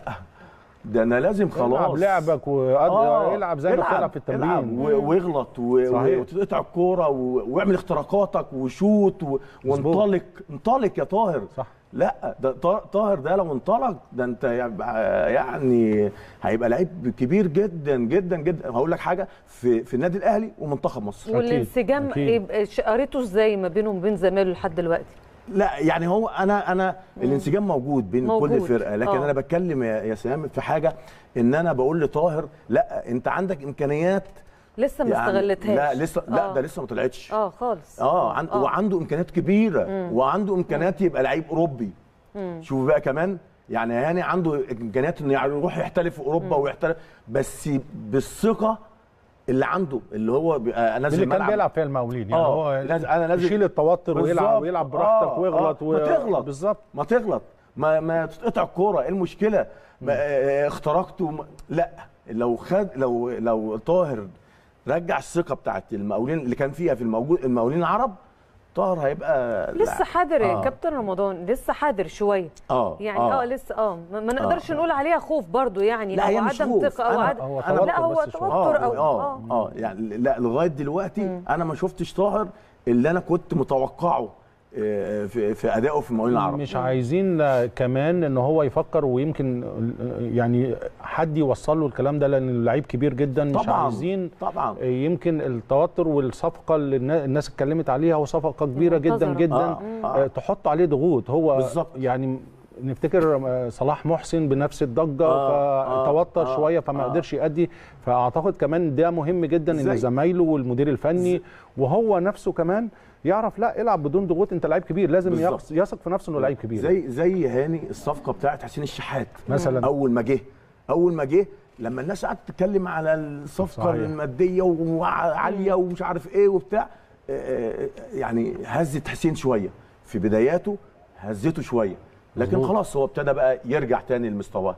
ده انا لازم خلاص العب لعبك والعب زي ما بتلعب في العب التمرين و- واغلط و- صحيح. و- وتقطع الكوره و- واعمل اختراقاتك وشوت و- مظبوط. وانطلق انطلق يا طاهر صح. لا ده طا- طاهر ده لو انطلق ده انت يبقى يعني هيبقى لعيب كبير جدا جدا جدا هقول لك حاجه في في النادي الاهلي ومنتخب مصر والانسجام أكيد. يبقى ش- قريته ازاي ما بينه وبين زمايله لحد دلوقتي لا يعني هو انا انا الانسجام موجود بين موجود. كل فرقه لكن آه. انا بتكلم يا يا سلام في حاجه ان انا بقول لطاهر لا انت عندك امكانيات لسه ما يعني استغلتهاش لا لسه لا آه. ده لسه ما طلعتش اه خالص اه عن... وعنده امكانيات كبيره وعنده امكانيات يبقى لعيب اوروبي شوف بقى كمان يعني هاني عنده امكانيات انه يعني يروح يحترف في اوروبا ويحترف بس بالثقه اللي عنده اللي هو بيبقى نازل اللي كان الملعب بيلعب فيها المقاولين يعني آه، هو لازم- أنا لازم- يشيل التوتر ويلعب بالظبط. ويلعب براحتك آه، ويغلط آه، ما تغلط بالظبط ما تغلط ما ما تتقطع الكوره ايه المشكله ما آه، اخترقته ما- لا لو خد لو لو طاهر رجع الثقه بتاعت المقاولين اللي كان فيها في الموجود المقاولين العرب طاهر هيبقى لسه حذر يا آه. كابتن رمضان لسه حذر شويه اه يعني اه, لسه اه ما ما نقدرش نقول عليها خوف برضو يعني لا، او هي مش عدم خوف. ثقه او أنا- عدم هو أنا- توتر لا هو بس شوية. توتر او اه اه يعني لا لغايه دلوقتي انا ما شفتش طاهر اللي انا كنت متوقعه آه، في في ادائه في المقاولين العرب مش عايزين آه، كمان ان هو يفكر ويمكن آه، يعني حد يوصل له الكلام ده لان اللعيب كبير جدا مش طبعاً، عايزين طبعا آه، يمكن التوتر والصفقه اللي النا- الناس اتكلمت عليها وصفقه كبيره جدا منتظرة. جدا آه، آه. آه، تحط عليه ضغوط هو بالظبط. يعني نفتكر آه، صلاح محسن بنفس الضجه آه، فتوتر آه، شويه فما آه. قدرش يأدي فاعتقد كمان ده مهم جدا ان زي- زمايله والمدير الفني وهو نفسه كمان يعرف لا العب بدون ضغوط انت لعيب كبير لازم بالظبط. يقص- يثق في نفسه انه لعيب كبير زي زي هاني الصفقه بتاعت حسين الشحات مثلاً. اول ما جه اول ما جه لما الناس قعدت تتكلم على الصفقه صحيح. الماديه وعاليه ومش عارف ايه وبتاع آه، يعني هزت حسين شويه في بداياته هزته شويه لكن مظبوط. خلاص هو ابتدى بقى يرجع تاني لمستواه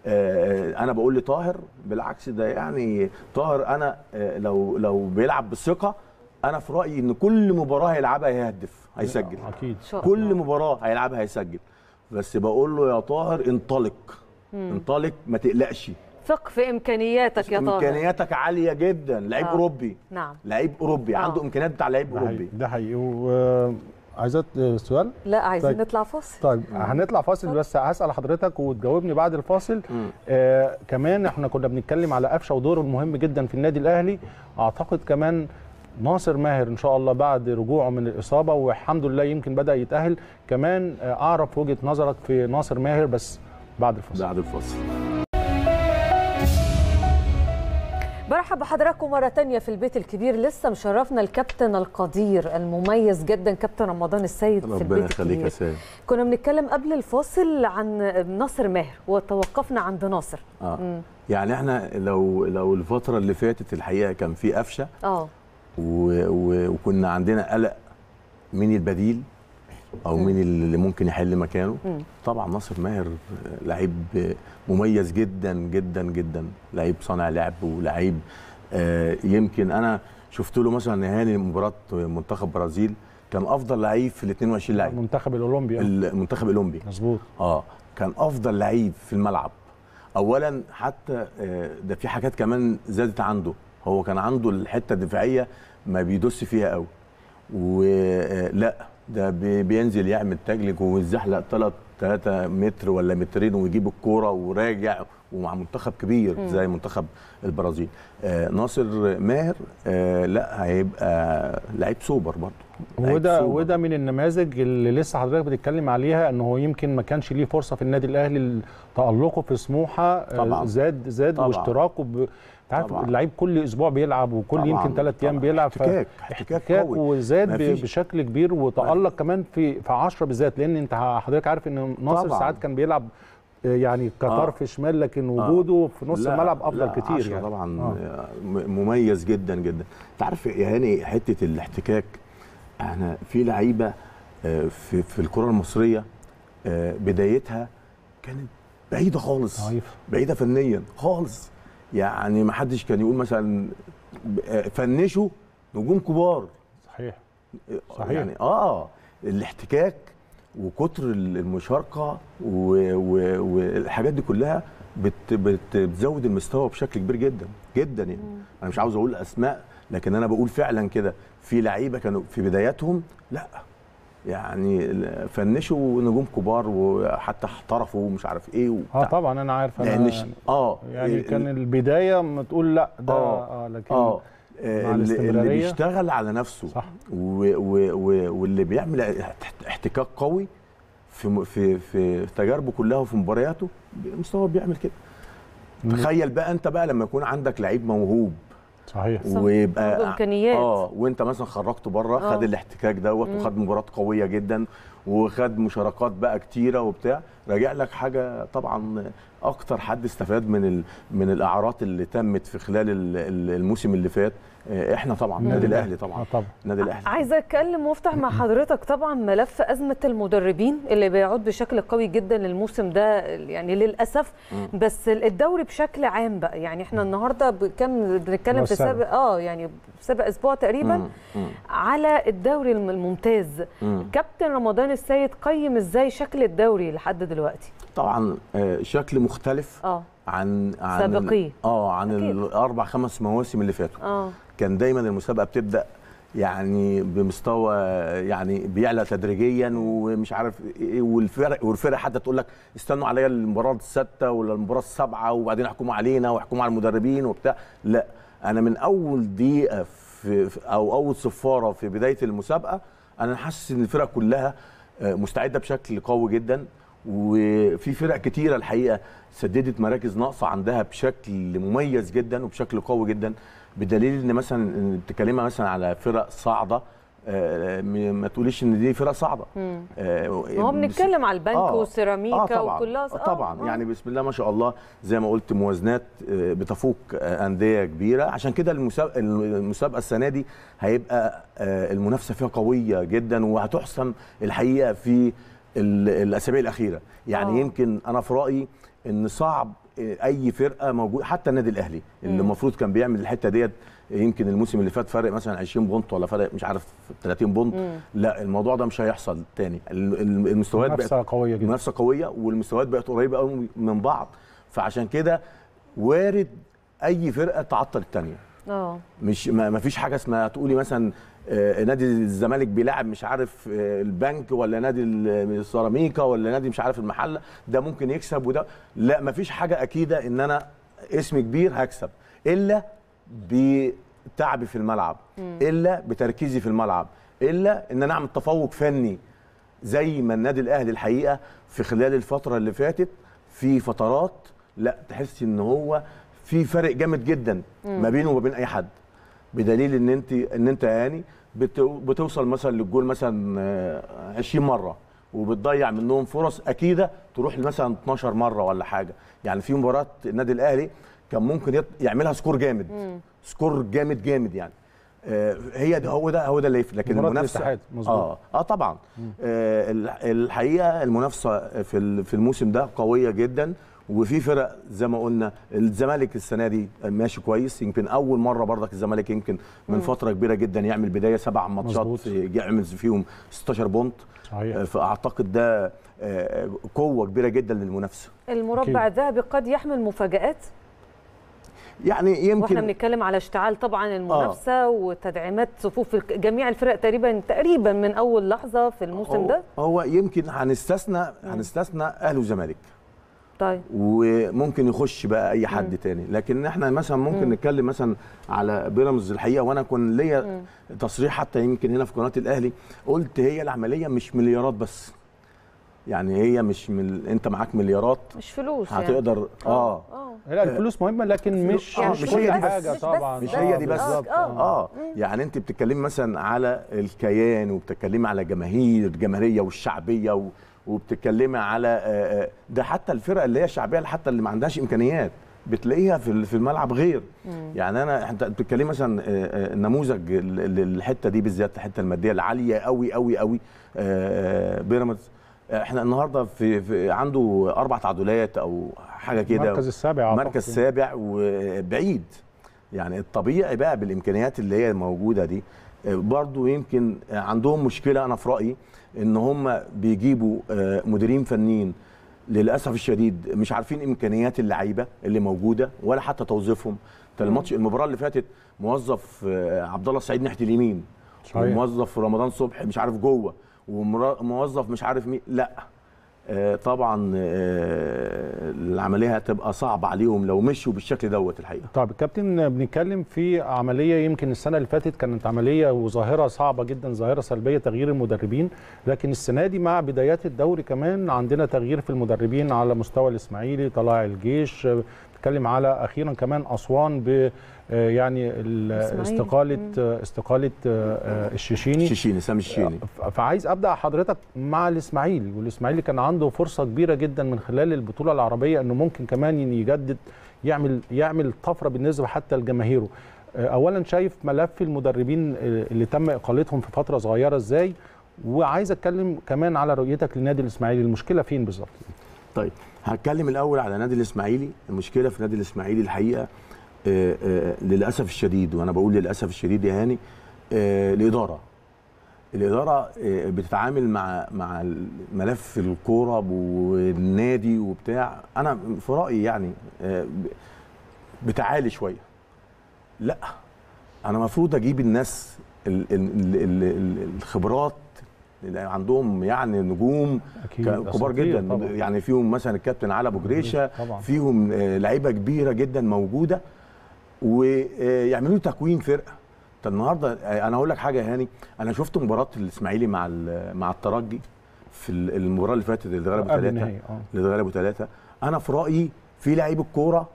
آه، انا بقول لطاهر بالعكس ده يعني طاهر انا آه، لو لو بيلعب بالثقه انا في رايي ان كل مباراه هيلعبها هيهدف هيسجل اكيد إن شاء الله. كل مباراه هيلعبها هيسجل بس بقول له يا طاهر انطلق انطلق ما تقلقش ثق في امكانياتك يا طاهر امكانياتك عاليه جدا لعيب آه. اوروبي نعم لعيب اوروبي آه. عنده امكانيات بتاع لعيب ده حقيقي اوروبي ده حقيقي و- عايزات سؤال لا عايزين طيب. نطلع فاصل طيب هنطلع فاصل بس هسال حضرتك وتجاوبني بعد الفاصل آه كمان احنا كنا بنتكلم على قفشه ودوره المهم جدا في النادي الاهلي اعتقد كمان ناصر ماهر ان شاء الله بعد رجوعه من الاصابه والحمد لله يمكن بدا يتاهل كمان آه اعرف وجهه نظرك في ناصر ماهر بس بعد الفاصل بعد الفاصل برحب بحضراتكم مرة تانية في البيت الكبير لسه مشرفنا الكابتن القدير المميز جدا كابتن رمضان السيد في ربنا البيت يخليك يا الكبير سيد كنا بنتكلم قبل الفاصل عن ناصر ماهر وتوقفنا عند ناصر اه يعني احنا لو لو الفتره اللي فاتت الحقيقه كان في قفشه اه و- و- وكنا عندنا قلق مين البديل او مين اللي ممكن يحل مكانه طبعا ناصر ماهر لعيب مميز جدا جدا جدا لعيب صانع لعب ولعيب آه، يمكن انا شفت له مثلا هاني مباراه منتخب برازيل كان افضل لعيب في ال 22 لعيب المنتخب الاولمبي آه. المنتخب الاولمبي مظبوط اه كان افضل لعيب في الملعب اولا حتى آه، ده في حاجات كمان زادت عنده هو كان عنده الحته الدفاعيه ما بيدوس فيها قوي ولا ده بي- بينزل يعمل تاجلك ويزحلق ثلاث 3 متر ولا مترين ويجيب الكوره وراجع ومع منتخب كبير مم. زي منتخب البرازيل آه ناصر ماهر آه لا هيبقى لعيب سوبر برضه لعيب وده سوبر. وده من النماذج اللي لسه حضرتك بتتكلم عليها ان هو يمكن ما كانش ليه فرصه في النادي الاهلي تالقه في سموحه آه، طبعاً. زاد زاد طبعاً. واشتراكه ب... انت عارف طبعاً. اللعيب كل اسبوع بيلعب وكل طبعاً. يمكن ثلاث ايام طبعاً. بيلعب ف- احتكاك احتكاك احتكاك قوي وزاد ب- مفيش- بشكل كبير وتالق كمان في في 10 بالذات لان انت حضرتك عارف ان ناصر طبعاً. ساعات كان بيلعب آه، يعني كطرف شمال لكن وجوده في نص لا، الملعب افضل لا، كتير عشرة يعني طبعا آه. آه. مميز جدا جدا انت عارف يا هاني حته الاحتكاك احنا في لعيبه آه، في في الكره المصريه آه، بدايتها كانت بعيده خالص ضعيف بعيده فنيا خالص يعني ما حدش كان يقول مثلا آه، فنشوا نجوم كبار صحيح آه، صحيح. يعني اه الاحتكاك وكتر المشاركه و- و- والحاجات دي كلها بت بت بتزود المستوى بشكل كبير جدا جدا يعني انا مش عاوز اقول اسماء لكن انا بقول فعلا كده في لعيبه كانوا في بداياتهم لا يعني فنشوا نجوم كبار وحتى احترفوا ومش عارف ايه اه وبتاع طبعا انا عارف انا لان ش- يعني, اه يعني ال- كان البدايه ما تقول لا ده آه. اه لكن اه مع اللي, اللي الاستمرارية. بيشتغل على نفسه صح و و و واللي بيعمل احت- احتكاك قوي في م- في في تجاربه كلها وفي مبارياته مستوى بيعمل كده تخيل بقى انت بقى لما يكون عندك لعيب موهوب صحيح صح. ويبقى عنده إمكانيات. اه وانت مثلا خرجته بره آه. خد الاحتكاك دوت مم. وخد مباراه قويه جدا وخد مشاركات بقى كتيره وبتاع راجع لك حاجه طبعا اكتر حد استفاد من ال... من الاعارات اللي تمت في خلال ال- ال- الموسم اللي فات آه، احنا طبعا النادي الاهلي طبعا اه طبعا النادي الاهلي عايزه اتكلم وافتح مع حضرتك طبعا ملف ازمه المدربين اللي بيعود بشكل قوي جدا للموسم ده يعني للاسف بس الدوري بشكل عام بقى يعني احنا النهارده بكم بنتكلم في السابع. سابق اه يعني سابق اسبوع تقريبا مم. مم. على الدوري الم- الممتاز مم. كابتن رمضان السيد قيم ازاي شكل الدوري لحد دلوقتي طبعا آه، شكل مختلف اه عن عن سابقيه. ال- اه عن أكيد. الاربع خمس مواسم اللي فاتوا اه كان دايما المسابقه بتبدا يعني بمستوى يعني بيعلى تدريجيا ومش عارف ايه والفرق والفرق حتى تقول لك استنوا عليا المباراه السادسه ولا المباراه السابعه وبعدين يحكموا علينا ويحكموا على المدربين وبتاع لا انا من اول دقيقه في في- او اول صفاره في بدايه المسابقه انا حاسس ان الفرق كلها آه، مستعده بشكل قوي جدا وفي فرق كتيره الحقيقه سددت مراكز ناقصه عندها بشكل مميز جدا وبشكل قوي جدا بدليل ان مثلا إن بتتكلمها مثلا على فرق صاعده آه، م- ما تقوليش ان دي فرق صعبه مم. آه، ما هو بس- بنتكلم على البنك آه. والسيراميكا طبعا وكلها آه طبعا يعني بسم الله ما شاء الله زي ما قلت موازنات آه، بتفوق آه، انديه كبيره عشان كده المسابقه المسابقه السنه دي هيبقى آه، المنافسه فيها قويه جدا وهتحسم الحقيقه في ال- الاسابيع الاخيره يعني آه. يمكن انا في رايي ان صعب آه، اي فرقه موجود حتى النادي الاهلي اللي مم. المفروض كان بيعمل الحته ديت يمكن الموسم اللي فات فرق مثلا 20 بونت ولا فرق مش عارف 30 بونت مم. لا الموضوع ده مش هيحصل تاني ال- ال- المستويات بقت منافسه قويه جدا منافسه قويه والمستويات بقت قريبه قوي من بعض فعشان كده وارد اي فرقه تعطل الثانيه اه مش ما ما فيش حاجه اسمها تقولي مثلا آه، نادي الزمالك بيلاعب مش عارف آه، البنك ولا نادي ال- السيراميكا ولا نادي مش عارف المحله ده ممكن يكسب وده لا ما فيش حاجه اكيده ان انا اسم كبير هكسب الا بتعبي في الملعب الا بتركيزي في الملعب الا ان انا اعمل تفوق فني زي ما النادي الاهلي الحقيقه في خلال الفتره اللي فاتت في فترات لا تحس ان هو في فرق جامد جدا ما بينه وما بين اي حد بدليل ان انت ان انت يعني بت- بتوصل مثلا للجول مثلا آه، 20 مره وبتضيع منهم فرص اكيده تروح مثلا 12 مره ولا حاجه يعني في مباراه النادي الاهلي كان ممكن يط- يعملها سكور جامد سكور جامد جامد يعني آه، هي ده هو ده هو ده اللي يفرق لكن مباراة المنافسه الاتحاد، مظبوط. اه اه طبعا آه ال- الحقيقه المنافسه في ال- في الموسم ده قويه جدا وفي فرق زي ما قلنا الزمالك السنه دي ماشي كويس يمكن اول مره برضك الزمالك يمكن من فتره كبيره جدا يعمل بدايه سبع ماتشات مظبوط. يعمل فيهم 16 بونت صحيح آه، فاعتقد ده آه، قوه كبيره جدا للمنافسه المربع الذهبي قد يحمل مفاجآت يعني يمكن واحنا بنتكلم على اشتعال طبعا المنافسه آه. وتدعيمات صفوف جميع الفرق تقريبا تقريبا من اول لحظه في الموسم هو ده هو يمكن هنستثنى هنستثنى اهلي وزمالك طيب وممكن يخش بقى اي حد تاني لكن احنا مثلا ممكن نتكلم مثلا على بيراميدز الحقيقه وانا كان ليا تصريح حتى يمكن هنا في قناه الاهلي قلت هي العمليه مش مليارات بس يعني هي مش مل... انت معاك مليارات مش فلوس هتقدر اه, اه لا الفلوس مهمه لكن مش آه، مش مش كل هي دي بس. حاجه مش بس- طبعا مش آه، هي دي بس بالظبط. اه, آه. يعني انت بتتكلمي مثلا على الكيان وبتتكلمي على جماهير الجماهيريه والشعبيه و... وبتتكلمي على آه، آه، ده حتى الفرق اللي هي الشعبيه حتى اللي ما عندهاش امكانيات بتلاقيها في ال- في الملعب غير يعني انا انت بتتكلمي مثلا آه، آه، نموذج ال- ال- الحته دي بالذات الحته الماديه العاليه قوي قوي قوي آه، آه، بيراميدز آه، احنا النهارده في, في عنده اربع تعادلات او حاجه كده المركز السابع أعتقد. مركز سابع وبعيد يعني الطبيعي بقى بالامكانيات اللي هي موجوده دي آه، برضو يمكن آه، عندهم مشكله انا في رايي ان هم بيجيبوا آه، مديرين فنيين للاسف الشديد مش عارفين امكانيات اللعيبه اللي موجوده ولا حتى توظيفهم انت الماتش المباراه اللي فاتت موظف آه، عبد الله السعيد ناحيه اليمين صحيح. وموظف رمضان صبحي مش عارف جوه وموظف مش عارف مين لا آه، طبعا آه، العمليه هتبقى صعبه عليهم لو مشوا بالشكل دوت الحقيقه طب كابتن بنتكلم في عمليه يمكن السنه اللي فاتت كانت عمليه وظاهره صعبه جدا ظاهره سلبيه تغيير المدربين لكن السنه دي مع بدايات الدوري كمان عندنا تغيير في المدربين على مستوى الاسماعيلي طلائع الجيش بنتكلم على اخيرا كمان اسوان ب آه، يعني ال- إسماعيلي. استقاله آه، استقاله آه، آه، الشيشيني الشيشيني سامي الشيشيني ف- فعايز ابدا حضرتك مع الاسماعيلي والاسماعيلي كان عنده فرصه كبيره جدا من خلال البطوله العربيه انه ممكن كمان يجدد يعمل يعمل طفره بالنسبه حتى لجماهيره آه، اولا شايف ملف المدربين آه، اللي تم اقالتهم في فتره صغيره ازاي وعايز اتكلم كمان على رؤيتك للنادي الاسماعيلي المشكله فين بالظبط طيب هتكلم الاول على نادي الاسماعيلي المشكله في نادي الاسماعيلي الحقيقه آه، آه، للاسف الشديد وانا بقول للاسف الشديد يا هاني آه، الاداره الاداره آه، بتتعامل مع مع ملف الكوره والنادي وبتاع انا في رايي يعني آه، ب- بتعالي شويه لا انا المفروض اجيب الناس ال- ال- ال- ال- الخبرات اللي عندهم يعني نجوم أكيد، ك- كبار أساطير جدا طبعاً. يعني فيهم مثلا الكابتن علي ابو جريشه طبعاً. فيهم آه، لعيبه كبيره جدا موجوده ويعملوا تكوين فرقه انت النهارده آه، انا هقول لك حاجه يا هاني انا شفت مباراه الاسماعيلي مع ال- مع الترجي في ال- المباراه اللي فاتت اللي اتغلبوا قبل ثلاثه النهائي، آه. اللي اتغلبوا ثلاثه انا في رايي في لعيب الكوره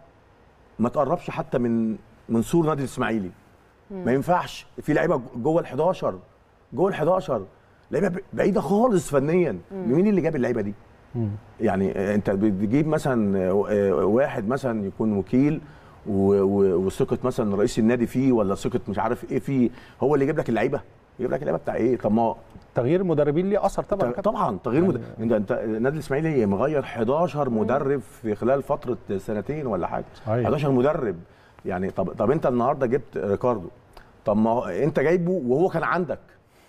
ما تقربش حتى من من سور نادي الاسماعيلي ما ينفعش في لعيبه جوه ال 11 جوه ال 11 لعيبه بعيده خالص فنيا مين اللي جاب اللعيبه دي يعني آه، انت بتجيب مثلا آه، آه، واحد مثلا يكون وكيل و- و- وثقه مثلا رئيس النادي فيه ولا ثقه مش عارف ايه فيه هو اللي يجيب لك اللعيبه يجيب لك اللعيبه بتاع ايه طب ما تغيير المدربين ليه اثر طبعا كابتن. طبعا تغيير مد... انت انت النادي الاسماعيلي مغير 11 مدرب في خلال فتره سنتين ولا حاجه صحيح. 11 مدرب يعني طب طب انت النهارده جبت ريكاردو طب ما هو انت جايبه وهو كان عندك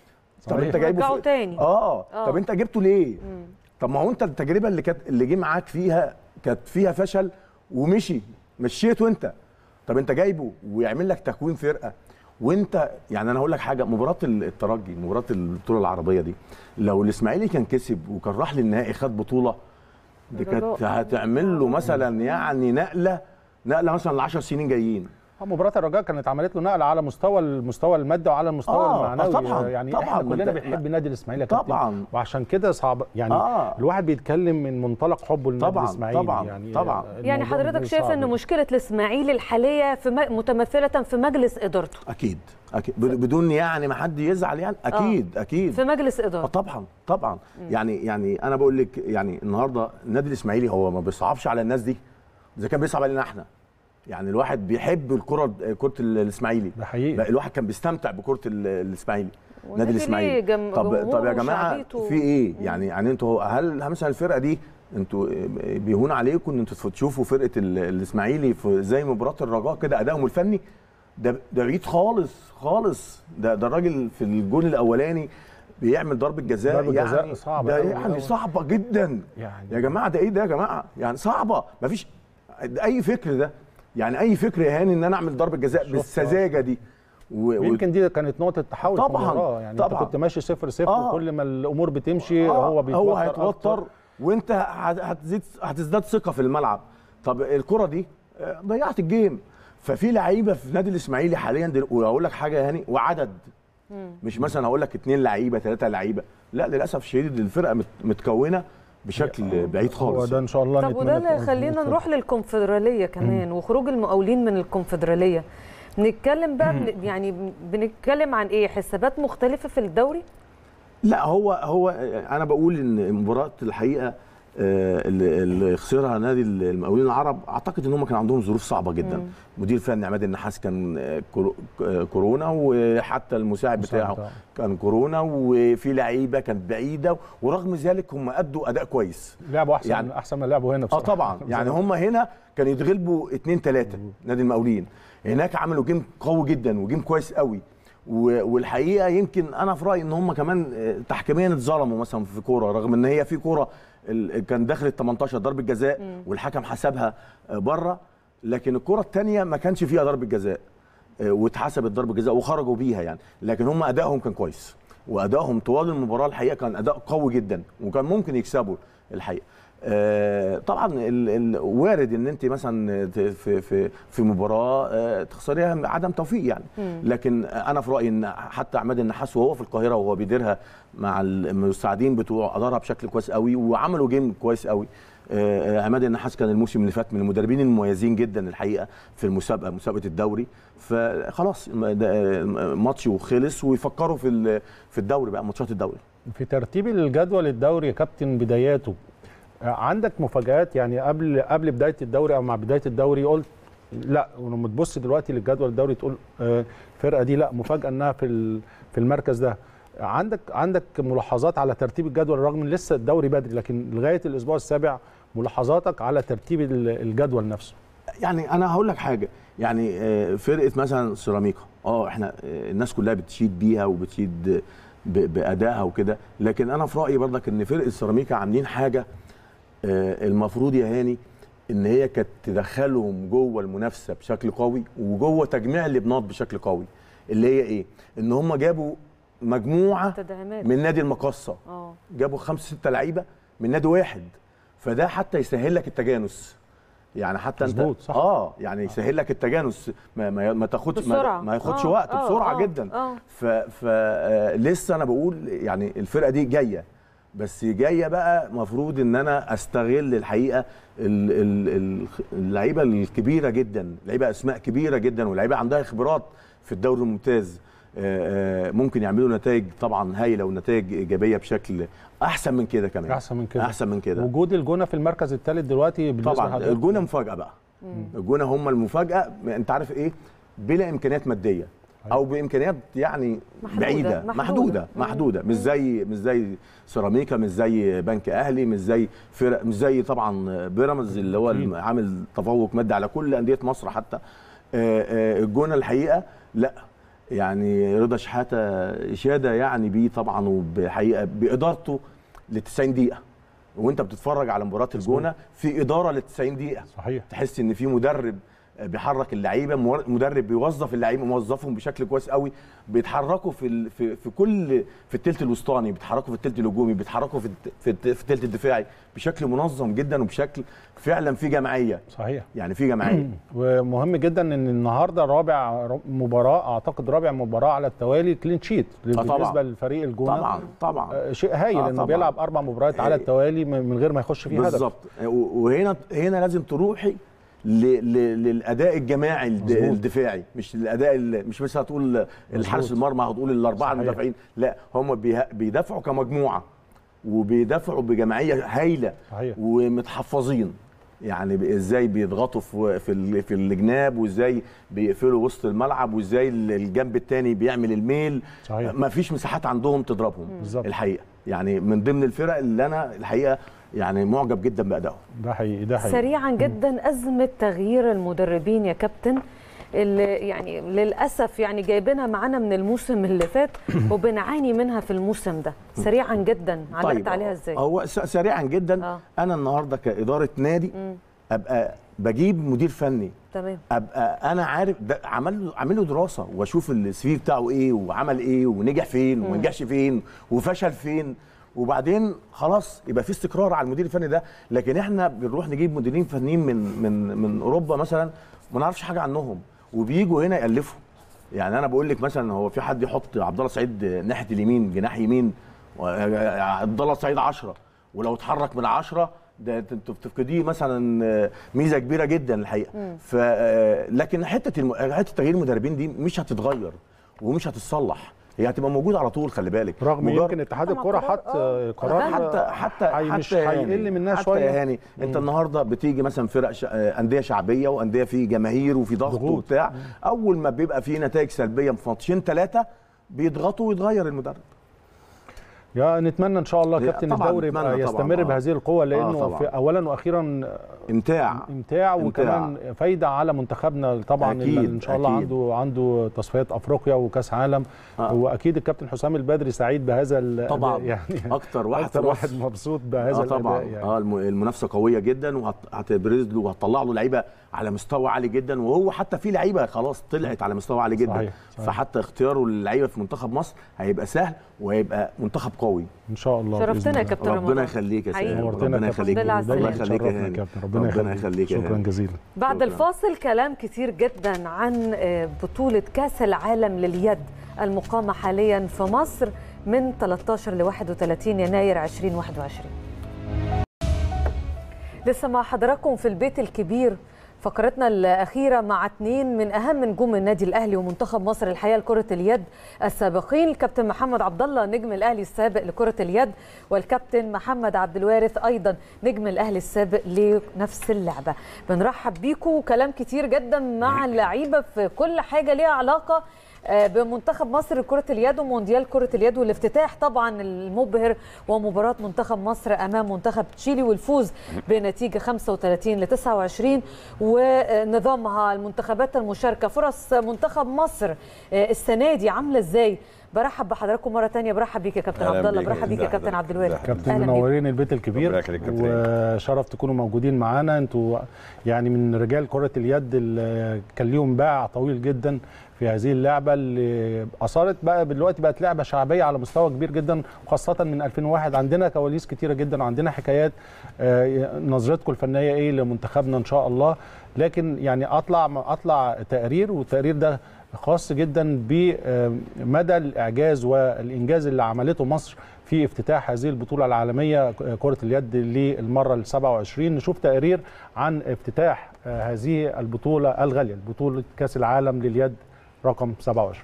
طب صحيح. انت جايبه رجعه في- تاني. اه آه. طب انت جبته ليه طب ما هو انت التجربه اللي كانت اللي جه معاك فيها كانت فيها فشل ومشي مشيته انت طب انت جايبه ويعمل لك تكوين فرقه وانت يعني انا هقول لك حاجه مباراه الترجي مباراه البطوله العربيه دي لو الاسماعيلي كان كسب وكان راح للنهائي خد بطوله دي كانت الرجاء. هتعمل له مثلا يعني نقله نقله مثلا ل 10 سنين جايين آه، مباراة الرجاء كانت عملت له نقلة على مستوى المستوى المادي وعلى المستوى آه، المعنوي آه، طبعاً، يعني طبعاً، احنا ما كلنا أنت- بنحب النادي الاسماعيلي يا طبعاً. كابتن وعشان كده صعب يعني آه. الواحد بيتكلم من منطلق حبه للنادي طبعاً، الاسماعيلي طبعاً، يعني طبعاً. يعني الموضوع حضرتك شايف صعب. ان مشكله الاسماعيلي الحاليه في م- متمثله في مجلس ادارته اكيد اكيد ب- بدون يعني ما حد يزعل يعني اكيد اكيد في مجلس اه ادارته طبعا طبعا يعني يعني انا بقول لك يعني النهارده النادي الاسماعيلي هو ما بيصعبش على الناس دي اذا كان بيصعب علينا احنا يعني الواحد بيحب الكره كره الاسماعيلي ده حقيقي. بقى الواحد كان بيستمتع بكره ال- الاسماعيلي والنادي نادي الاسماعيلي ليه جم- طب جمهوره طب يا جماعه وشعبيته. في ايه يعني يعني انتوا هل مثلا الفرقه دي انتوا بيهون عليكم ان انتوا تشوفوا فرقه ال- الاسماعيلي في زي مباراه الرجاء كده ادائهم الفني ده ده بعيد خالص خالص ده ده الراجل في الجول الاولاني بيعمل ضربه جزاء ضربة يعني جزاء صعبة ده أوي يعني أوي. صعبه جدا يعني. يا جماعه ده ايه ده يا جماعه يعني صعبه مفيش اي فكر ده يعني اي فكر يا هاني ان انا اعمل ضربه جزاء شفت، بالسذاجه دي و... و... يمكن دي كانت نقطه تحول في طبعاً، المباراه يعني طبعاً. انت كنت ماشي صفر صفر آه. وكل ما الامور بتمشي آه، هو بيتوتر هو هيتوتر أكتر. وانت هت- هتزيد هتزداد ثقه في الملعب طب الكره دي آه، ضيعت الجيم ففي لعيبه في نادي الاسماعيلي حاليا دل... واقول لك حاجه يعني وعدد مش مثلا هقول لك اثنين لعيبه ثلاثه لعيبه لا للاسف الشديد الفرقه مت... متكونه بشكل بعيد هو خالص ده ان شاء الله طب نتمنى وده اللي تبقى يخلينا مظبوط. نروح للكونفدراليه كمان وخروج المقاولين من الكونفدراليه بنتكلم بقى بن يعني بنتكلم عن ايه حسابات مختلفه في الدوري لا هو هو انا بقول ان مباراه الحقيقه آه، اللي اللي خسرها نادي المقاولين العرب اعتقد ان هم كان عندهم ظروف صعبه جدا مدير فني عماد النحاس كان آه، كورو- آه، كورونا وحتى المساعد المساعد بتاعه بتاعه. كان كورونا وفي لعيبه كانت بعيده ورغم ذلك هم ادوا اداء كويس لعبوا احسن يعني- يعني احسن ما لعبوا هنا اه بصراحه طبعا يعني هم هنا كانوا يتغلبوا اتنين تلاته نادي المقاولين هناك عملوا جيم قوي جدا وجيم كويس قوي و- والحقيقه يمكن انا في رايي ان هم كمان آه، تحكيميا اتظلموا مثلا في كوره رغم ان هي في كوره ال- كان داخل ال 18 ضربه جزاء والحكم حسبها آه، بره لكن الكره الثانيه ما كانش فيها ضربه جزاء آه، واتحسبت ضربه جزاء وخرجوا بيها يعني لكن هم ادائهم كان كويس وادائهم طوال المباراه الحقيقه كان اداء قوي جدا وكان ممكن يكسبوا الحقيقه آه، طبعا ال- ال- وارد ان انت مثلا ت- في في في مباراه آه، تخسريها عدم توفيق يعني لكن انا في رايي ان حتى عماد النحاس وهو في القاهره وهو بيديرها مع المساعدين بتوعه ادارها بشكل كويس قوي وعملوا جيم كويس قوي آه، آه، عماد النحاس كان الموسم اللي فات من المدربين المميزين جدا الحقيقه في المسابقه مسابقه الدوري فخلاص م- ده، آه، ماتش وخلص ويفكروا في ال- في الدوري بقى ماتشات الدوري في ترتيب الجدول الدوري يا كابتن بداياته عندك مفاجآت يعني قبل قبل بدايه الدوري او مع بدايه الدوري قلت لا ولما تبص دلوقتي للجدول الدوري تقول آه، الفرقه دي لا مفاجاه انها في ال- في المركز ده عندك عندك ملاحظات على ترتيب الجدول رغم ان لسه الدوري بدري لكن لغايه الاسبوع السابع ملاحظاتك على ترتيب ال- الجدول نفسه يعني انا هقول لك حاجه يعني آه، فرقه مثلا سيراميكا اه احنا آه، الناس كلها بتشيد بيها وبتشيد ب- بادائها وكده لكن انا في رايي برضك ان فرقه سيراميكا عاملين حاجه آه، المفروض يا هاني ان هي كانت تدخلهم جوه المنافسه بشكل قوي وجوه تجميع اللبنات بشكل قوي اللي هي ايه ان هم جابوا مجموعه تدعيمات من نادي المقصه اه جابوا خمسة ستة لعيبة من نادي واحد فده حتى يسهل لك التجانس يعني حتى مظبوط، انت صح. اه يعني يسهل لك التجانس ما ما, ما تاخدش ما, بسرعة. ما ياخدش آه، وقت آه، بسرعه آه، جدا آه. ف ف آه، لسه انا بقول يعني الفرقه دي جايه بس جايه بقى مفروض ان انا استغل الحقيقه ال- ال- ال- اللعيبه الكبيره جدا لعيبه اسماء كبيره جدا ولعيبه عندها خبرات في الدوري الممتاز آه، آه، ممكن يعملوا نتائج طبعا هايله ونتائج ايجابيه بشكل احسن من كده كمان احسن من كده احسن من كده وجود الجونه في المركز الثالث دلوقتي بالنسبه طبعا لحضرتك الجونه مفاجاه بقى الجونه هم المفاجاه انت عارف ايه بلا امكانيات ماديه او بامكانيات يعني محدودة، بعيده محدودة. محدوده مم. محدوده مش زي مش زي سيراميكا مش زي بنك اهلي مش زي فرق مش زي طبعا بيراميدز اللي هو أكيد. عامل تفوق مادي على كل انديه مصر حتى آه، آه، الجونه الحقيقه لا يعني رضا شحاته اشاده يعني بيه طبعا وبحقيقه بادارته ل 90 دقيقه وانت بتتفرج على مباراه الجونه في اداره لل 90 دقيقه صحيح تحس ان في مدرب بيحرك اللعيبه مور- مدرب بيوظف اللعيبه موظفهم بشكل كويس قوي بيتحركوا في ال... في في كل في الثلث الوسطاني بيتحركوا في الثلث الهجومي بيتحركوا في الت- في الت- في الثلث الدفاعي بشكل منظم جدا وبشكل فعلا في جماعيه صحيح يعني في جماعيه ومهم جدا ان النهارده رابع مباراه اعتقد رابع مباراه على التوالي كلين شيت طبعاً. بالنسبه للفريق الجونه طبعا طبعا آه، شيء هايل آه، انه طبعاً. بيلعب اربع مباريات على آه، التوالي من من غير ما يخش فيه هدف بالظبط و- وهنا هنا لازم تروحي ل... ل... للاداء الجماعي الد... مظبوط. الدفاعي مش الاداء ال... مش بس هتقول الحارس المرمى هتقول الاربعه صحيح. المدافعين لا هم بيه... بيدافعوا كمجموعه وبيدافعوا بجماعيه هايله صحيح. ومتحفظين يعني ب- ازاي بيضغطوا في في, ال... في الجناب وازاي بيقفلوا وسط الملعب وازاي ال- الجنب الثاني بيعمل الميل صحيح. ما فيش مساحات عندهم تضربهم بالظبط. الحقيقه يعني من ضمن الفرق اللي انا الحقيقه يعني معجب جدا بادائهم ده حقيقي ده حقيقي سريعا جدا ازمه تغيير المدربين يا كابتن اللي يعني للاسف يعني جايبينها معانا من الموسم اللي فات وبنعاني منها في الموسم ده سريعا جدا علقت عليها ازاي هو س- سريعا جدا آه. انا النهارده كاداره نادي ابقى بجيب مدير فني تمام ابقى انا عارف ده عمل له عامل له دراسه واشوف السي في بتاعه ايه وعمل ايه ونجح فين وما نجحش فين وفشل فين وبعدين خلاص يبقى في استقرار على المدير الفني ده لكن احنا بنروح نجيب مديرين فنيين من من من اوروبا مثلا ما نعرفش حاجه عنهم وبيجوا هنا يالفوا يعني انا بقول لك مثلا هو في حد يحط عبد الله سعيد ناحيه اليمين جناح يمين عبد الله سعيد 10 ولو اتحرك من 10 ده انتوا بتفقديه مثلا ميزه كبيره جدا الحقيقه ف لكن حته الم... حته تغيير المدربين دي مش هتتغير ومش هتتصلح هي هتبقى موجوده على طول خلي بالك رغم مجرد- يمكن اتحاد طبعاً الكره قرار، حط آه. قرار حتى حتى هي مش حتى يعني- هيقل منها حتى شويه يعني انت النهارده بتيجي مثلا فرق ش... آه، انديه شعبيه وانديه في جماهير وفي ضغط ضغوط. وبتاع اول ما بيبقى في نتائج سلبيه في ماتشين ثلاثه بيضغطوا ويتغير المدرب يا نتمنى ان شاء الله لا، كابتن طبعاً الدوري يبقى نتمنى طبعاً، يستمر آه. بهذه القوه لانه طبعاً. في اولا واخيرا امتاع امتاع إمتاع. وكمان فايده على منتخبنا طبعا أكيد، اللي ان شاء الله أكيد. عنده عنده تصفيات افريقيا وكاس عالم آه. واكيد الكابتن حسام البدري سعيد بهذا ال- طبعا يعني اكتر واحد اكتر في واحد مصر. مبسوط بهذا اه طبعا الاداء يعني اه الم- المنافسه قويه جدا وهتبرز له وهتطلع له لعيبه على مستوى عالي جدا وهو حتى في لعيبه خلاص طلعت على مستوى عالي جدا صحيح، صحيح. فحتى اختياره للعيبه في منتخب مصر هيبقى سهل وهيبقى منتخب قوي ان شاء الله شرفتنا بإذن يا الله. كابتن رمضان ربنا يخليك يا حقيقي. سيدي نورتنا ربنا كابتن. يخليك الحمد لله على دايما الله السلامة. يخليك يا تشرفنا هاني. كابتن ربنا ربنا يخليك يخليك يا شكرا هاني. جزيلا بعد شكراً. الفاصل كلام كتير جدا عن آه، بطولة كأس العالم لليد المقامة حاليا في مصر من 13 ل 31 يناير 2021 لسه مع حضراتكم في البيت الكبير فقرتنا الأخيرة مع اثنين من أهم نجوم النادي الأهلي ومنتخب مصر الحقيقة لكرة اليد السابقين الكابتن محمد عبد الله نجم الأهلي السابق لكرة اليد والكابتن محمد عبد الوارث أيضا نجم الأهلي السابق لنفس اللعبة بنرحب بيكم كلام كتير جدا مع اللعيبة في كل حاجة ليها علاقة آه، بمنتخب مصر لكرة اليد ومونديال كرة اليد والافتتاح طبعا المبهر ومباراة منتخب مصر أمام منتخب تشيلي والفوز بنتيجة 35 ل 29 ونظامها المنتخبات المشاركة فرص منتخب مصر آه، السنة دي عاملة ازاي؟ برحب بحضراتكم مرة تانية برحب بيك يا كابتن أهلاً عبد الله بيك. برحب بيك يا إزي كابتن حضرتك؟ عبد الوارث إزي كابتن أهلاً بيك. منورين البيت الكبير ربنا يخليك كابتن وشرف تكونوا موجودين معانا انتوا يعني من رجال كرة اليد اللي كان ليهم باع طويل جدا في هذه اللعبة اللي أثارت بقى دلوقتي بقت لعبة شعبية على مستوى كبير جدا وخاصة من 2001 عندنا كواليس كتيرة جدا وعندنا حكايات آه، نظرتكم الفنية إيه لمنتخبنا إن شاء الله لكن يعني أطلع أطلع تقرير والتقرير ده خاص جدا بمدى الإعجاز والإنجاز اللي عملته مصر في افتتاح هذه البطولة العالمية كرة اليد للمرة ال 27 نشوف تقرير عن افتتاح آه، هذه البطولة الغالية بطولة كأس العالم لليد رقم 27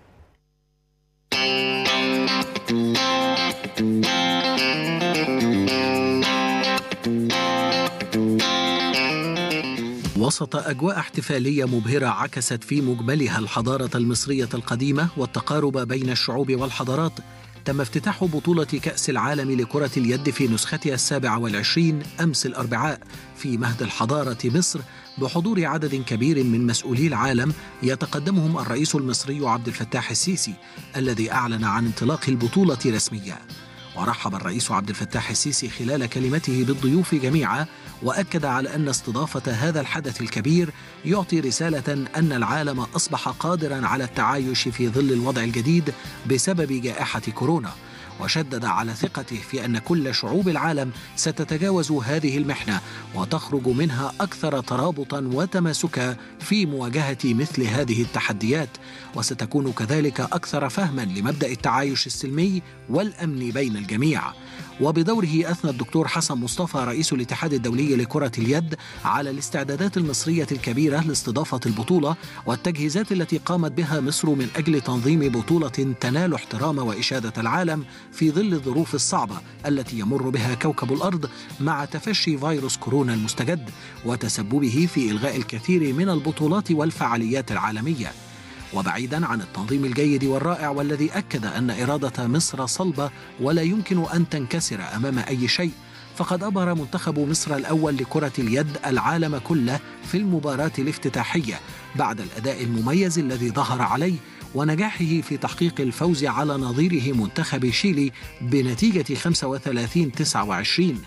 وسط أجواء احتفالية مبهرة عكست في مجملها الحضارة المصرية القديمة والتقارب بين الشعوب والحضارات تم افتتاح بطولة كأس العالم لكرة اليد في نسختها السابعة والعشرين أمس الأربعاء في مهد الحضارة مصر بحضور عدد كبير من مسؤولي العالم يتقدمهم الرئيس المصري عبد الفتاح السيسي الذي أعلن عن انطلاق البطولة رسميا ورحب الرئيس عبد الفتاح السيسي خلال كلمته بالضيوف جميعا واكد على ان استضافه هذا الحدث الكبير يعطي رساله ان العالم اصبح قادرا على التعايش في ظل الوضع الجديد بسبب جائحه كورونا وشدد على ثقته في ان كل شعوب العالم ستتجاوز هذه المحنه وتخرج منها اكثر ترابطا وتماسكا في مواجهه مثل هذه التحديات وستكون كذلك اكثر فهما لمبدا التعايش السلمي والامن بين الجميع وبدوره اثنى الدكتور حسن مصطفى رئيس الاتحاد الدولي لكره اليد على الاستعدادات المصريه الكبيره لاستضافه البطوله والتجهيزات التي قامت بها مصر من اجل تنظيم بطوله تنال احترام واشاده العالم في ظل الظروف الصعبه التي يمر بها كوكب الارض مع تفشي فيروس كورونا المستجد وتسببه في الغاء الكثير من البطولات والفعاليات العالميه وبعيدا عن التنظيم الجيد والرائع والذي اكد ان اراده مصر صلبه ولا يمكن ان تنكسر امام اي شيء فقد ابهر منتخب مصر الاول لكره اليد العالم كله في المباراه الافتتاحيه بعد الاداء المميز الذي ظهر عليه ونجاحه في تحقيق الفوز على نظيره منتخب شيلي بنتيجه 35 29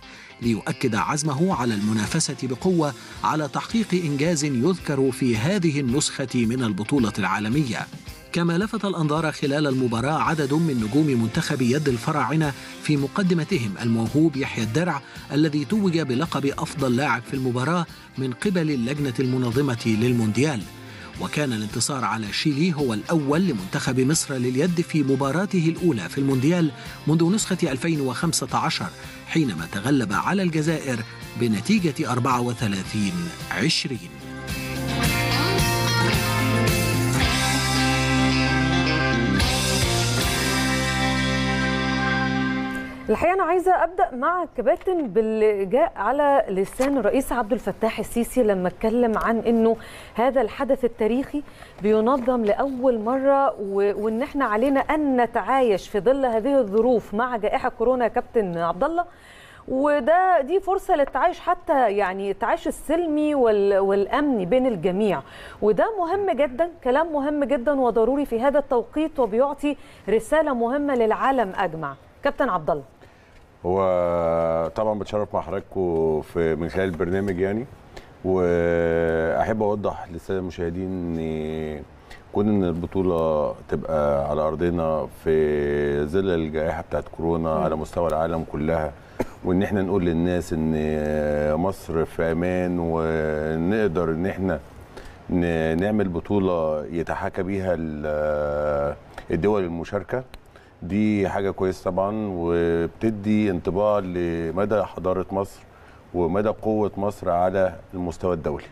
ليؤكد عزمه على المنافسة بقوة على تحقيق إنجاز يذكر في هذه النسخة من البطولة العالمية كما لفت الأنظار خلال المباراة عدد من نجوم منتخب يد الفراعنة في مقدمتهم الموهوب يحيى الدرع الذي توج بلقب أفضل لاعب في المباراة من قبل اللجنة المنظمة للمونديال وكان الانتصار على شيلي هو الأول لمنتخب مصر لليد في مباراته الأولى في المونديال منذ نسخة 2015 حينما تغلب على الجزائر بنتيجة 34 20 الحقيقه انا عايزه ابدا مع كباتن باللي جاء على لسان الرئيس عبد الفتاح السيسي لما اتكلم عن انه هذا الحدث التاريخي بينظم لاول مره و... وان احنا علينا ان نتعايش في ظل هذه الظروف مع جائحه كورونا يا كابتن عبد الله وده دي فرصه للتعايش حتى يعني التعايش السلمي وال... والامني بين الجميع وده مهم جدا كلام مهم جدا وضروري في هذا التوقيت وبيعطي رساله مهمه للعالم اجمع كابتن عبد الله هو طبعا بتشرف مع حضراتكم في من خلال البرنامج يعني واحب اوضح للساده المشاهدين ان كون ان البطوله تبقى على ارضنا في ظل الجائحه بتاعت كورونا على مستوى العالم كلها وان احنا نقول للناس ان مصر في امان ونقدر ان احنا نعمل بطوله يتحاكى بيها الدول المشاركه دي حاجه كويسه طبعا وبتدي انطباع لمدى حضاره مصر ومدى قوه مصر على المستوى الدولي.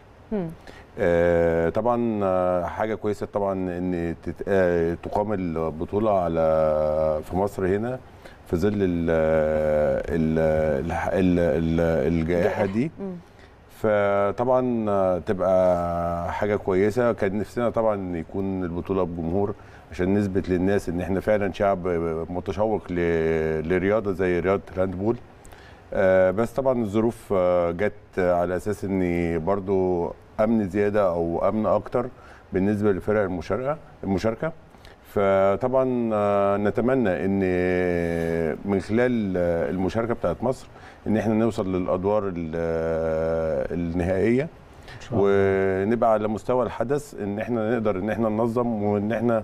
آه طبعا حاجه كويسه طبعا ان آه تقام البطوله على في مصر هنا في ظل ال ال ال ال الجائحه دي فطبعا تبقى حاجه كويسه كان نفسنا طبعا يكون البطوله بجمهور عشان نثبت للناس ان احنا فعلا شعب متشوق لرياضه زي رياضه الهاندبول آه بس طبعا الظروف آه جت على اساس ان برضو امن زياده او امن اكتر بالنسبه للفرق المشاركه المشاركه فطبعا آه نتمنى ان من خلال المشاركه بتاعت مصر ان احنا نوصل للادوار النهائيه ونبقى على مستوى الحدث ان احنا نقدر ان احنا ننظم وان احنا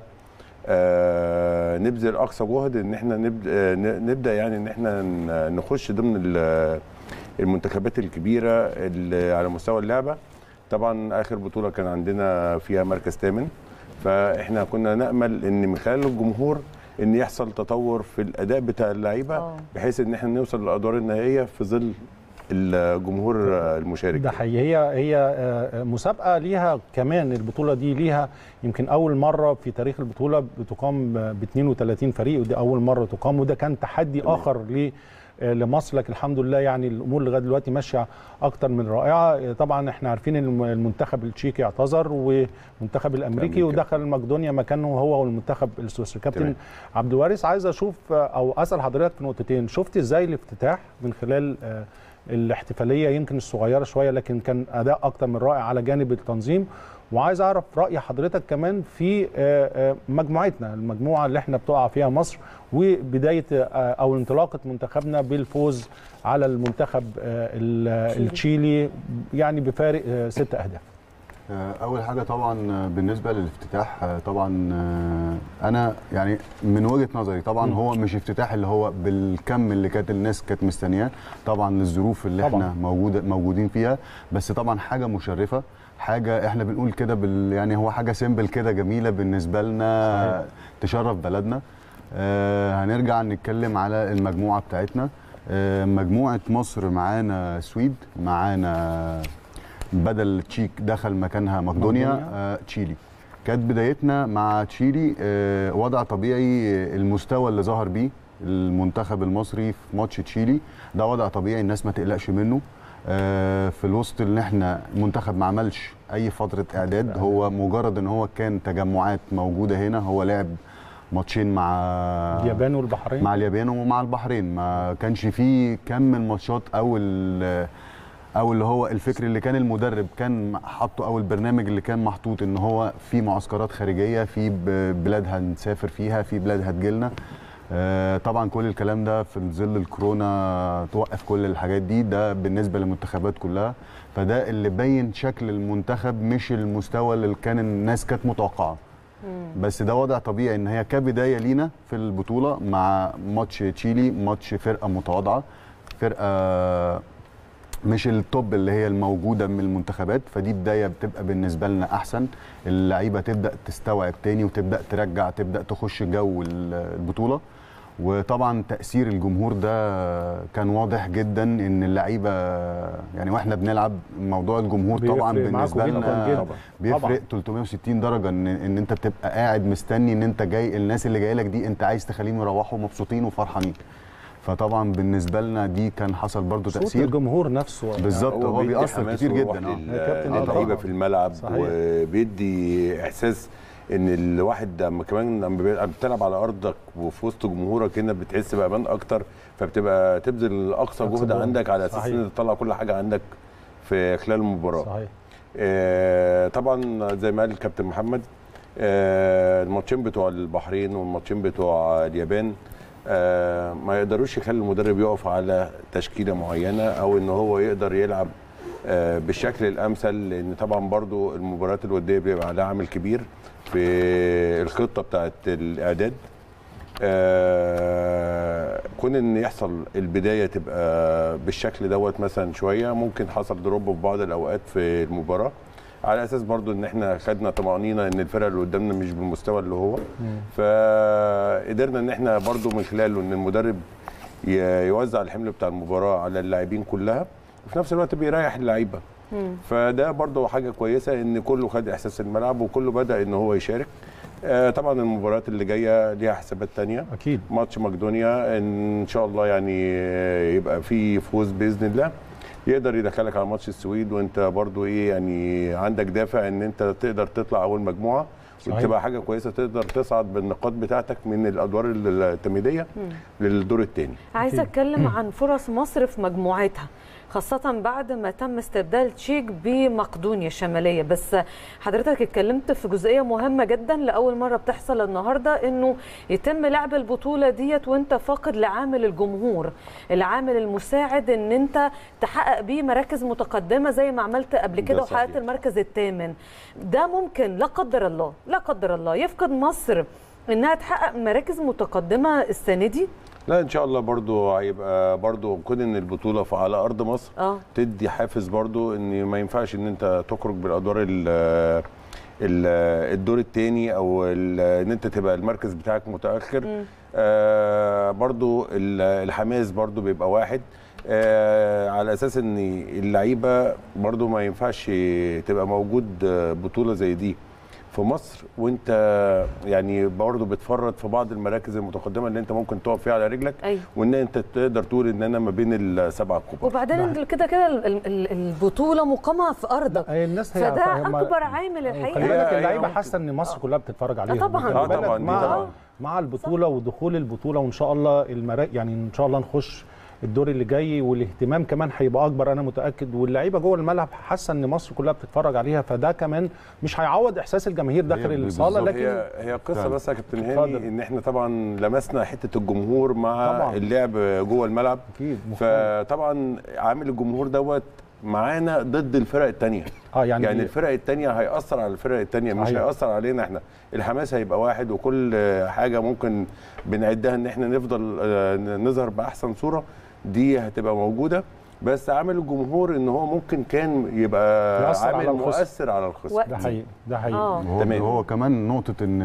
آه نبذل اقصى جهد ان احنا نبدا نبدا يعني ان احنا نخش ضمن المنتخبات الكبيره اللي على مستوى اللعبه طبعا اخر بطوله كان عندنا فيها مركز ثامن فاحنا كنا نامل ان من خلال الجمهور ان يحصل تطور في الاداء بتاع اللعيبه بحيث ان احنا نوصل للادوار النهائيه في ظل الجمهور المشارك ده حقيقي هي هي مسابقه ليها كمان البطوله دي ليها يمكن اول مره في تاريخ البطوله بتقام ب 32 فريق ودي اول مره تقام وده كان تحدي تمام. اخر ل لمصر لكن الحمد لله يعني الامور لغايه دلوقتي ماشيه اكتر من رائعه طبعا احنا عارفين ان المنتخب التشيكي اعتذر والمنتخب الامريكي ودخل مقدونيا مكانه هو والمنتخب السويسري كابتن عبد الوارث عايز اشوف او اسال حضرتك في نقطتين شفت ازاي الافتتاح من خلال الاحتفاليه يمكن الصغيره شويه لكن كان اداء اكتر من رائع على جانب التنظيم وعايز اعرف راي حضرتك كمان في مجموعتنا المجموعه اللي احنا بتقع فيها مصر وبدايه او انطلاقه منتخبنا بالفوز على المنتخب التشيلي يعني بفارق ست اهداف اول حاجه طبعا بالنسبه للافتتاح طبعا انا يعني من وجهه نظري طبعا هو مش افتتاح اللي هو بالكم اللي كانت الناس كانت مستنياه طبعا للظروف اللي طبعا. احنا موجوده موجودين فيها بس طبعا حاجه مشرفه حاجه احنا بنقول كده بال يعني هو حاجه سيمبل كده جميله بالنسبه لنا صحيح. تشرف بلدنا آه هنرجع نتكلم على المجموعه بتاعتنا آه مجموعه مصر معانا سويد معانا بدل تشيك دخل مكانها مقدونيا آه تشيلي كانت بدايتنا مع تشيلي آه وضع طبيعي المستوى اللي ظهر بيه المنتخب المصري في ماتش تشيلي ده وضع طبيعي الناس ما تقلقش منه آه في الوسط اللي احنا المنتخب ما عملش اي فتره اعداد هو مجرد ان هو كان تجمعات موجوده هنا هو لعب ماتشين مع اليابان والبحرين مع اليابان ومع البحرين ما كانش فيه كم الماتشات او او اللي هو الفكر اللي كان المدرب كان حاطه او البرنامج اللي كان محطوط ان هو في معسكرات خارجيه في بلاد هنسافر فيها في بلاد هتجيلنا آه، طبعا كل الكلام ده في ظل الكورونا توقف كل الحاجات دي ده بالنسبه للمنتخبات كلها فده اللي بين شكل المنتخب مش المستوى اللي كان الناس كانت متوقعه بس ده وضع طبيعي ان هي كبدايه لينا في البطوله مع ماتش تشيلي ماتش فرقه متواضعه فرقه مش التوب اللي هي الموجوده من المنتخبات فدي بدايه بتبقى بالنسبه لنا احسن اللعيبه تبدا تستوعب تاني وتبدا ترجع تبدا تخش جو البطوله وطبعا تاثير الجمهور ده كان واضح جدا ان اللعيبه يعني واحنا بنلعب موضوع الجمهور طبعا بيفرق معاكم بالنسبه جداً لنا جداً. بيفرق طبعاً. 360 درجه ان ان انت بتبقى قاعد مستني ان انت جاي الناس اللي جايه لك دي انت عايز تخليهم يروحوا مبسوطين وفرحانين فطبعا بالنسبه لنا دي كان حصل برضو صوت تاثير الجمهور نفسه بالظبط هو بيدي بيأثر حماس كتير وروح جدا اه لل- يا كابتن، آه للعيبه طبعاً. في الملعب صحيح. وبيدي احساس ان الواحد لما كمان لما بيبقى بتلعب على ارضك وفي وسط جمهورك هنا بتحس بامان اكتر فبتبقى تبذل اقصى أقصى جهد جهد. عندك على اساس صحيح. ان تطلع كل حاجه عندك في خلال المباراه صحيح آه، طبعا زي ما قال الكابتن محمد آه، الماتشين بتوع البحرين والماتشين بتوع اليابان آه، ما يقدروش يخلي المدرب يقف على تشكيله معينه او ان هو يقدر يلعب آه، بالشكل الامثل لان طبعا برضو المباريات الوديه بيبقى عليها عامل كبير في الخطه بتاعت الاعداد آه، كون ان يحصل البدايه تبقى بالشكل دوت مثلا شويه ممكن حصل دروب في بعض الاوقات في المباراه على اساس برضو ان احنا خدنا طمانينه ان الفرقه اللي قدامنا مش بالمستوى اللي هو فقدرنا ان احنا برضو من خلاله ان المدرب ي- يوزع الحمل بتاع المباراه على اللاعبين كلها وفي نفس الوقت بيريح اللعيبه فده برضو حاجه كويسه ان كله خد احساس الملعب وكله بدا ان هو يشارك آه، طبعا المباريات اللي جايه ليها حسابات تانية اكيد ماتش مقدونيا ان شاء الله يعني يبقى في فوز باذن الله يقدر يدخلك على ماتش السويد وانت برضو ايه يعني عندك دافع ان انت تقدر تطلع اول مجموعه صحيح. وتبقى حاجه كويسه تقدر تصعد بالنقاط بتاعتك من الادوار التمهيديه للدور الثاني عايزه اتكلم عن فرص مصر في مجموعتها خاصة بعد ما تم استبدال تشيك بمقدونيا الشمالية بس حضرتك اتكلمت في جزئية مهمة جدا لأول مرة بتحصل النهاردة انه يتم لعب البطولة ديت وانت فاقد لعامل الجمهور العامل المساعد ان انت تحقق بيه مراكز متقدمة زي ما عملت قبل كده ده صحيح. وحققت المركز الثامن ده ممكن لا قدر الله لا قدر الله يفقد مصر انها تحقق مراكز متقدمة السنة دي لا ان شاء الله برضو هيبقى برضو كون ان البطوله في على ارض مصر اه تدي حافز برضو ان ما ينفعش ان انت تخرج بالادوار ال ال- الدور الثاني او ال- ان انت تبقى المركز بتاعك متاخر آه برضو ال- الحماس برضو بيبقى واحد آه على اساس ان اللعيبه برضو ما ينفعش تبقى موجود بطوله زي دي في مصر وانت يعني برضو بتفرط في بعض المراكز المتقدمه اللي انت ممكن تقف فيها على رجلك ايوه وان انت تقدر تقول ان انا ما بين السبعه الكبار وبعدين انت كده كده ال- ال- ال- البطوله مقامه في ارضك هي الناس هي فده هم- اكبر عامل خلي الحقيقه بالك هي- اللعيبه هي حاسه ان مصر كلها بتتفرج عليهم طبعاً. خلي آه بالك طبعاً، دي مع طبعاً. مع البطوله ودخول البطوله وان شاء الله المرا... يعني ان شاء الله نخش الدور اللي جاي والاهتمام كمان هيبقى اكبر انا متاكد واللعيبه جوه الملعب حاسه ان مصر كلها بتتفرج عليها فده كمان مش هيعوض احساس الجماهير داخل بالظبط. الصاله لكن هي هي قصه فعلا. بس يا كابتن اتفضل. هاني ان احنا طبعا لمسنا حته الجمهور مع طبعاً. اللعب جوه الملعب اكيد مختلف. فطبعا عامل الجمهور دوت معانا ضد الفرق الثانيه اه يعني, يعني الفرق الثانيه هيأثر على الفرق الثانيه مش صحيح. هيأثر علينا احنا الحماس هيبقى واحد وكل حاجه ممكن بنعدها ان احنا نفضل آه، نظهر باحسن صوره دي هتبقى موجوده بس عامل الجمهور ان هو ممكن كان يبقى يأثر على عامل الخصم. مؤثر على الخصم وقت ده حقيقي ده حقيقي اه هو تمام. هو كمان نقطة إن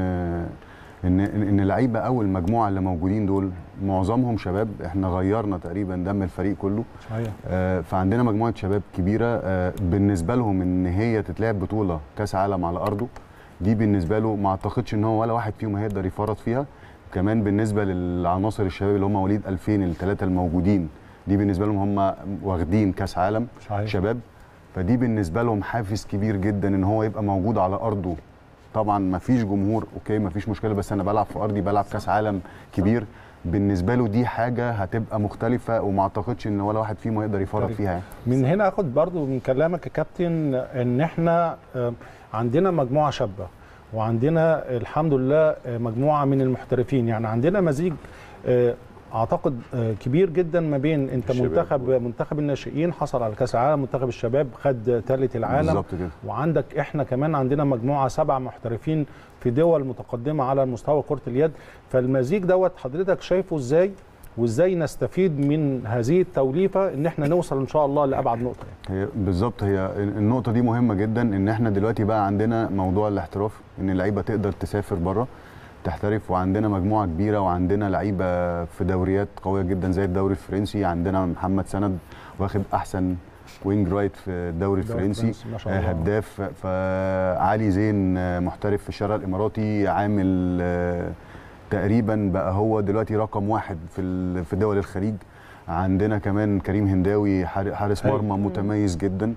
إن إن اللعيبة أو المجموعة اللي موجودين دول معظمهم شباب إحنا غيرنا تقريبا دم الفريق كله صحيح آه، فعندنا مجموعة شباب كبيرة آه، بالنسبة لهم إن هي تتلعب بطولة كأس عالم على أرضه دي بالنسبة له ما أعتقدش إن هو ولا واحد فيهم هيقدر يفرط فيها كمان بالنسبة للعناصر الشباب اللي هم مواليد 2000 الثلاثة الموجودين دي بالنسبة لهم هم واخدين كأس عالم صحيح شباب فدي بالنسبه لهم حافز كبير جدا ان هو يبقى موجود على ارضه طبعا ما فيش جمهور اوكي ما فيش مشكله بس انا بلعب في ارضي بلعب كاس عالم كبير بالنسبه له دي حاجه هتبقى مختلفه وما اعتقدش ان ولا واحد فيهم هيقدر يفرط مختلف. فيها يعني. من هنا اخد برضو من كلامك يا كابتن ان احنا آه، عندنا مجموعه شابه وعندنا الحمد لله آه، مجموعه من المحترفين يعني عندنا مزيج آه، اعتقد آه، كبير جدا ما بين انت الشباب منتخب و- منتخب الناشئين حصل على كاس العالم منتخب الشباب خد ثالث العالم بالظبط كده وعندك احنا كمان عندنا مجموعه سبع محترفين في دول متقدمه على مستوى كره اليد فالمزيج دوت حضرتك شايفه ازاي وازاي نستفيد من هذه التوليفه ان احنا نوصل ان شاء الله لابعد نقطه يعني. هي بالظبط هي النقطة دي مهمة جدا ان احنا دلوقتي بقى عندنا موضوع الاحتراف ان اللعيبة تقدر تسافر بره تحترف وعندنا مجموعة كبيرة وعندنا لعيبة في دوريات قوية جدا زي الدوري الفرنسي عندنا محمد سند واخد احسن وينج رايت في الدوري الفرنسي ما شاء الله. آه، هداف فعلي زين آه، محترف في الشارع الاماراتي عامل آه، تقريبا بقى هو دلوقتي رقم واحد في ال- في دول الخليج عندنا كمان كريم هنداوي حار- حارس هايل. مرمى متميز جدا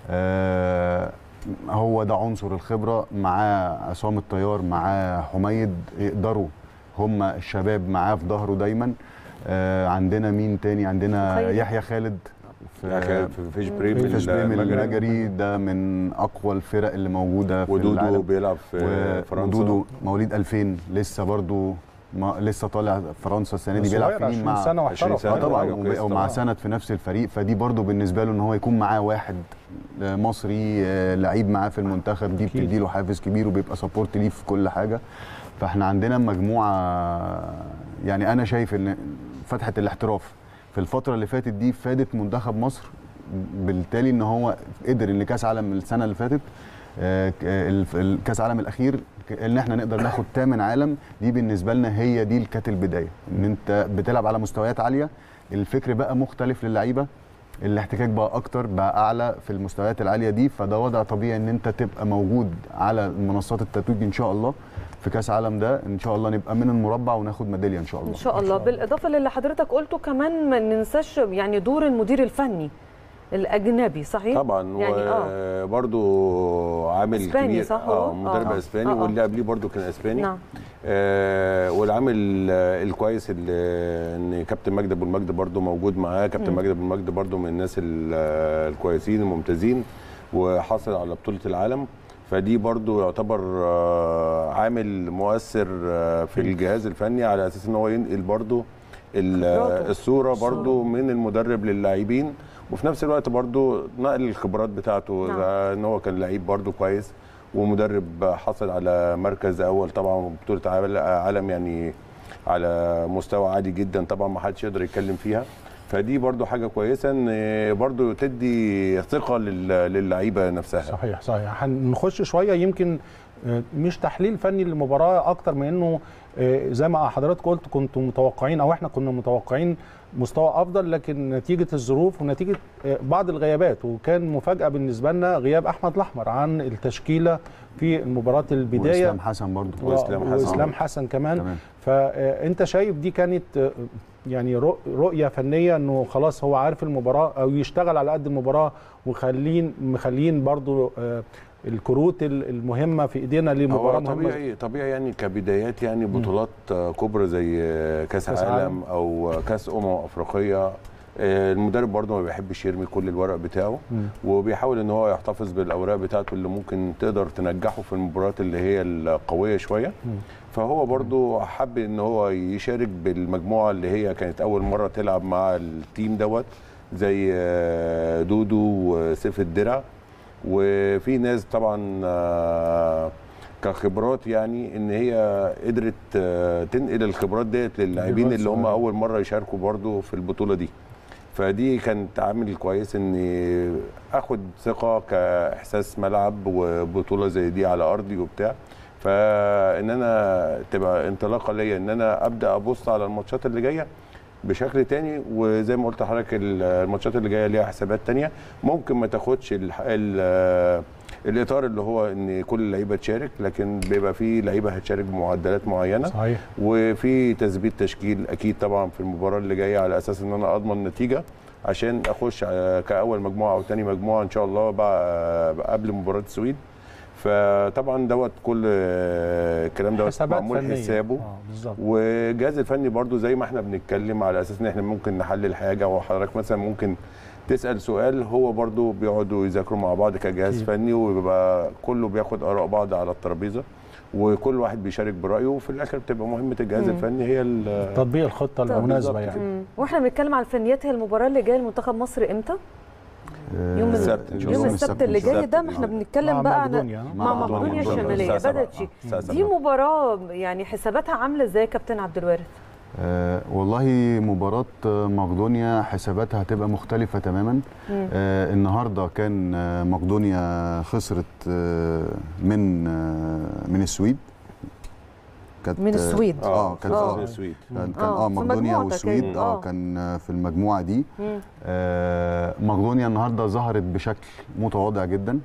آه، هو ده عنصر الخبره معاه عصام الطيار معاه حميد يقدروا هم الشباب معاه في ظهره دايما آه، عندنا مين تاني عندنا مخيل. يحيى خالد يعني كان في فيش بريم فيش بريم المجري. المجري ده من اقوى الفرق اللي موجوده في ودودو العالم بيلعب في و- فرنسا ودودو مواليد 2000 لسه برضو ما لسه طالع فرنسا السنه دي بس بيلعب صغير، في 20 مع سنه 20 واحترف سنة. اه طبعا حاجة وب- كويسة ومع طبعا. سند في نفس الفريق فدي برضو بالنسبه له ان هو يكون معاه واحد آه، مصري آه، لعيب معاه في المنتخب دي أكيد. بتديله حافز كبير وبيبقى سبورت ليه في كل حاجه فاحنا عندنا مجموعه يعني انا شايف ان فتحه الاحتراف في الفتره اللي فاتت دي فادت منتخب مصر بالتالي ان هو قدر ان كاس عالم السنه اللي فاتت آه، ك- آه، الف- الكاس العالم الاخير ك- ان احنا نقدر ناخد ثامن عالم دي بالنسبه لنا هي دي كانت البدايه ان انت بتلعب على مستويات عاليه الفكر بقى مختلف للعيبه الاحتكاك بقى اكتر بقى اعلى في المستويات العاليه دي فده وضع طبيعي ان انت تبقى موجود على منصات التتويج ان شاء الله في كاس عالم ده ان شاء الله نبقى من المربع وناخد ميداليه ان شاء الله ان شاء الله بالاضافه للي حضرتك قلته كمان ما ننساش يعني دور المدير الفني الاجنبي صحيح طبعا يعني اه وبرده عامل إسباني كبير صح هو؟ اه مدرب آه. اسباني آه، آه. واللي قبليه برده كان اسباني نعم آه والعامل آه، الكويس اللي ان كابتن مجدي ابو المجد برده موجود معاه كابتن مم. مجدي ابو المجد برده من الناس ال- آه، الكويسين الممتازين وحصل على بطوله العالم فدي برضو يعتبر آه، عامل مؤثر آه، في الجهاز الفني على اساس ان هو ينقل برضو ال- خبراته. الصوره برضو من المدرب للاعبين وفي نفس الوقت برضو نقل الخبرات بتاعته نعم. إذا ان هو كان لعيب برضو كويس ومدرب حصل على مركز اول طبعا بطوله عال- عالم يعني على مستوى عالي جدا طبعا ما حدش يقدر يتكلم فيها فدي برضو حاجه كويسه ان برضو تدي ثقه لل- للعيبه نفسها صحيح صحيح هنخش شويه يمكن آه، مش تحليل فني للمباراه اكتر من انه آه، زي ما حضرتك قلت كنتوا متوقعين او احنا كنا متوقعين مستوى افضل لكن نتيجه الظروف ونتيجه آه، بعض الغيابات وكان مفاجاه بالنسبه لنا غياب احمد الاحمر عن التشكيله في مباراه البدايه واسلام حسن برضو و- وإسلام حسن. واسلام حسن كمان تمام. فانت شايف دي كانت آه، يعني رؤ- رؤيه فنيه انه خلاص هو عارف المباراه او يشتغل على قد المباراه وخلين مخلين برضو آه، الكروت ال- المهمه في ايدينا لمباراه هو مهمه طبيعي طبيعي يعني كبدايات يعني بطولات آه، كبرى زي آه، كاس كأس عالم عالم. او آه، كاس امم افريقيه آه، المدرب برضه ما بيحبش يرمي كل الورق بتاعه مم. وبيحاول ان هو يحتفظ بالاوراق بتاعته اللي ممكن تقدر تنجحه في المباريات اللي هي القويه شويه فهو برضه حب ان هو يشارك بالمجموعه اللي هي كانت اول مره تلعب مع التيم دوت زي آه، دودو وسيف الدرع وفي ناس طبعا آه، كخبرات يعني ان هي قدرت آه، تنقل الخبرات ديت للاعبين خبرات اللي هم صغيرة. اول مره يشاركوا برضو في البطوله دي فدي كانت عامل كويس ان اخد ثقه كاحساس ملعب وبطوله زي دي على ارضي وبتاع فان انا تبقى انطلاقه ليا ان انا ابدا ابص على الماتشات اللي جايه بشكل تاني وزي ما قلت لحضرتك ال- الماتشات اللي جايه ليها حسابات تانية ممكن ما تاخدش ال ال الاطار اللي هو ان كل اللعيبه تشارك لكن بيبقى في لعيبه هتشارك بمعدلات معينه صحيح وفي تثبيت تشكيل اكيد طبعا في المباراه اللي جايه على اساس ان انا اضمن نتيجه عشان اخش على- كاول مجموعه او تاني مجموعه ان شاء الله بقى بقى قبل مباراه السويد فطبعا دوت كل الكلام دوت حسابات معمول فنيه حسابه آه بالظبط والجهاز الفني برضو زي ما احنا بنتكلم على اساس ان احنا ممكن نحلل حاجه وحضرتك مثلا ممكن تسال سؤال هو برضو بيقعدوا يذاكروا مع بعض كجهاز أكيد. فني ويبقى كله بياخد اراء بعض على الترابيزه وكل واحد بيشارك برايه وفي الاخر بتبقى مهمه الجهاز الفني هي ال- تطبيق الخطه بالظبط المناسبه يعني مم. واحنا بنتكلم على الفنيات هي المباراه اللي جايه لمنتخب مصر امتى؟ يوم السبت إن شاء يوم الله. السبت اللي جاي ده ما احنا مع بنتكلم بقى عن مقدونيا. مع مع مقدونيا مقدونيا. الشماليه الساعة بدات سبعة. شيء الساعة دي سبعة. مباراه يعني حساباتها عامله ازاي يا كابتن عبد الوارث؟ آه والله مباراة آه، مقدونيا حساباتها هتبقى مختلفة تماما آه النهاردة كان آه مقدونيا خسرت آه من آه من السويد كانت من السويد. اه كانت آه. من السويد كان كان آه، اه في مقدونيا مجموعتك والسويد يعني. اه آه. كان آه، في المجموعة دي مم. آه مقدونيا النهارده ظهرت بشكل متواضع جدا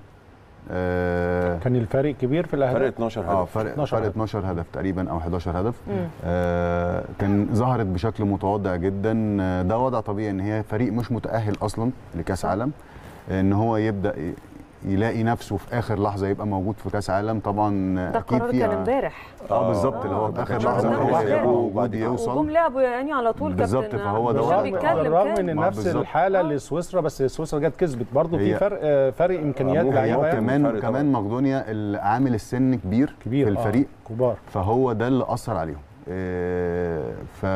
آه كان الفرق كبير في فرق الاهداف 12 اه هدف فرق 12 فرق هدف. 12 هدف تقريبا او 11 هدف مم. آه كان ظهرت بشكل متواضع جدا آه، ده وضع طبيعي ان هي فريق مش متاهل اصلا لكاس عالم ان هو يبدا ي- يلاقي نفسه في اخر لحظه يبقى موجود في كاس عالم طبعا ده اكيد قرار فيها كان امبارح اه بالظبط اللي هو في ما اخر كانش لحظه ان عندنا هو مشكلة. يبقى موجود وبعد- وجم يوصل لعبوا يعني على طول بالظبط، كابتن فهو ده هشام وضع- بيتكلم بالرغم كان. ان ما نفس بالظبط. الحاله لسويسرا بس سويسرا جت كسبت برضه في هي- فرق آه، فرق امكانيات ممكن لعيبه هو يعني كمان فرق كمان مقدونيا ال- عامل السن كبير, كبير في آه، الفريق كبار فهو ده اللي اثر عليهم آه،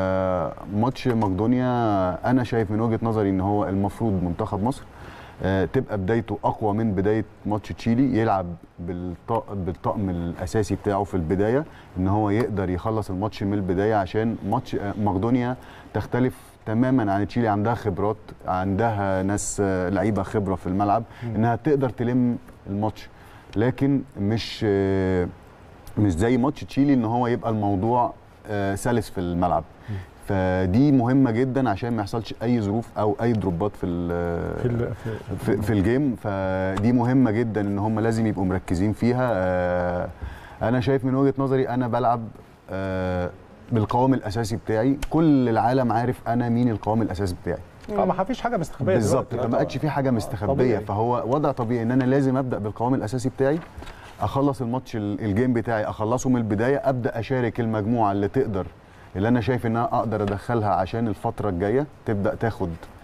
فماتش مقدونيا انا شايف من وجهه نظري ان هو المفروض منتخب مصر آه، تبقى بدايته اقوى من بدايه ماتش تشيلي يلعب بالط- بالطقم الاساسي بتاعه في البدايه ان هو يقدر يخلص الماتش من البدايه عشان ماتش آه، مقدونيا تختلف تماما عن تشيلي عندها خبرات عندها ناس آه، لعيبه خبره في الملعب انها تقدر تلم الماتش لكن مش آه، مش زي ماتش تشيلي ان هو يبقى الموضوع آه، سلس في الملعب فدي مهمه جدا عشان ما يحصلش اي ظروف او اي دروبات في ال- في ال- في- في, في الجيم فدي مهمه جدا ان هم لازم يبقوا مركزين فيها آه، انا شايف من وجهه نظري انا بلعب آه، بالقوام الاساسي بتاعي كل العالم عارف انا مين القوام الاساسي بتاعي اه ما فيش حاجه مستخبيه بالظبط دلوقتي. فما عادش في حاجه مستخبيه طبيعي. فهو وضع طبيعي ان انا لازم ابدا بالقوام الاساسي بتاعي اخلص الماتش ال- الجيم بتاعي اخلصه من البدايه ابدا اشارك المجموعه اللي تقدر اللي انا شايف ان انا اقدر ادخلها عشان الفتره الجايه تبدا تاخد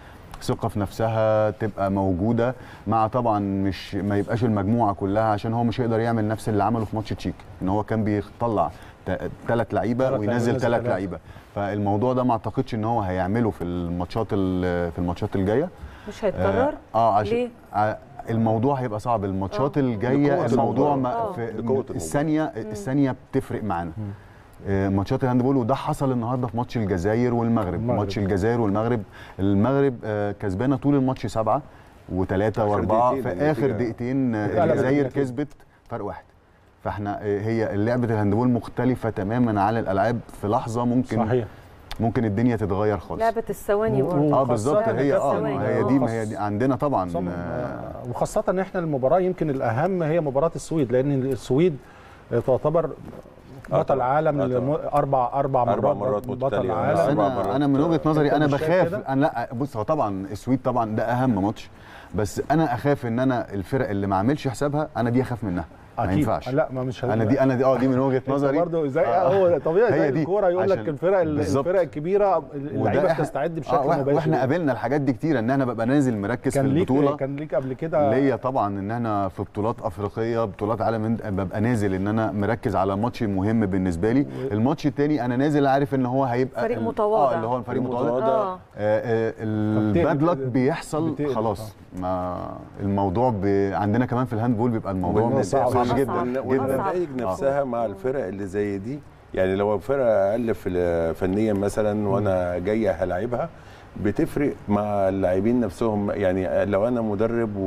ثقه في نفسها تبقى موجوده مع طبعا مش ما يبقاش المجموعه كلها عشان هو مش هيقدر يعمل نفس اللي عمله في ماتش تشيك ان هو كان بيطلع ثلاث لعيبه تلات وينزل لعيبة، ثلاث تلاتة. لعيبه فالموضوع ده ما اعتقدش ان هو هيعمله في الماتشات ال- في الماتشات الجايه مش هيتكرر اه عشان ليه؟ ع- الموضوع هيبقى صعب الماتشات آه. الجايه لقوة الموضوع المباراة. ما آه. في لقوة المباراة. الثانيه الثانيه بتفرق معانا آه، ماتشات الهاندبول وده حصل النهارده في ماتش الجزائر والمغرب المغرب. ماتش الجزائر والمغرب المغرب آه، كسبانه طول الماتش سبعه وثلاثه آخر واربعه دقيقتين في اخر النتيجة. دقيقتين آه، اتقلبت الجزائر النتيجة. كسبت فرق واحد فاحنا آه، هي لعبه الهاندبول مختلفه تماما على الالعاب في لحظه ممكن صحيح ممكن الدنيا تتغير خالص لعبه الثواني و- برضه اه وخاصة بالظبط هي اه الثواني. ما هي دي ما هي دي عندنا طبعا صم- آه، آه، وخاصة ان احنا المباراة يمكن الأهم هي مباراة السويد لأن السويد آه، تعتبر آه بطل طبعاً. عالم آه طبعاً. لم- أربع أربع مرات, أربع مرات بطل متتالية. عالم أربع انا مرات. انا من وجهه نظري أنت انا مش شايف بخاف كده؟ انا لا بص هو طبعا السويد طبعا ده اهم ماتش بس انا اخاف ان انا الفرق اللي ما عملش حسابها انا دي اخاف منها ما أكيد. ينفعش لا ما مش انا دي انا دي اه دي من وجهه نظري برضه زي آه. هو طبيعي هي زي دي. الكوره يقول لك عشان- الفرق ال- بالظبط. الفرق الكبيره اللعيبه إحنا- بتستعد بشكل آه، وإحنا- مباشر واحنا قابلنا الحاجات دي كتير ان انا ببقى نازل مركز في كان ليك البطوله كان ليك قبل كده ليا طبعا ان انا في بطولات افريقيه بطولات عالم ببقى نازل ان انا مركز على ماتش مهم بالنسبه لي الماتش التاني انا نازل عارف ان هو هيبقى فريق ال- متواضع. اه اللي هو الفريق فريق متواضع متواضع. اه آه، آه، الباد لك بيحصل بتقلب، خلاص ما الموضوع ب... عندنا كمان في الهاند بول بيبقى الموضوع الموضوع صعب. صعب أصعب. جدا أصعب. جدا والنتائج نفسها مع الفرق اللي زي دي يعني لو فرقه اقل في فنيا مثلا وانا جاي هلاعبها بتفرق مع اللاعبين نفسهم يعني لو انا مدرب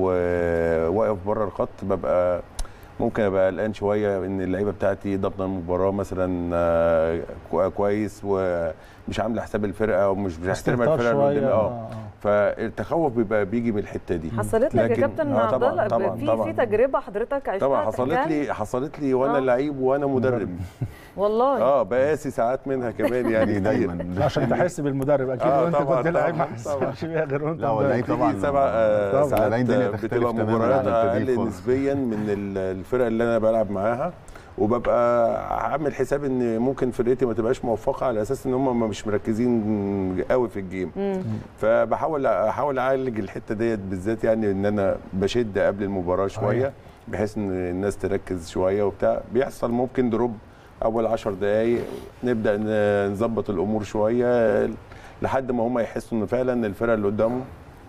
وواقف بره الخط ببقى ممكن ابقى قلقان شويه ان اللعيبه بتاعتي ضامنه المباراه مثلا آه، كو- كويس ومش عامله حساب الفرقه ومش بحترم استهتار الفرقه اللي شوية، قدامي آه، اه فالتخوف بيبقى بيجي من الحته دي حصلت لك يا لكن- كابتن آه، عبد طبعاً، الله طبعاً، في طبعاً. في تجربه حضرتك عشتها طبعا حصلت تحكيها لي حصلت لي وانا آه. لعيب وانا مدرب والله اه بقاسي ساعات منها كمان يعني دي كتير. دايما عشان تحس بالمدرب اكيد آه، وانت طبعاً، كنت لعيب ما طبعاً، حسيتش بيها غير وانت لا، هو مدرب. لعيب طبعاً. تيجي سبع آه، طبعاً. ساعات العين الدنيا تختلف بتبقى تماماً مباريات عن التدريب اقل خالص. نسبيا من ال- الفرق اللي انا بلعب معاها وببقى عامل حساب ان ممكن فرقتي ما تبقاش موفقه على اساس ان هم مش مركزين قوي في الجيم فبحاول احاول اعالج الحته ديت بالذات يعني ان انا بشد قبل المباراه شويه بحيث ان الناس تركز شويه وبتاع بيحصل ممكن دروب اول 10 دقائق نبدا ن- نظبط الامور شويه لحد ما هم يحسوا ان فعلا الفرقه اللي قدامهم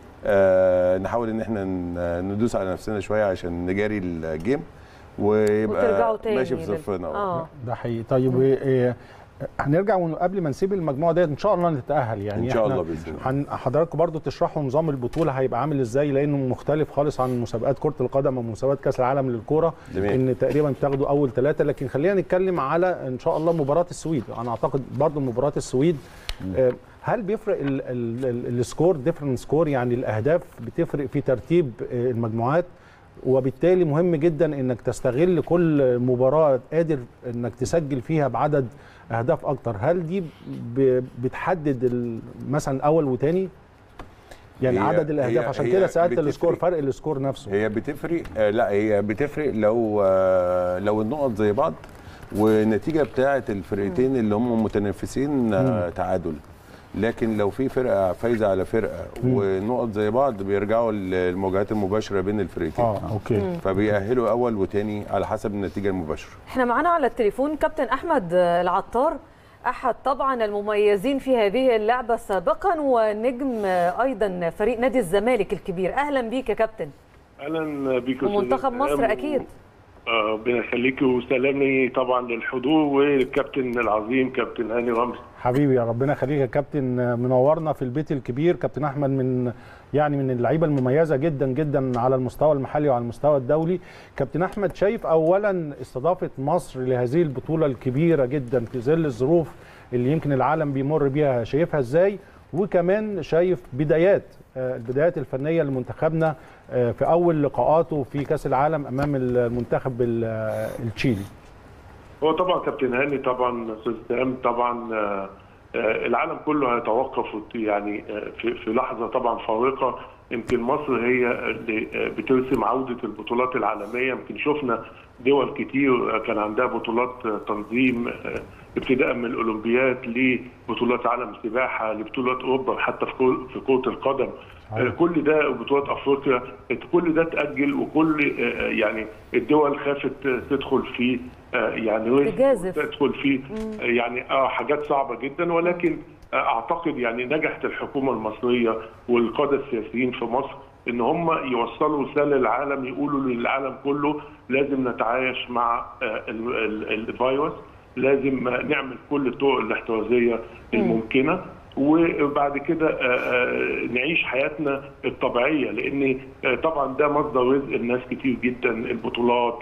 آه نحاول ان احنا ن- ندوس على نفسنا شويه عشان نجاري الجيم ويبقى وترجعوا تاني ماشي في لل- صفنا اه ده حقيقي طيب إيه هنرجع ون- قبل ما نسيب المجموعه ديت ان شاء الله نتاهل يعني ان شاء إحنا الله باذن الله هن- حضراتكم برضو تشرحوا نظام البطوله هيبقى عامل ازاي لانه مختلف خالص عن مسابقات كره القدم ومسابقات كاس العالم للكوره جميل. ان تقريبا بتاخدوا اول ثلاثه لكن خلينا نتكلم على ان شاء الله مباراه السويد انا اعتقد برضو مباراه السويد آه، هل بيفرق ال- ال- ال- السكور ديفرنت سكور يعني الاهداف بتفرق في ترتيب آه، المجموعات وبالتالي مهم جدا انك تستغل كل مباراه قادر انك تسجل فيها بعدد اهداف اكتر هل دي ب- بتحدد ال- مثلا اول وتاني يعني هي- عدد الاهداف هي- عشان هي كده سالت بتفرق. السكور فرق السكور نفسه هي بتفرق آه لا هي بتفرق لو آه لو النقط زي بعض والنتيجه بتاعه الفرقتين اللي هم متنافسين آه تعادل لكن لو في فرقه فايزه على فرقه ونقط زي بعض بيرجعوا للمواجهات المباشره بين الفرقتين اه اوكي فبيأهلوا اول وتاني على حسب النتيجه المباشره احنا معانا على التليفون كابتن احمد العطار احد طبعا المميزين في هذه اللعبه سابقا ونجم ايضا فريق نادي الزمالك الكبير اهلا بيك يا كابتن اهلا بيك ومنتخب مصر اكيد آه، ربنا يخليكي وسلامي طبعا للحضور والكابتن العظيم كابتن هاني رمزي حبيبي يا ربنا يخليك يا كابتن منورنا في البيت الكبير كابتن احمد من يعني من اللعيبه المميزه جدا جدا على المستوى المحلي وعلى المستوى الدولي كابتن احمد شايف اولا استضافه مصر لهذه البطوله الكبيره جدا في ظل الظروف اللي يمكن العالم بيمر بيها شايفها ازاي وكمان شايف بدايات آه، البدايات الفنيه لمنتخبنا آه، في اول لقاءاته في كاس العالم امام المنتخب ال- آه، التشيلي هو طبعا كابتن هاني طبعا استاذ سام طبعا آه، آه، العالم كله هيتوقف وت- يعني آه، في في لحظه طبعا فارقه يمكن مصر هي اللي آه، بترسم عوده البطولات العالميه يمكن شفنا دول كتير آه، كان عندها بطولات آه، تنظيم آه، ابتداء من الاولمبياد لبطولات عالم السباحه لبطولات اوروبا حتى في كرة- في كره القدم آه، كل ده بطولات افريقيا كل ده اتاجل وكل آه، يعني الدول خافت آه، تدخل في آه، يعني ريسك تجازف. تدخل في آه، يعني اه حاجات صعبه جدا ولكن آه، اعتقد يعني نجحت الحكومه المصريه والقاده السياسيين في مصر ان هم يوصلوا رساله للعالم يقولوا للعالم كله لازم نتعايش مع آه، ال- ال- الفيروس لازم آه، نعمل كل الطرق الاحترازيه الممكنه وبعد كده آه، آه، نعيش حياتنا الطبيعيه لان آه، طبعا ده مصدر رزق الناس كتير جدا البطولات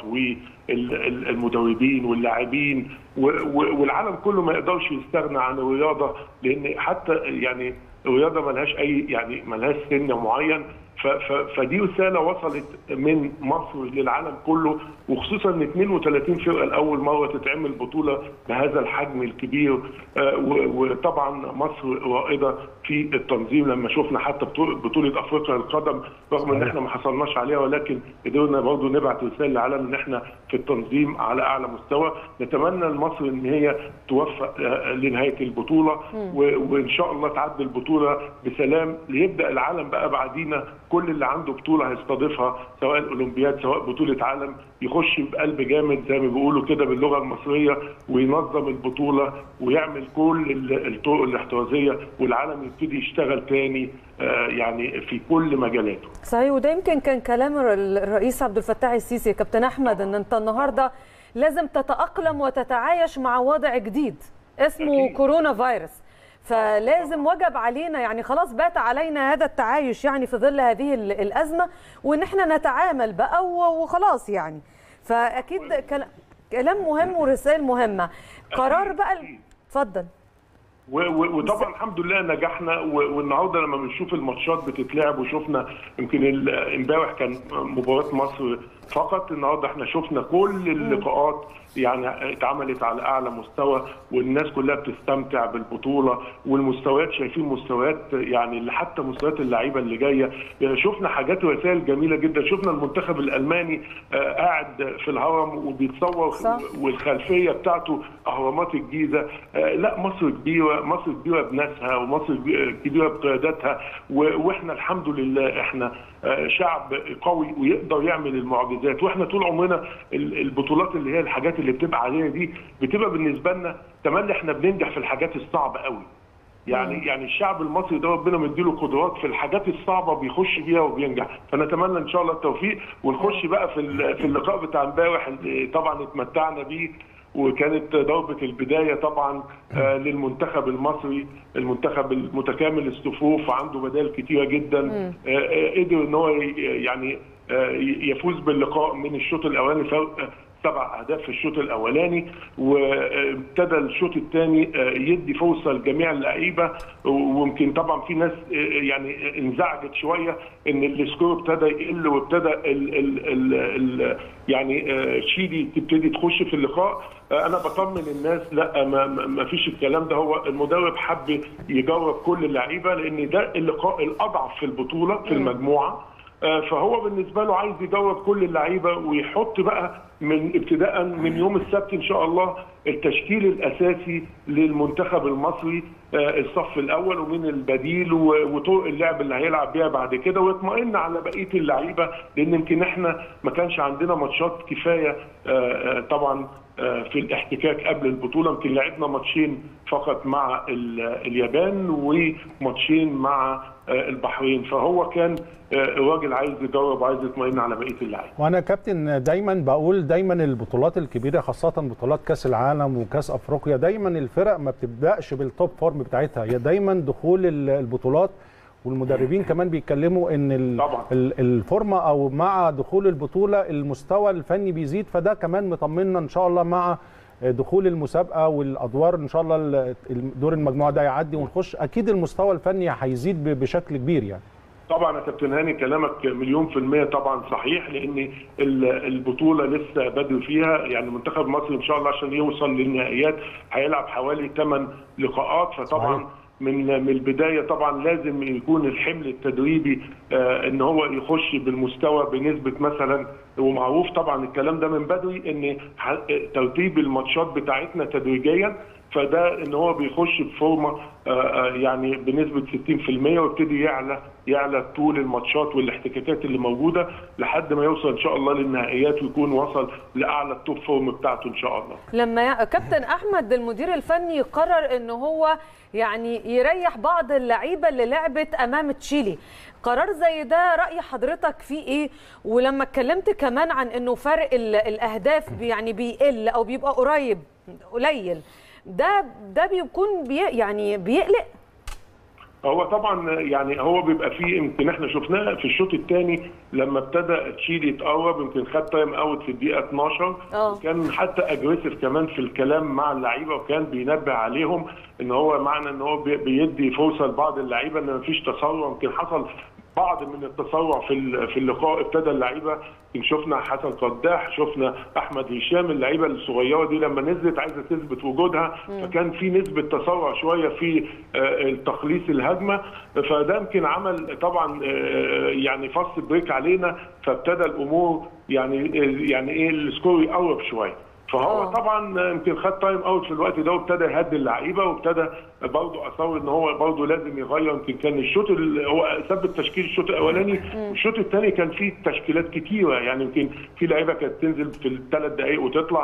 والمدربين واللاعبين و- و- والعالم كله ما يقدرش يستغنى عن الرياضه لان حتى يعني الرياضه ملهاش اي يعني ملهاش سن معين ف- ف- فدي رساله وصلت من مصر للعالم كله وخصوصا ان 32 فرقه لاول مره تتعمل بطوله بهذا الحجم الكبير آه، و- وطبعا مصر رائده في التنظيم لما شفنا حتى بطو- بطوله افريقيا للقدم رغم ان احنا ما حصلناش عليها ولكن قدرنا برضه نبعت رساله للعالم ان احنا في التنظيم على اعلى مستوى نتمنى لمصر ان هي توفق آه، لنهايه البطوله و- وان شاء الله تعدي البطوله بسلام ليبدا العالم بقى بعدينا كل اللي عنده بطوله هيستضيفها سواء الاولمبياد سواء بطوله عالم يخش بقلب جامد زي ما بيقولوا كده باللغه المصريه وينظم البطوله ويعمل كل ال- الطرق الاحترازيه والعالم يبتدي يشتغل تاني آه، يعني في كل مجالاته صحيح وده يمكن كان كلام الر- الرئيس عبد الفتاح السيسي يا كابتن احمد ان انت النهارده لازم تتاقلم وتتعايش مع وضع جديد اسمه أكيد. كورونا فيروس فلازم وجب علينا يعني خلاص بات علينا هذا التعايش يعني في ظل هذه ال- الازمه وان احنا نتعامل بقى و- وخلاص يعني فاكيد كل- كلام مهم ورسائل مهمه قرار بقى ال- اتفضل و- و- وطبعا الحمد لله نجحنا و- والنهارده لما بنشوف الماتشات بتتلعب وشفنا يمكن ال- امبارح كان مباراه مصر فقط النهارده احنا شفنا كل اللقاءات يعني اتعملت على اعلى مستوى والناس كلها بتستمتع بالبطوله والمستويات شايفين مستويات يعني اللي حتى مستويات اللعيبه اللي جايه شفنا حاجات ورسائل جميله جدا شفنا المنتخب الالماني آه، قاعد في الهرم وبيتصور صح. والخلفيه بتاعته اهرامات الجيزه آه، لا مصر كبيره مصر كبيره بناسها ومصر كبيره بقياداتها واحنا الحمد لله احنا شعب قوي ويقدر يعمل المعجزات واحنا طول عمرنا البطولات اللي هي الحاجات اللي بتبقى علينا دي بتبقى بالنسبه لنا تملي احنا بننجح في الحاجات الصعبه قوي يعني يعني الشعب المصري ده ربنا مديله قدرات في الحاجات الصعبه بيخش فيها وبينجح فنتمنى ان شاء الله التوفيق ونخش بقى في في اللقاء بتاع امبارح اللي طبعا اتمتعنا بيه وكانت ضربة البداية طبعا آه للمنتخب المصري المنتخب المتكامل الصفوف عنده بدائل كتيرة جدا آه قدر ان هو يعني آه يفوز باللقاء من الشوط الاولاني فرق سبع اهداف في الشوط الاولاني وابتدى الشوط الثاني يدي فرصه لجميع اللعيبه ويمكن طبعا في ناس يعني انزعجت شويه ان السكور ابتدى يقل وابتدى ال ال ال ال يعني تشيلي تبتدي تخش في اللقاء انا بطمن الناس لا ما, ما فيش الكلام ده هو المدرب حب يجرب كل اللعيبه لان ده اللقاء الاضعف في البطوله في المجموعه فهو بالنسبه له عايز يجرب كل اللعيبه ويحط بقى من ابتداء من يوم السبت ان شاء الله التشكيل الاساسي للمنتخب المصري الصف الاول ومن البديل وطرق اللعب اللي هيلعب بيها بعد كده ويطمئن على بقيه اللعيبه لان يمكن احنا ما كانش عندنا ماتشات كفايه طبعا في الاحتكاك قبل البطوله يمكن لعبنا ماتشين فقط مع اليابان وماتشين مع البحرين فهو كان الراجل عايز يجرب عايز يطمئن على بقيه اللعيبه وانا كابتن دايما بقول دايما البطولات الكبيره خاصه بطولات كاس العالم وكاس افريقيا دايما الفرق ما بتبداش بالتوب فورم بتاعتها هي دايما دخول البطولات والمدربين كمان بيتكلموا ان طبعا. الفورمه او مع دخول البطوله المستوى الفني بيزيد فده كمان مطمنا ان شاء الله مع دخول المسابقه والادوار ان شاء الله دور المجموعه ده يعدي ونخش اكيد المستوى الفني هيزيد بشكل كبير يعني طبعا يا كابتن هاني كلامك مليون في المية طبعا صحيح لان البطولة لسه بدري فيها يعني منتخب مصر ان شاء الله عشان يوصل للنهائيات هيلعب حوالي 8 لقاءات فطبعا صحيح. من من البدايه طبعا لازم يكون الحمل التدريبي آه ان هو يخش بالمستوى بنسبه مثلا ومعروف طبعا الكلام ده من بدري ان ترتيب الماتشات بتاعتنا تدريجيا فده ان هو بيخش بفورمه يعني بنسبه 60% ويبتدي يعلى يعلى طول الماتشات والاحتكاكات اللي موجوده لحد ما يوصل ان شاء الله للنهائيات ويكون وصل لاعلى التوب فورم بتاعته ان شاء الله. لما كابتن احمد المدير الفني قرر ان هو يعني يريح بعض اللعيبه اللي لعبت امام تشيلي قرار زي ده راي حضرتك فيه ايه ولما اتكلمت كمان عن انه فرق الاهداف يعني بيقل او بيبقى قريب قليل ده ده بيكون بي يعني بيقلق هو طبعا يعني هو بيبقى فيه يمكن احنا شفناه في الشوط الثاني لما ابتدى تشيلي يتقرب يمكن خد تايم اوت في الدقيقه 12 أوه. وكان حتى اجريسيف كمان في الكلام مع اللعيبه وكان بينبه عليهم ان هو معنى ان هو بيدي فرصه لبعض اللعيبه ان مفيش تسرع يمكن حصل بعض من التسرع في في اللقاء ابتدى اللعيبه شفنا حسن قداح شفنا احمد هشام اللعيبه الصغيره دي لما نزلت عايزه تثبت وجودها فكان في نسبه تسرع شويه في التخليص الهجمه فده يمكن عمل طبعا يعني فصل بريك علينا فابتدى الامور يعني يعني ايه السكور يقرب شويه فهو أوه. طبعا يمكن خد تايم اوت في الوقت ده وابتدى يهدي اللعيبه وابتدى برضه اصر ان هو برضه لازم يغير يمكن كان الشوط هو ثبت تشكيل الشوط الاولاني والشوط الثاني كان فيه تشكيلات كتيره يعني يمكن في لعيبه كانت تنزل في الثلاث دقائق وتطلع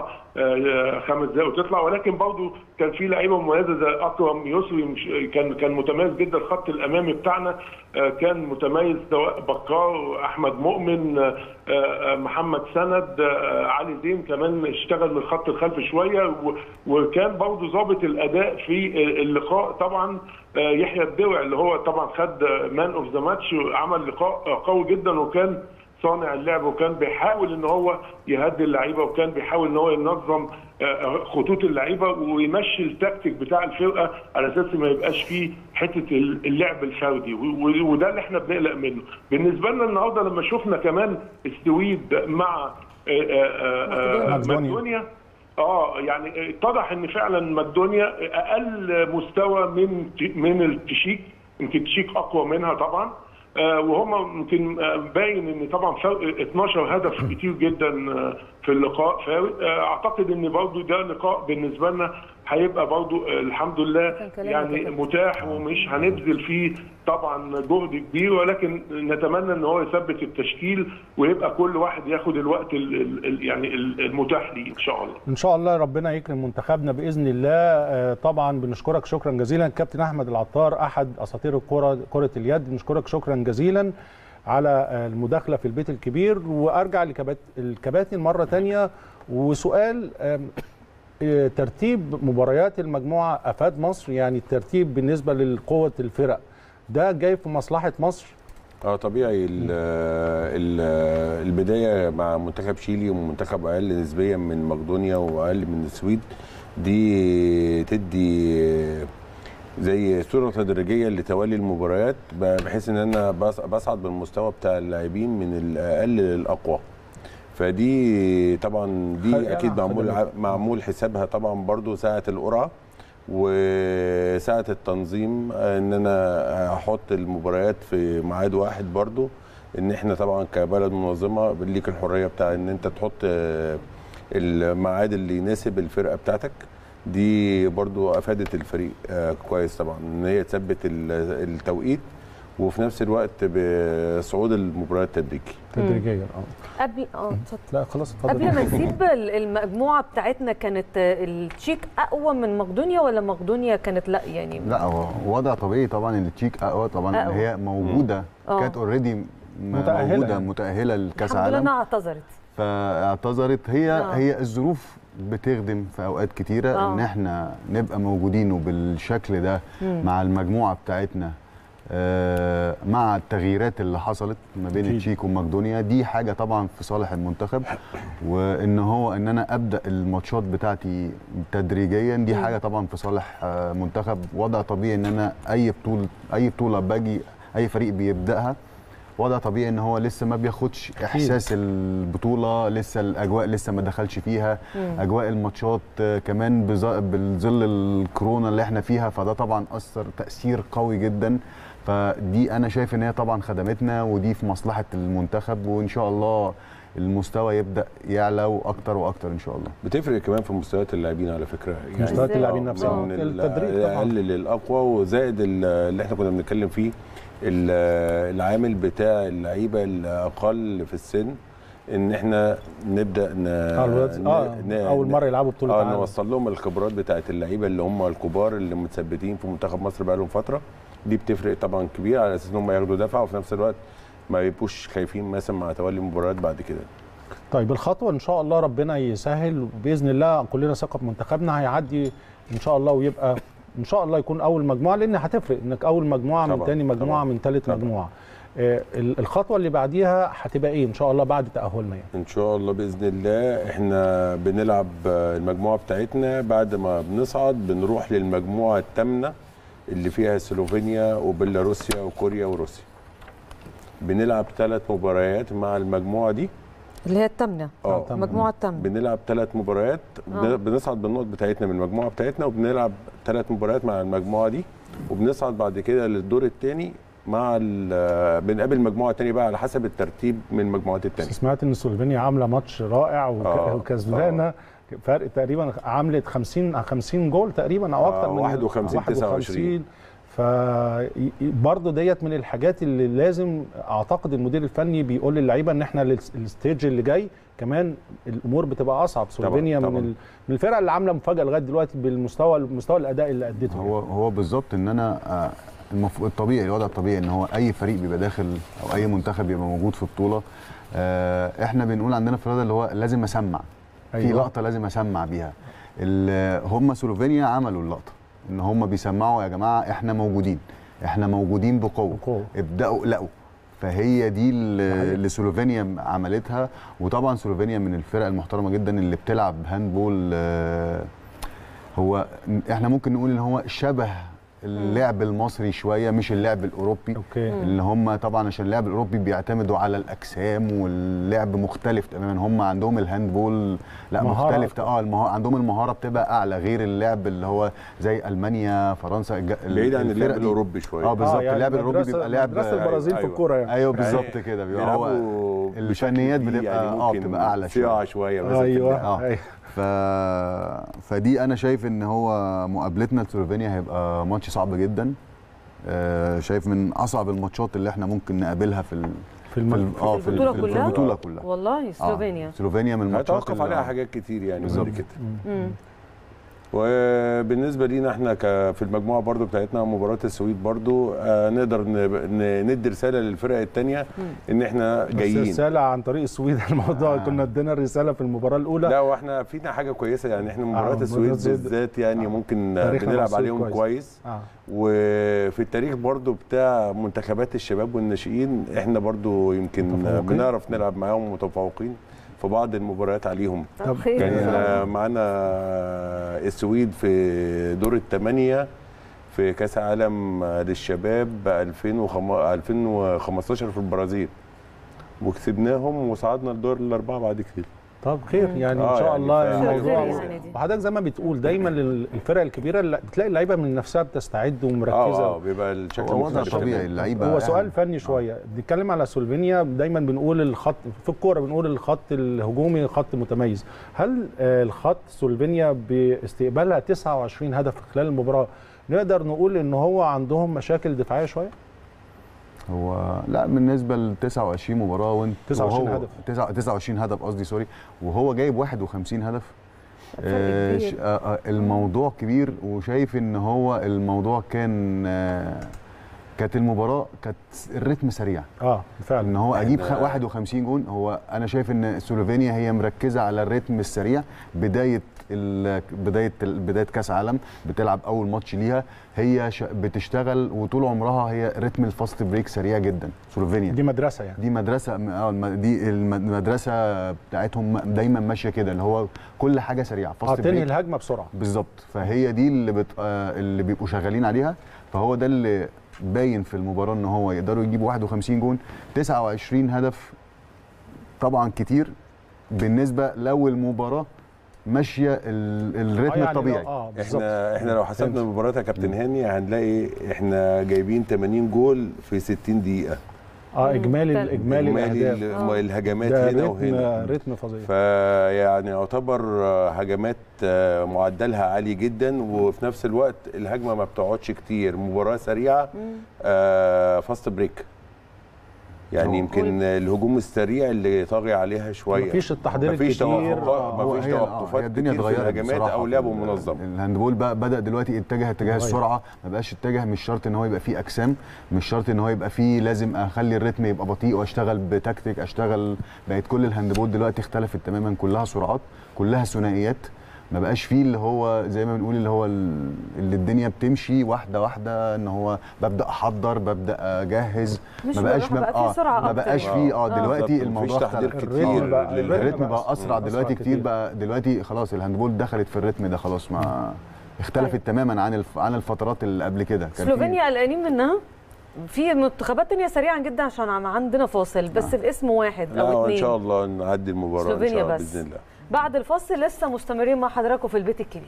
خمس دقائق وتطلع ولكن برضه كان في لعيبه مميزه زي اكرم يسري كان كان متميز جدا الخط الامامي بتاعنا كان متميز سواء بكار احمد مؤمن محمد سند علي زين كمان اشتغل من الخط الخلفي شويه وكان برضه ظابط الاداء في اللقاء طبعا يحيى الدوع اللي هو طبعا خد مان اوف ذا ماتش عمل لقاء قوي جدا وكان صانع اللعب وكان بيحاول ان هو يهدي اللعيبه وكان بيحاول ان هو ينظم خطوط اللعيبه ويمشي التكتيك بتاع الفرقه على اساس ما يبقاش فيه حته اللعب الفردي وده اللي احنا بنقلق منه بالنسبه لنا النهارده لما شفنا كمان السويد مع مقدونيا اه يعني اتضح ان فعلا مقدونيا اقل مستوى من من التشيك يمكن التشيك اقوى منها طبعا آه وهم يمكن آه باين ان طبعا فرق 12 هدف كتير جدا آه في اللقاء فارق اعتقد ان برضه ده لقاء بالنسبه لنا هيبقى برضو الحمد لله كان كلامك يعني كده. متاح ومش هنبذل فيه طبعا جهد كبير ولكن نتمنى ان هو يثبت التشكيل ويبقى كل واحد ياخد الوقت ال ال ال يعني ال- المتاح ليه ان شاء الله ان شاء الله ربنا يكرم منتخبنا باذن الله آه، طبعا بنشكرك شكرا جزيلا كابتن احمد العطار احد اساطير الكره كره اليد بنشكرك شكرا جزيلا على آه، المداخله في البيت الكبير وارجع للكباتن مره تانية وسؤال آم، آه، ترتيب مباريات المجموعه افاد مصر يعني الترتيب بالنسبه لقوه الفرق ده جاي في مصلحه مصر اه طبيعي ال ال البدايه مع منتخب شيلي ومنتخب اقل نسبيا من مقدونيا واقل من السويد دي تدي زي صوره تدريجيه لتوالي المباريات بحيث ان انا بص- بصعد بالمستوى بتاع اللاعبين من الاقل للاقوى فدي طبعا دي خلي- اكيد أنا معمول خلي بالك. معمول حسابها طبعا برضو ساعه القرعه وساعه التنظيم ان انا احط المباريات في ميعاد واحد برضو ان احنا طبعا كبلد منظمه ليك الحريه بتاع ان انت تحط آه، الميعاد اللي يناسب الفرقه بتاعتك دي برضو افادت الفريق آه، كويس طبعا ان هي تثبت ال- التوقيت وفي نفس الوقت بصعود المباريات التدريجي تدريجيا اه قبل اه اتفضل لا خلاص اتفضل قبل ما نسيب ال- المجموعه بتاعتنا كانت آه، التشيك اقوى من مقدونيا ولا مقدونيا كانت لا يعني لا هو وضع طبيعي طبعا ان التشيك اقوى طبعا أقوى. هي موجوده آه. كانت اوريدي متأهلة موجوده يعني. متاهله لكاس الحمد لله عالم انها اعتذرت فاعتذرت هي آه. آه. هي الظروف بتخدم في اوقات كتيره آه. آه. ان احنا نبقى موجودين وبالشكل ده مم. مع المجموعه بتاعتنا آه مع التغييرات اللي حصلت ما بين أكيد. التشيك ومقدونيا دي حاجه طبعا في صالح المنتخب وان هو ان انا ابدا الماتشات بتاعتي تدريجيا دي حاجه طبعا في صالح آه منتخب وضع طبيعي ان انا اي بطوله اي بطوله باجي اي فريق بيبداها وضع طبيعي ان هو لسه ما بياخدش احساس البطوله لسه الاجواء لسه ما دخلش فيها مم. اجواء الماتشات آه، كمان بظ- بالظل الكورونا اللي احنا فيها فده طبعا اثر تاثير قوي جدا فدي انا شايف ان هي طبعا خدمتنا ودي في مصلحه المنتخب وان شاء الله المستوى يبدا يعلى واكتر واكتر ان شاء الله بتفرق كمان في مستويات اللاعبين على فكره مستويات إزاي؟ اللاعبين آه، نفسها من ال- التدريب طبعا الاقل للاقوى وزائد ال- اللي احنا كنا بنتكلم فيه ال- العامل بتاع اللعيبه الاقل في السن ان احنا نبدا ن... آه، الولاد- ن- اه ن- اول مره يلعبوا بطوله اه عالم نوصل لهم الخبرات بتاعت اللعيبه اللي هم الكبار اللي متثبتين في منتخب مصر بقالهم فتره دي بتفرق طبعا كبير على اساس ان هم ياخدوا دفعه وفي نفس الوقت ما يبقوش خايفين مثلا مع تولي مباريات بعد كده طيب الخطوه ان شاء الله ربنا يسهل وباذن الله كلنا ثقه في منتخبنا هيعدي ان شاء الله ويبقى ان شاء الله يكون اول مجموعه لان هتفرق انك اول مجموعه من طبعاً، تاني مجموعه طبعاً، من تالت طبعاً. مجموعه آه، ال- الخطوه اللي بعديها هتبقى ايه ان شاء الله بعد تاهلنا يعني ان شاء الله باذن الله احنا بنلعب المجموعه بتاعتنا بعد ما بنصعد بنروح للمجموعه الثامنه اللي فيها سلوفينيا وبيلاروسيا وكوريا وروسيا بنلعب ثلاث مباريات مع المجموعه دي اللي هي الثامنه اه المجموعه الثامنه بنلعب ثلاث مباريات بن- آه. بنصعد بالنقط بتاعتنا من المجموعه بتاعتنا وبنلعب ثلاث مباريات مع المجموعه دي وبنصعد بعد كده للدور الثاني مع ال- بنقابل مجموعه ثانيه بقى على حسب الترتيب من المجموعات الثانيه بس سمعت ان سلوفينيا عامله ماتش رائع وك- آه، وكسبانه فرق تقريبا عملت 50 50 جول تقريبا او اكتر آه، من 51 29. فبرضه ديت من الحاجات اللي لازم اعتقد المدير الفني بيقول للعيبه ان احنا للس- الستيج اللي جاي كمان الامور بتبقى اصعب سلوفينيا من طبعاً. ال- من الفرق اللي عامله مفاجاه لغايه دلوقتي بالمستوى مستوى الاداء اللي اديته هو هو بالظبط ان انا آه، المفروض الطبيعي الوضع الطبيعي ان هو اي فريق بيبقى داخل او اي منتخب بيبقى موجود في بطوله آه، احنا بنقول عندنا في الرياضه اللي هو لازم اسمع في أيوة. لقطه لازم اسمع بيها ال- هم سلوفينيا عملوا اللقطه ان هم بيسمعوا يا جماعه احنا موجودين احنا موجودين بقوه بقوة. ابداوا اقلقوا فهي دي اللي اللي سلوفينيا عملتها وطبعا سلوفينيا من الفرق المحترمه جدا اللي بتلعب هاندبول آه، هو احنا ممكن نقول ان هو شبه اللعب المصري شويه مش اللعب الاوروبي اوكي اللي هم طبعا عشان اللعب الاوروبي بيعتمدوا على الاجسام واللعب مختلف تماما هم عندهم الهاندبول لا مهارة مختلف أكتر. اه المه... عندهم المهاره بتبقى اعلى غير اللعب اللي هو زي المانيا فرنسا الج... بعيد عن الفرق اللعب دي. الاوروبي شويه اه بالظبط يعني اللعب الاوروبي مدرسة- بيبقى لعب مدرسه البرازيل في أيوة. الكوره يعني ايوه بالظبط كده بيبقى هو بيلعبوا بشكل الفنيات كبير بتبقى يعني اه ممكن بتبقى اعلى شويه صياعه شويه مثلا في ايوه اللعب. آه. أيوة. ف... فدي انا شايف ان هو مقابلتنا لسلوفينيا هيبقى ماتش صعب جدا آه شايف من اصعب الماتشات اللي احنا ممكن نقابلها في ال... في الم... ال- اه في, ال- البطولة في كلها؟ البطوله كلها والله آه، سلوفينيا سلوفينيا من الماتشات هيتوقف اللي- عليها حاجات كتير يعني بالظبط. بعد كده مم. وبالنسبه لينا احنا ك- في المجموعه برضو بتاعتنا مباراه السويد برضو آه نقدر ن- ن- ندي رساله للفرق التانية ان احنا بس جايين رساله عن طريق السويد الموضوع كنا ادينا الرساله في المباراه الاولى لا واحنا فينا حاجه كويسه يعني احنا مباريات مباراة السويد السويد. بالذات يعني آه. ممكن تاريخنا مع بنلعب السويد عليهم كويس. كويس اه وفي التاريخ برضو بتاع منتخبات الشباب والناشئين احنا برضو يمكن متفوقين. بنعرف نلعب معاهم متفوقين في بعض المباريات عليهم طب طب خير كان إن شاء الله. معانا السويد في دور الثمانية في كأس عالم للشباب 2015 في البرازيل وكسبناهم وصعدنا لدور الأربعة بعد كده طب خير يعني آه ان شاء يعني الله ف- الموضوع خير يعني دي. وحضرتك زي ما بتقول دايما الفرق الكبيره اللي بتلاقي اللعيبه من نفسها بتستعد ومركزه اه اه بيبقى الشكل هو وضع مختلف طبيعي تماماً. اللعيبه هو سؤال يعني- فني شويه بنتكلم على سلوفينيا دايما بنقول الخط في الكوره بنقول الخط الهجومي خط متميز هل آه، الخط سلوفينيا باستقبالها 29 هدف خلال المباراه نقدر نقول ان هو عندهم مشاكل دفاعيه شويه هو لا بالنسبه ل 29 مباراه وانت 29 وهو- هدف. تسعة- 29 هدف قصدي سوري وهو جايب 51 هدف فرق آه، كبير. ش- آه، آه، الموضوع كبير وشايف ان هو الموضوع كان آه، كانت المباراه كانت الريتم سريع اه ان فعلا هو اجيب خ- 51 جون هو انا شايف ان سلوفينيا هي مركزه على الريتم السريع بدايه ال- بدايه ال- بدايه كاس عالم بتلعب اول ماتش ليها هي ش- بتشتغل وطول عمرها هي رتم الفاست بريك سريع جدا سلوفينيا دي مدرسه يعني دي مدرسه اه الم- دي الم- المدرسه بتاعتهم دايما ماشيه كده اللي هو كل حاجه سريعه اه فاست تنهي بريك الهجمه بسرعه بالظبط فهي دي اللي بت... آه اللي بيبقوا شغالين عليها فهو ده اللي باين في المباراه ان هو يقدروا يجيبوا 51 جون 29 هدف طبعا كتير بالنسبه لو المباراه ماشيه ال... آه الريتم يعني الطبيعي لو- اه بالظبط احنا احنا لو حسبنا فهمت. المباراه يا كابتن هاني هنلاقي احنا جايبين 80 جول في 60 دقيقه اه اجمالي مم. الاجمالي اجمالي الاهداف ال- الهجمات ده هنا رتم وهنا رتم فظيع فيعني يعتبر آه، هجمات آه، معدلها عالي جدا وفي نفس الوقت الهجمه ما بتقعدش كتير مباراه سريعه آه، فاست بريك يعني هو- يمكن الهجوم السريع اللي طاغي عليها شويه مفيش التحضير مفيش الكتير. توقفات هو مفيش هي- آه، توقفات هي الدنيا كتير في اتغيرت الهجمات بصراحة او في لعب ال- منظم الهاندبول بقى بدا دلوقتي اتجه اتجاه اتغير. السرعه ما بقاش اتجه مش شرط ان هو يبقى فيه اجسام مش شرط ان هو يبقى فيه لازم اخلي الريتم يبقى بطيء واشتغل بتكتيك اشتغل بقت كل الهاندبول دلوقتي اختلفت تماما كلها سرعات كلها ثنائيات ما بقاش فيه اللي هو زي ما بنقول اللي هو ال- اللي الدنيا بتمشي واحده واحده ان هو ببدا احضر ببدا اجهز مش ما بقاش بالراحة، بقى فيه سرعة ما أكتر. بقاش فيه اه آه. دلوقتي بالظبط، الموضوع مفيش تحضير اختلف. كتير الريتم بقى- لل- الريتم بقى بقى اسرع أسرع دلوقتي كتير. كتير بقى دلوقتي خلاص الهاندبول دخلت في الريتم ده خلاص ما اختلفت طيب. تماما عن الف... عن الفترات اللي قبل كده كان في- سلوفينيا قلقانين منها في منتخبات تانية سريعا جدا عشان عم- عندنا فاصل بس الاسم واحد لا او ان اتنين شاء الله نعدي المباراه ان سلوفينيا شاء الله بس. باذن الله بعد الفاصل لسه مستمرين مع حضراتكم في البيت الكبير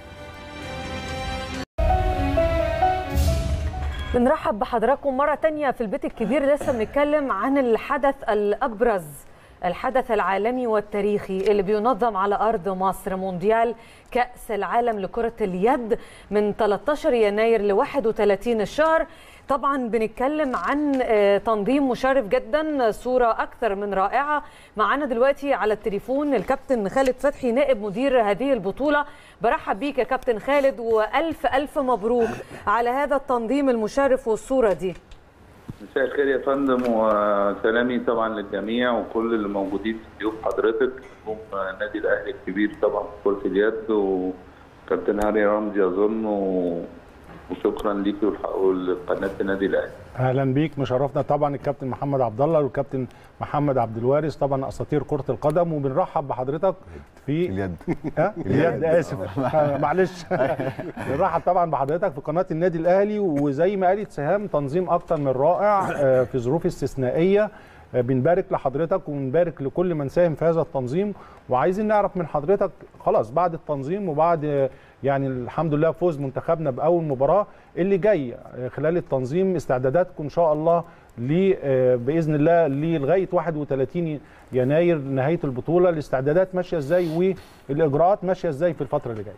بنرحب بحضراتكم مرة تانية في البيت الكبير لسه بنتكلم عن الحدث الأبرز الحدث العالمي والتاريخي اللي بينظم على أرض مصر مونديال كأس العالم لكرة اليد من 13 يناير ل 31 الشهر طبعا بنتكلم عن آه، تنظيم مشرف جدا صورة أكثر من رائعة معانا دلوقتي على التليفون الكابتن خالد فتحي نائب مدير هذه البطولة برحب بيك يا كابتن خالد وألف ألف مبروك على هذا التنظيم المشرف والصورة دي مساء الخير يا فندم وسلامي طبعا للجميع وكل اللي موجودين في ضيوف حضرتك نجوم النادي الاهلي الكبير طبعا في كره اليد وكابتن هاني رمزي اظن و... وشكرا ليكي والح- ولقناه النادي الاهلي اهلا بيك مشرفنا طبعا الكابتن محمد عبد الله والكابتن محمد عبد الوارث طبعا اساطير كره القدم وبنرحب بحضرتك في اليد ها؟ اليد اسف آه، معلش بنرحب طبعا بحضرتك في قناه النادي الاهلي وزي ما قالت سهام تنظيم اكتر من رائع آه، في ظروف استثنائيه آه، بنبارك لحضرتك وبنبارك لكل من ساهم في هذا التنظيم وعايزين نعرف من حضرتك خلاص بعد التنظيم وبعد آه، يعني الحمد لله فوز منتخبنا باول مباراه اللي جاي آه، خلال التنظيم استعداداتكم ان شاء الله ل آه، باذن الله لغايه 31 يناير نهايه البطوله الاستعدادات ماشيه ازاي والاجراءات ماشيه ازاي في الفتره اللي جايه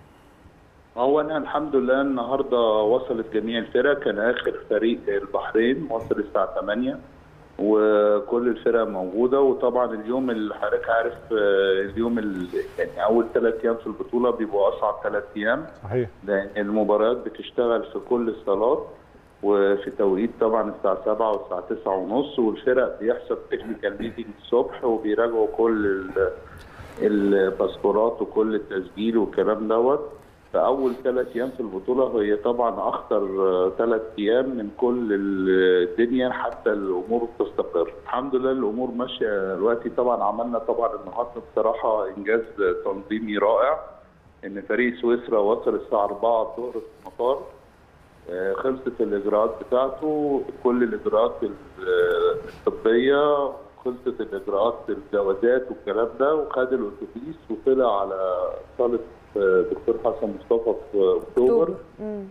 هو انا الحمد لله النهارده وصلت جميع الفرق كان اخر فريق البحرين وصل الساعه 8 وكل الفرق موجوده وطبعا اليوم اللي حضرتك عارف آه، اليوم ال- يعني اول ثلاث ايام في البطوله بيبقوا اصعب ثلاث ايام صحيح لان المباريات بتشتغل في كل الصالات وفي توقيت طبعا الساعه 7 والساعه 9 ونص والفرق بيحصل تكنيكال ميتنج الصبح وبيراجعوا كل ال- الباسبورات وكل التسجيل والكلام دوت فاول ثلاث ايام في البطوله هي طبعا اخطر ثلاث ايام من كل الدنيا حتى الامور تستقر الحمد لله الامور ماشيه دلوقتي طبعا عملنا طبعا النهارده بصراحه انجاز تنظيمي رائع ان فريق سويسرا وصل الساعه 4 الظهر في المطار آه، خلصت الاجراءات بتاعته كل الاجراءات ال- آه، الطبيه خلصت الاجراءات الجوازات والكلام ده وخد الاتوبيس وطلع على صاله آه، دكتور حسن مصطفى في اكتوبر مم.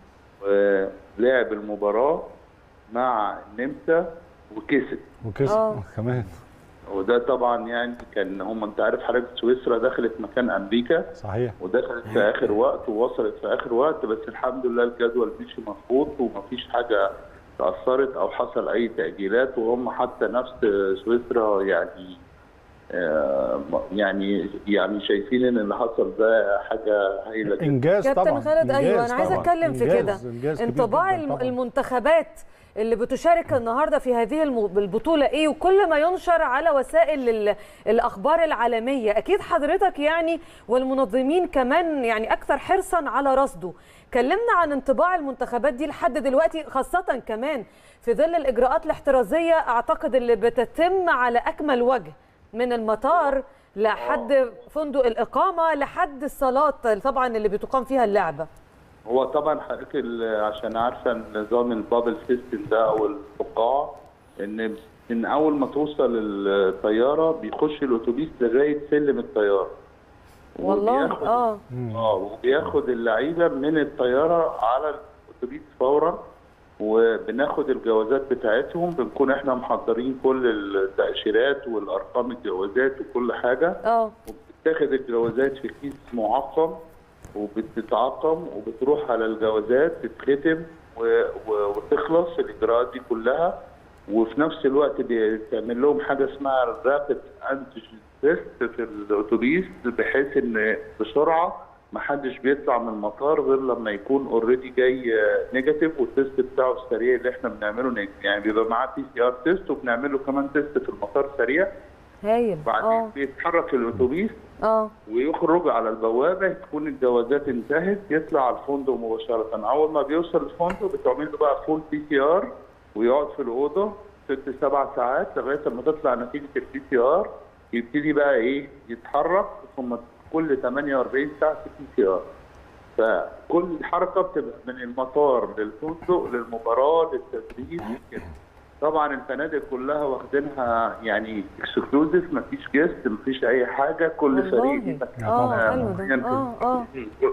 ولعب المباراه مع النمسا وكسب وكسب آه. كمان وده طبعا يعني كان هم انت عارف حضرتك سويسرا دخلت مكان امريكا صحيح ودخلت في اخر وقت ووصلت في اخر وقت بس الحمد لله الجدول مشي مظبوط ومفيش حاجه تاثرت او حصل اي تاجيلات وهم حتى نفس سويسرا يعني آه، يعني يعني شايفين ان اللي حصل ده حاجه هايله جدا انجاز كابتن طبعا خالد ايوه إنجاز انا عايزه طبعاً. اتكلم في إنجاز- كده إنجاز كبير انطباع جداً الم- طبعاً. المنتخبات اللي بتشارك النهارده في هذه الم- البطوله ايه وكل ما ينشر على وسائل ال- الاخبار العالميه اكيد حضرتك يعني والمنظمين كمان يعني اكثر حرصا على رصده كلمنا عن انطباع المنتخبات دي لحد دلوقتي خاصه كمان في ظل الاجراءات الاحترازيه اعتقد اللي بتتم على اكمل وجه من المطار لحد فندق الاقامه لحد الصالات طبعا اللي بتقام فيها اللعبه هو طبعا حضرتك ال- عشان عارفه نظام البابل سيستم ده او الفقاعه ان من اول ما توصل الطياره بيخش الاتوبيس لغايه سلم الطياره والله وبياخد- اه اه وبياخد اللعيبه من الطياره على الاتوبيس فورا وبناخد الجوازات بتاعتهم بنكون احنا محضرين كل التاشيرات والارقام الجوازات وكل حاجه اه وبتاخد الجوازات في كيس معقم وبتتعقم وبتروح على الجوازات تتختم و- و- وتخلص الاجراءات دي كلها وفي نفس الوقت بتعمل لهم حاجه اسمها رابid انتيجين تيست في الاتوبيس بحيث ان بسرعه ما حدش بيطلع من المطار غير لما يكون اوريدي جاي نيجاتيف والتيست بتاعه السريع اللي احنا بنعمله نيجاتيف يعني بيبقى معاه بي سي ار تيست وبنعمل له كمان تيست في المطار سريع هايل وبعدين اه بيتحرك في الاتوبيس اه ويخرج على البوابه تكون الجوازات انتهت يطلع على الفندق مباشره اول ما بيوصل الفندق بتعمل له بقى فول بي سي ار ويقعد في الاوضه ست سبع ساعات لغايه ما تطلع نتيجه البي سي ار يبتدي بقى ايه يتحرك ثم كل 48 ساعه في بي سي ار فكل حركه بتبقى من المطار للفندق للمباراه للتدريب كده طبعا الفنادق كلها واخدينها يعني اكسكلوزيف مفيش جيست مفيش اي حاجه كل فريق ليه والله مكان اه حلو معين ده في اه اه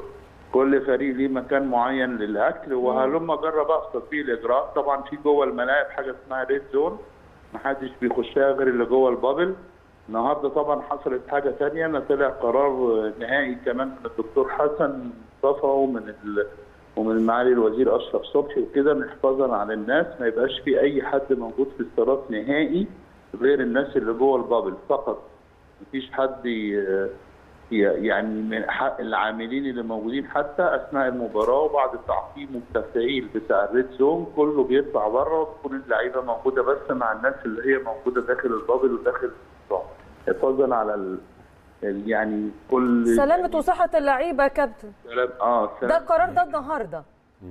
كل فريق ليه مكان معين للاكل وهلم جرب بقى في تطبيق الاجراءات طبعا في جوه الملاعب حاجه اسمها ريد زون محدش بيخشها غير اللي جوه البابل النهارده طبعا حصلت حاجه ثانيه ان طلع قرار نهائي كمان من الدكتور حسن مصطفى ومن ال... ومن معالي الوزير اشرف صبحي وكده ان حفاظا على الناس ما يبقاش في اي حد موجود في الصالات نهائي غير الناس اللي جوه البابل فقط مفيش حد ي- يعني من حق العاملين اللي موجودين حتى اثناء المباراه وبعد تعقيم التفعيل بتاع الريد زون كله بيطلع بره وتكون اللعيبه موجوده بس مع الناس اللي هي موجوده داخل البابل وداخل الصالة. حفاظا على ال... ال- يعني كل سلامة وصحة اللعيبة يا كابتن سلام اه ده سلام القرار ده النهارده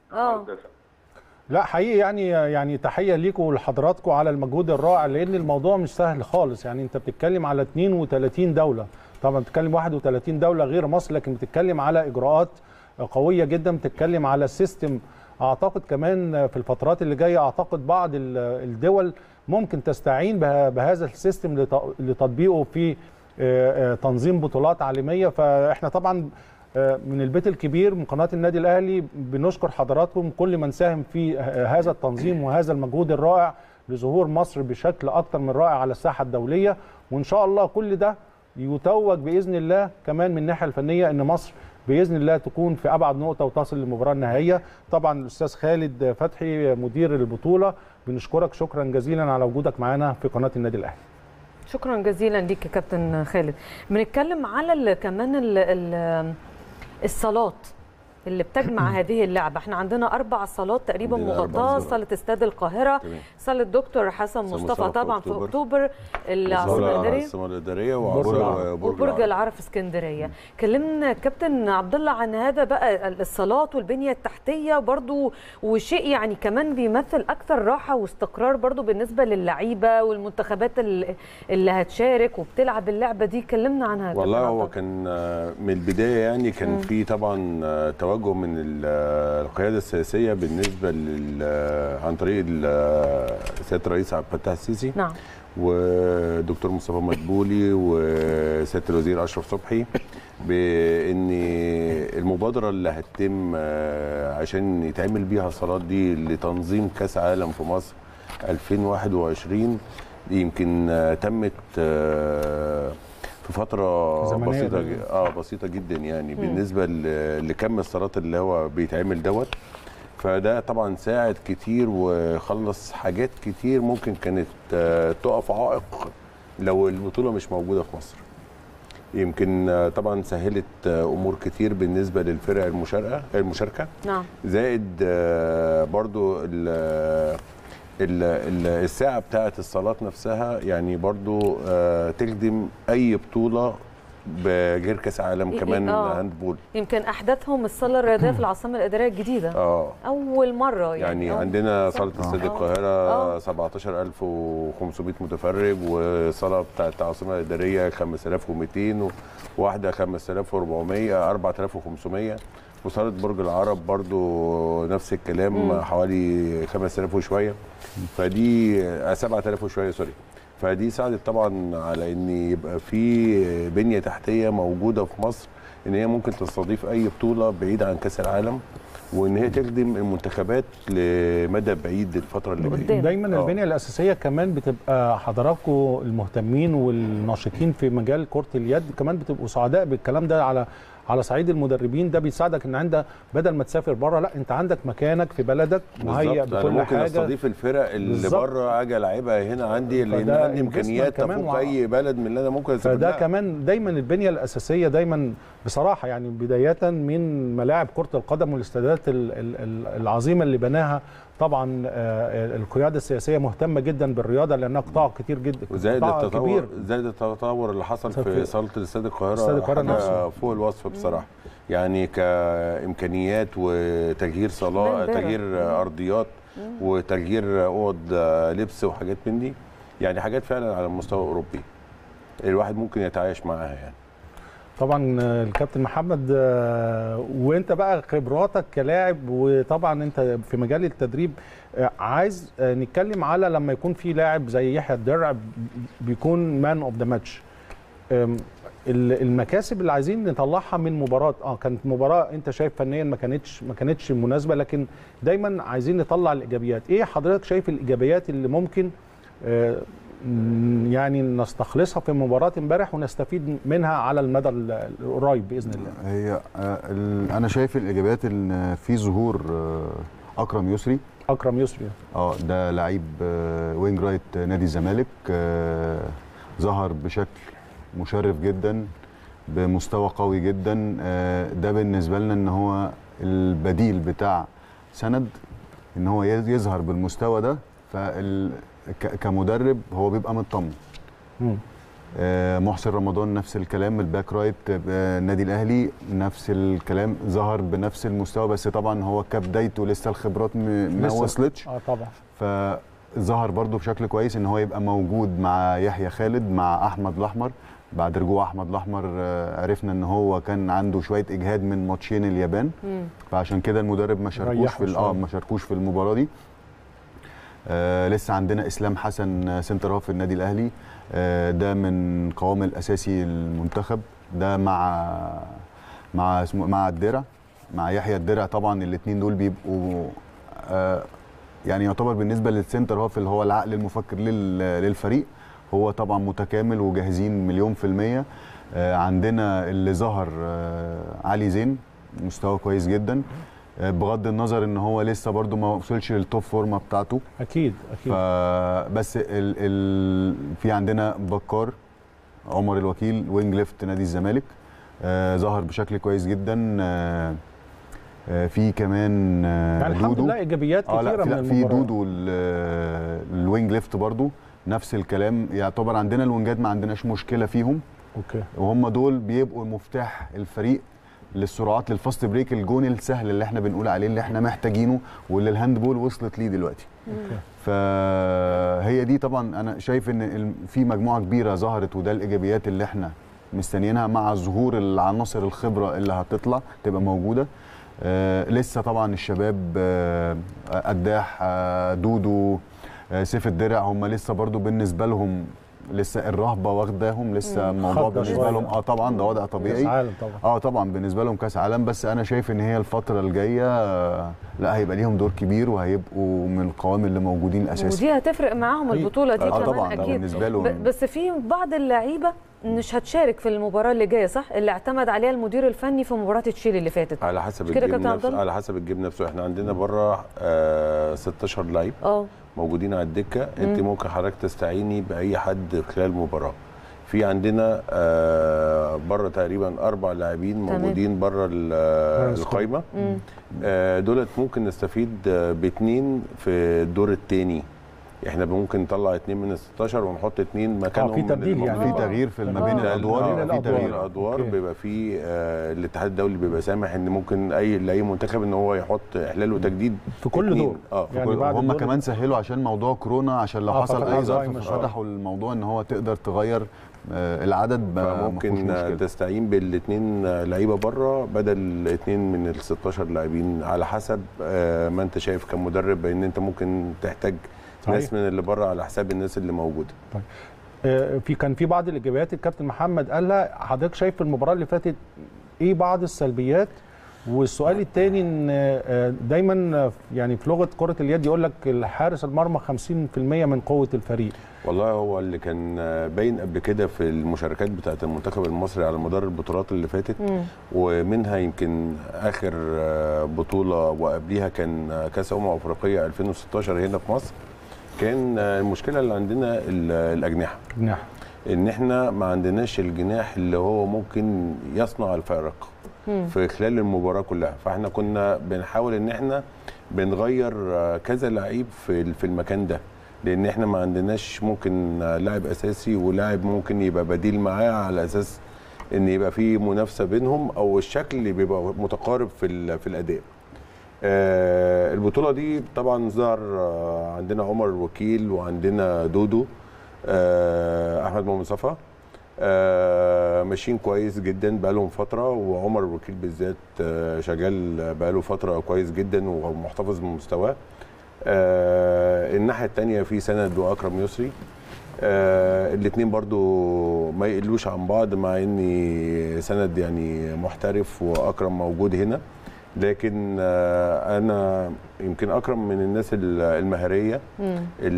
اه لا حقيقي يعني يعني تحيه ليكم ولحضراتكم على المجهود الرائع لان الموضوع مش سهل خالص يعني انت بتتكلم على 32 دوله طبعا بتتكلم 31 دوله غير مصر لكن بتتكلم على اجراءات قويه جدا بتتكلم على سيستم اعتقد كمان في الفترات اللي جايه اعتقد بعض ال- الدول ممكن تستعين به- بهذا السيستم لت- لتطبيقه في آه، آه، تنظيم بطولات عالميه فاحنا طبعا آه، من البيت الكبير من قناه النادي الاهلي بنشكر حضراتكم كل من ساهم في آه، هذا التنظيم وهذا المجهود الرائع لظهور مصر بشكل اكتر من رائع على الساحه الدوليه وان شاء الله كل ده يتوج باذن الله كمان من الناحيه الفنيه ان مصر باذن الله تكون في ابعد نقطه وتصل للمباراه النهائيه طبعا الاستاذ خالد فتحي مدير البطوله بنشكرك شكرا جزيلا على وجودك معنا في قناه النادي الاهلي شكرا جزيلا ليك يا كابتن خالد بنتكلم على ال كمان ال ال الصالات اللي بتجمع هذه اللعبه احنا عندنا اربع صالات تقريبا عندنا أربع مغطاه صالات. صاله استاد القاهره تمام. صاله دكتور حسن صالة مصطفى مصطفى في طبعا في أكتوبر. اكتوبر العاصمه الاداريه العاصمه الاداريه برج العرب. وبرج وبرج العرب في اسكندريه كلمنا كابتن عبد الله عن هذا بقى الصالات والبنيه التحتيه برضو وشيء يعني كمان بيمثل اكثر راحه واستقرار برضو بالنسبه للعيبه والمنتخبات ال- اللي هتشارك وبتلعب اللعبه دي كلمنا عنها يا والله كابتن هو عبد الله. كان آه، من البدايه يعني كان في طبعا آه، توجه من ال- آه، القياده السياسيه بالنسبه لل آه، عن طريق ال- آه، سياده الرئيس عبد الفتاح السيسي نعم ودكتور مصطفى مدبولي وسياده الوزير اشرف صبحي بان المبادره اللي هتتم آه، عشان يتعمل بيها الصالات دي لتنظيم كاس عالم في مصر 2021 يمكن آه، تمت آه، في فتره زمنية بسيطه بقى. ج- اه بسيطه جدا يعني بالنسبه ل- لكم الصالات اللي هو بيتعمل دوت فده طبعا ساعد كتير وخلص حاجات كتير ممكن كانت آه، تقف عائق لو البطوله مش موجوده في مصر يمكن آه، طبعا سهلت آه، امور كتير بالنسبه للفرق المشاركه المشاركه نعم زائد آه، برضو ال ال ال الساعه بتاعه الصالات نفسها يعني برضو آه، تخدم اي بطوله بغير كاس عالم إيه إيه، كمان آه. هاندبول يمكن احداثهم الصاله الرياضيه في العاصمه الاداريه الجديده اه اول مره يعني, يعني أول- عندنا صح. صاله استاد آه. القاهره آه. 17500 متفرج وصاله بتاعه العاصمه الاداريه 5200 وواحده 5400 4500 وصاله برج العرب برضو نفس الكلام حوالي 5000 وشويه فدي آه، 7000 وشويه سوري فدي ساعدت طبعا على ان يبقى في بنيه تحتيه موجوده في مصر ان هي ممكن تستضيف اي بطوله بعيد عن كاس العالم وان هي تخدم المنتخبات لمدى بعيد الفتره اللي جايه قدام. دايما آه. البنيه الاساسيه كمان بتبقى حضراتكم المهتمين والناشطين في مجال كره اليد كمان بتبقوا سعداء بالكلام ده على على صعيد المدربين ده بيساعدك ان عندك بدل ما تسافر بره لا انت عندك مكانك في بلدك مهيئ بالظبط انا بكل ممكن حاجه استضيف الفرق اللي بالظبط. بره اجي العبها هنا عندي لان فده عندي امكانيات investment كمان تفوق وع- اي بلد من اللي انا ممكن اسافر فده لها. كمان دايما البنيه الاساسيه دايما بصراحه يعني بدايه من ملاعب كره القدم والاستادات ال- ال- ال- العظيمه اللي بناها طبعا آه، القياده السياسيه مهتمه جدا بالرياضه لانها قطاع كتير جدا وزائد قطاع التطور كبير زائد التطور اللي حصل في في- صاله الاستاد القاهره استاد القاهرة حاجة نفسه. فوق الوصف بصراحه يعني كامكانيات وتغيير صالات امبارح. تغيير ارضيات وتغيير اوض لبس وحاجات من دي يعني حاجات فعلا على المستوى الاوروبي الواحد ممكن يتعايش معاها يعني طبعا آه، الكابتن محمد آه، وانت بقى خبراتك كلاعب وطبعا انت في مجال التدريب آه، عايز آه، نتكلم على لما يكون في لاعب زي يحيى الدرع بيكون مان اوف ذا ماتش المكاسب اللي عايزين نطلعها من مباراه اه كانت مباراه انت شايف فنيا ما كانتش ما كانتش مناسبه لكن دايما عايزين نطلع الايجابيات ايه حضرتك شايف الايجابيات اللي ممكن آه، م- يعني نستخلصها في مباراه امبارح ونستفيد منها على المدى ال- القريب باذن الله هي آه، ال- انا شايف الايجابيات ان في ظهور آه، اكرم يسري اكرم يسري اه ده لعيب آه، وينج رايت نادي الزمالك آه، ظهر بشكل مشرف جدا بمستوى قوي جدا آه، ده بالنسبه لنا ان هو البديل بتاع سند ان هو يز- يظهر بالمستوى ده فال ك- كمدرب هو بيبقى مطمن مم. آه، محسن رمضان نفس الكلام الباك رايت آه، النادي الاهلي نفس الكلام ظهر بنفس المستوى بس طبعا هو كبدايته لسه الخبرات م- ما لسه. وصلتش اه طبعا فظهر برضو بشكل كويس ان هو يبقى موجود مع يحيى خالد مع احمد الاحمر بعد رجوع احمد الاحمر آه، عرفنا ان هو كان عنده شويه اجهاد من ماتشين اليابان مم. فعشان كده المدرب ما شاركوش ريحه في ال- اه شوية. ما شاركوش في المباراه دي آه لسه عندنا اسلام حسن آه، سنتر هاف في النادي الاهلي آه ده من قوام الاساسي المنتخب ده مع مع اسمه مع الدرع مع يحيى الدرع طبعا الاثنين دول بيبقوا آه يعني يعتبر بالنسبه للسنتر هاف اللي هو العقل المفكر لل- للفريق هو طبعا متكامل وجاهزين مليون في المية آه عندنا اللي ظهر آه علي زين مستوى كويس جدا آه بغض النظر ان هو لسه برضو ما وصلش للتوب فورمه بتاعته اكيد اكيد فبس ال ال في عندنا بكار عمر الوكيل وينج ليفت نادي الزمالك آه ظهر بشكل كويس جدا آه آه في كمان آه يعني الحمد دودو. لله ايجابيات اه كثيره لا في, من لا في المباراه دودو ال- الوينج ليفت برضو نفس الكلام يعتبر عندنا الوينجات ما عندناش مشكله فيهم اوكي وهم دول بيبقوا مفتاح الفريق للسرعات للفاست بريك الجون السهل اللي احنا بنقول عليه اللي احنا محتاجينه واللي الهاند بول وصلت ليه دلوقتي فهي دي طبعا انا شايف ان ال- في مجموعه كبيره ظهرت وده الايجابيات اللي احنا مستنيينها مع ظهور العناصر الخبره اللي هتطلع تبقى موجوده آه لسه طبعا الشباب آه قداح آه دودو آه سيف الدرع هم لسه برضو بالنسبه لهم لسه الرهبه واخداهم لسه الموضوع خضة بالنسبه شوية. لهم اه طبعا ده وضع كاس طبيعي عالم طبعا اه طبعا بالنسبه لهم كاس عالم بس انا شايف ان هي الفتره الجايه آه، لا هيبقى ليهم دور كبير وهيبقوا من القوام اللي موجودين اساسي ودي هتفرق معاهم أكيد. البطوله دي اه كمان طبعا ده اكيد بالنسبه لهم ب- بس في بعض اللعيبه مش هتشارك في المباراه اللي جايه صح اللي اعتمد عليها المدير الفني في مباراه تشيلي اللي فاتت على حسب مش كده الجيم كابتن عبد نفسه الله؟ على حسب الجيم نفسه احنا عندنا بره آه 16 لعيب اه موجودين على الدكه انت ممكن حضرتك تستعيني باي حد خلال المباراه في عندنا آه بره تقريبا اربع لاعبين تمام. موجودين بره ال- آه، القايمه مم. آه دولت ممكن نستفيد آه، باثنين في الدور الثاني احنا ممكن نطلع اثنين من ال 16 ونحط اثنين مكانهم في من تبديل يعني. الموجودين. في تغيير في ما بين آه. الادوار آه، يبقى في الأدوار. تغيير الادوار أوكي. بيبقى في آه الاتحاد الدولي بيبقى سامح ان ممكن اي لاي منتخب ان هو يحط احلال وتجديد في كل اتنين. دور. اه في يعني كل بعد هم الدور- كمان سهلوا عشان موضوع كورونا عشان لو آه، حصل فتحوا اي زي ظرف ما شاء الله. فتحوا الموضوع ان هو تقدر تغير آه، العدد ب- ما فيهوش فممكن مشكلة. تستعين بالاثنين لعيبه بره بدل الاثنين من ال 16 لاعبين على حسب آه، ما انت شايف كمدرب ان انت ممكن تحتاج صحيح. ناس من اللي بره على حساب الناس اللي موجوده آه، في كان في بعض الايجابيات الكابتن محمد قالها حضرتك شايف في المباراه اللي فاتت ايه بعض السلبيات والسؤال الثاني ان آه، دايما آه، يعني في لغه كره اليد يقول لك الحارس المرمى 50% من قوه الفريق والله هو اللي كان باين قبل كده في المشاركات بتاعه المنتخب المصري على مدار البطولات اللي فاتت مم. ومنها يمكن اخر آه، بطوله وقبليها كان آه، كاس امم افريقيه 2016 هنا في مصر كان آه، المشكله اللي عندنا ال- الاجنحه جناح ان احنا ما عندناش الجناح اللي هو ممكن يصنع الفارق مم. في خلال المباراه كلها فاحنا كنا بنحاول ان احنا بنغير آه، كذا لعيب في في المكان ده لان احنا ما عندناش ممكن آه، لاعب اساسي ولاعب ممكن يبقى بديل معاه على اساس ان يبقى في منافسه بينهم او الشكل اللي بيبقى متقارب في ال- في الاداء آه، البطوله دي طبعا ظهر آه، عندنا عمر الوكيل وعندنا دودو آه، احمد محمد مصطفى آه، ماشيين كويس جدا بقالهم فتره وعمر الوكيل بالذات آه، شغال بقاله فتره كويس جدا ومحتفظ بمستواه آه، الناحيه الثانيه في سند واكرم يسري آه الاثنين برضو ما يقلوش عن بعض مع ان سند يعني محترف واكرم موجود هنا لكن آه انا يمكن اكرم من الناس ال- المهاريه مم.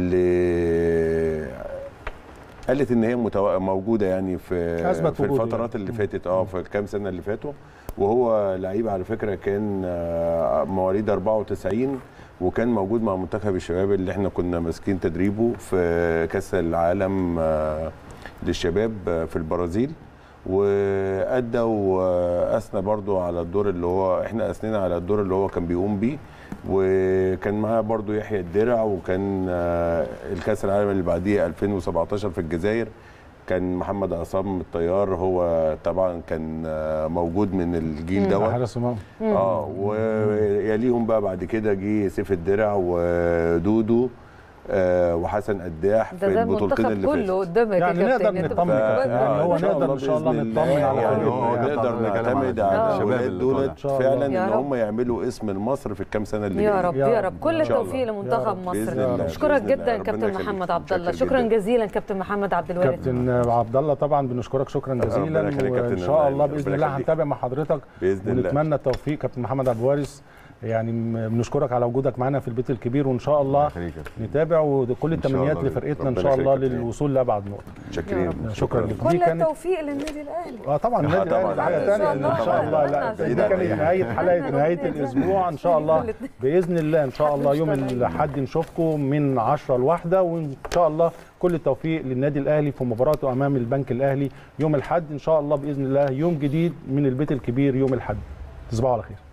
اللي قالت ان هي متو... موجوده يعني في أثبت في وجوده الفترات يعني. اللي فاتت اه في الكام سنه اللي فاتوا وهو لعيب على فكره كان آه، مواليد 94 وكان موجود مع منتخب الشباب اللي احنا كنا ماسكين تدريبه في كاس العالم آه، للشباب آه، في البرازيل وادى واثنى برضو على الدور اللي هو احنا اثنينا على الدور اللي هو كان بيقوم بيه وكان معاه برضو يحيى الدرع وكان آه، الكاس العالم اللي بعديه 2017 في الجزائر كان محمد عصام الطيار هو طبعا كان آه، موجود من الجيل دوت حارس مرمى اه ويليهم بقى بعد كده جه سيف الدرع ودودو آه وحسن قداح ده في ده البطولتين المنتخب اللي كله فاتت قدامك يا يعني كابتن. نقدر أنت نطمن بتتكلم. يعني هو إن شاء نقدر الله ان شاء الله بإذن نطمن الله على يعني فريقنا هو يعني. نقدر طبعاً نتكلم نعتمد عن على الشباب الولاد اللي دولت طالع. شاء فعلا الله. يا ان رب. هم يعملوا اسم لمصر في الكام سنه اللي يا جايين. رب يا يا رب. رب كل إن شاء التوفيق الله. لمنتخب يا رب. مصر بإذن الله. اشكرك بإذن الله. جدا ربنا كابتن يخليك. محمد عبد الله متشكر شكرا جداً. جزيلا كابتن محمد عبد الوارث كابتن عبد الله طبعا بنشكرك شكرا جزيلا ربنا يخليك يا وان كابتن شاء الله ربنا باذن الله يخليك. هنتابع مع حضرتك بإذن الله. ونتمنى التوفيق كابتن محمد عبد الوارث يعني م- بنشكرك على وجودك معانا في البيت الكبير وان شاء الله يخليك يا كابتن. نتابع وكل التمنيات الله. لفرقتنا ان ربنا شاء الله يخليك يا كابتن. للوصول لابعد نقطه متشكرين شكرا لك دي كل كانت التوفيق للنادي الاهلي اه طبعا النادي طبعاً. الاهلي ده حاجه إن شاء ثانيه الله. ان شاء الله لا عشان دي ده كانت أي نهايه حاجة. حلقه إحنا نهايه نروح الاسبوع ان شاء الله الاتنين. باذن الله ان شاء حد الله مش يوم طالعين. الاحد نشوفكم من 10 لواحدة وان شاء الله كل التوفيق للنادي الاهلي في مباراته امام البنك الاهلي يوم الاحد ان شاء الله باذن الله يوم جديد من البيت الكبير يوم الاحد تصبحوا على خير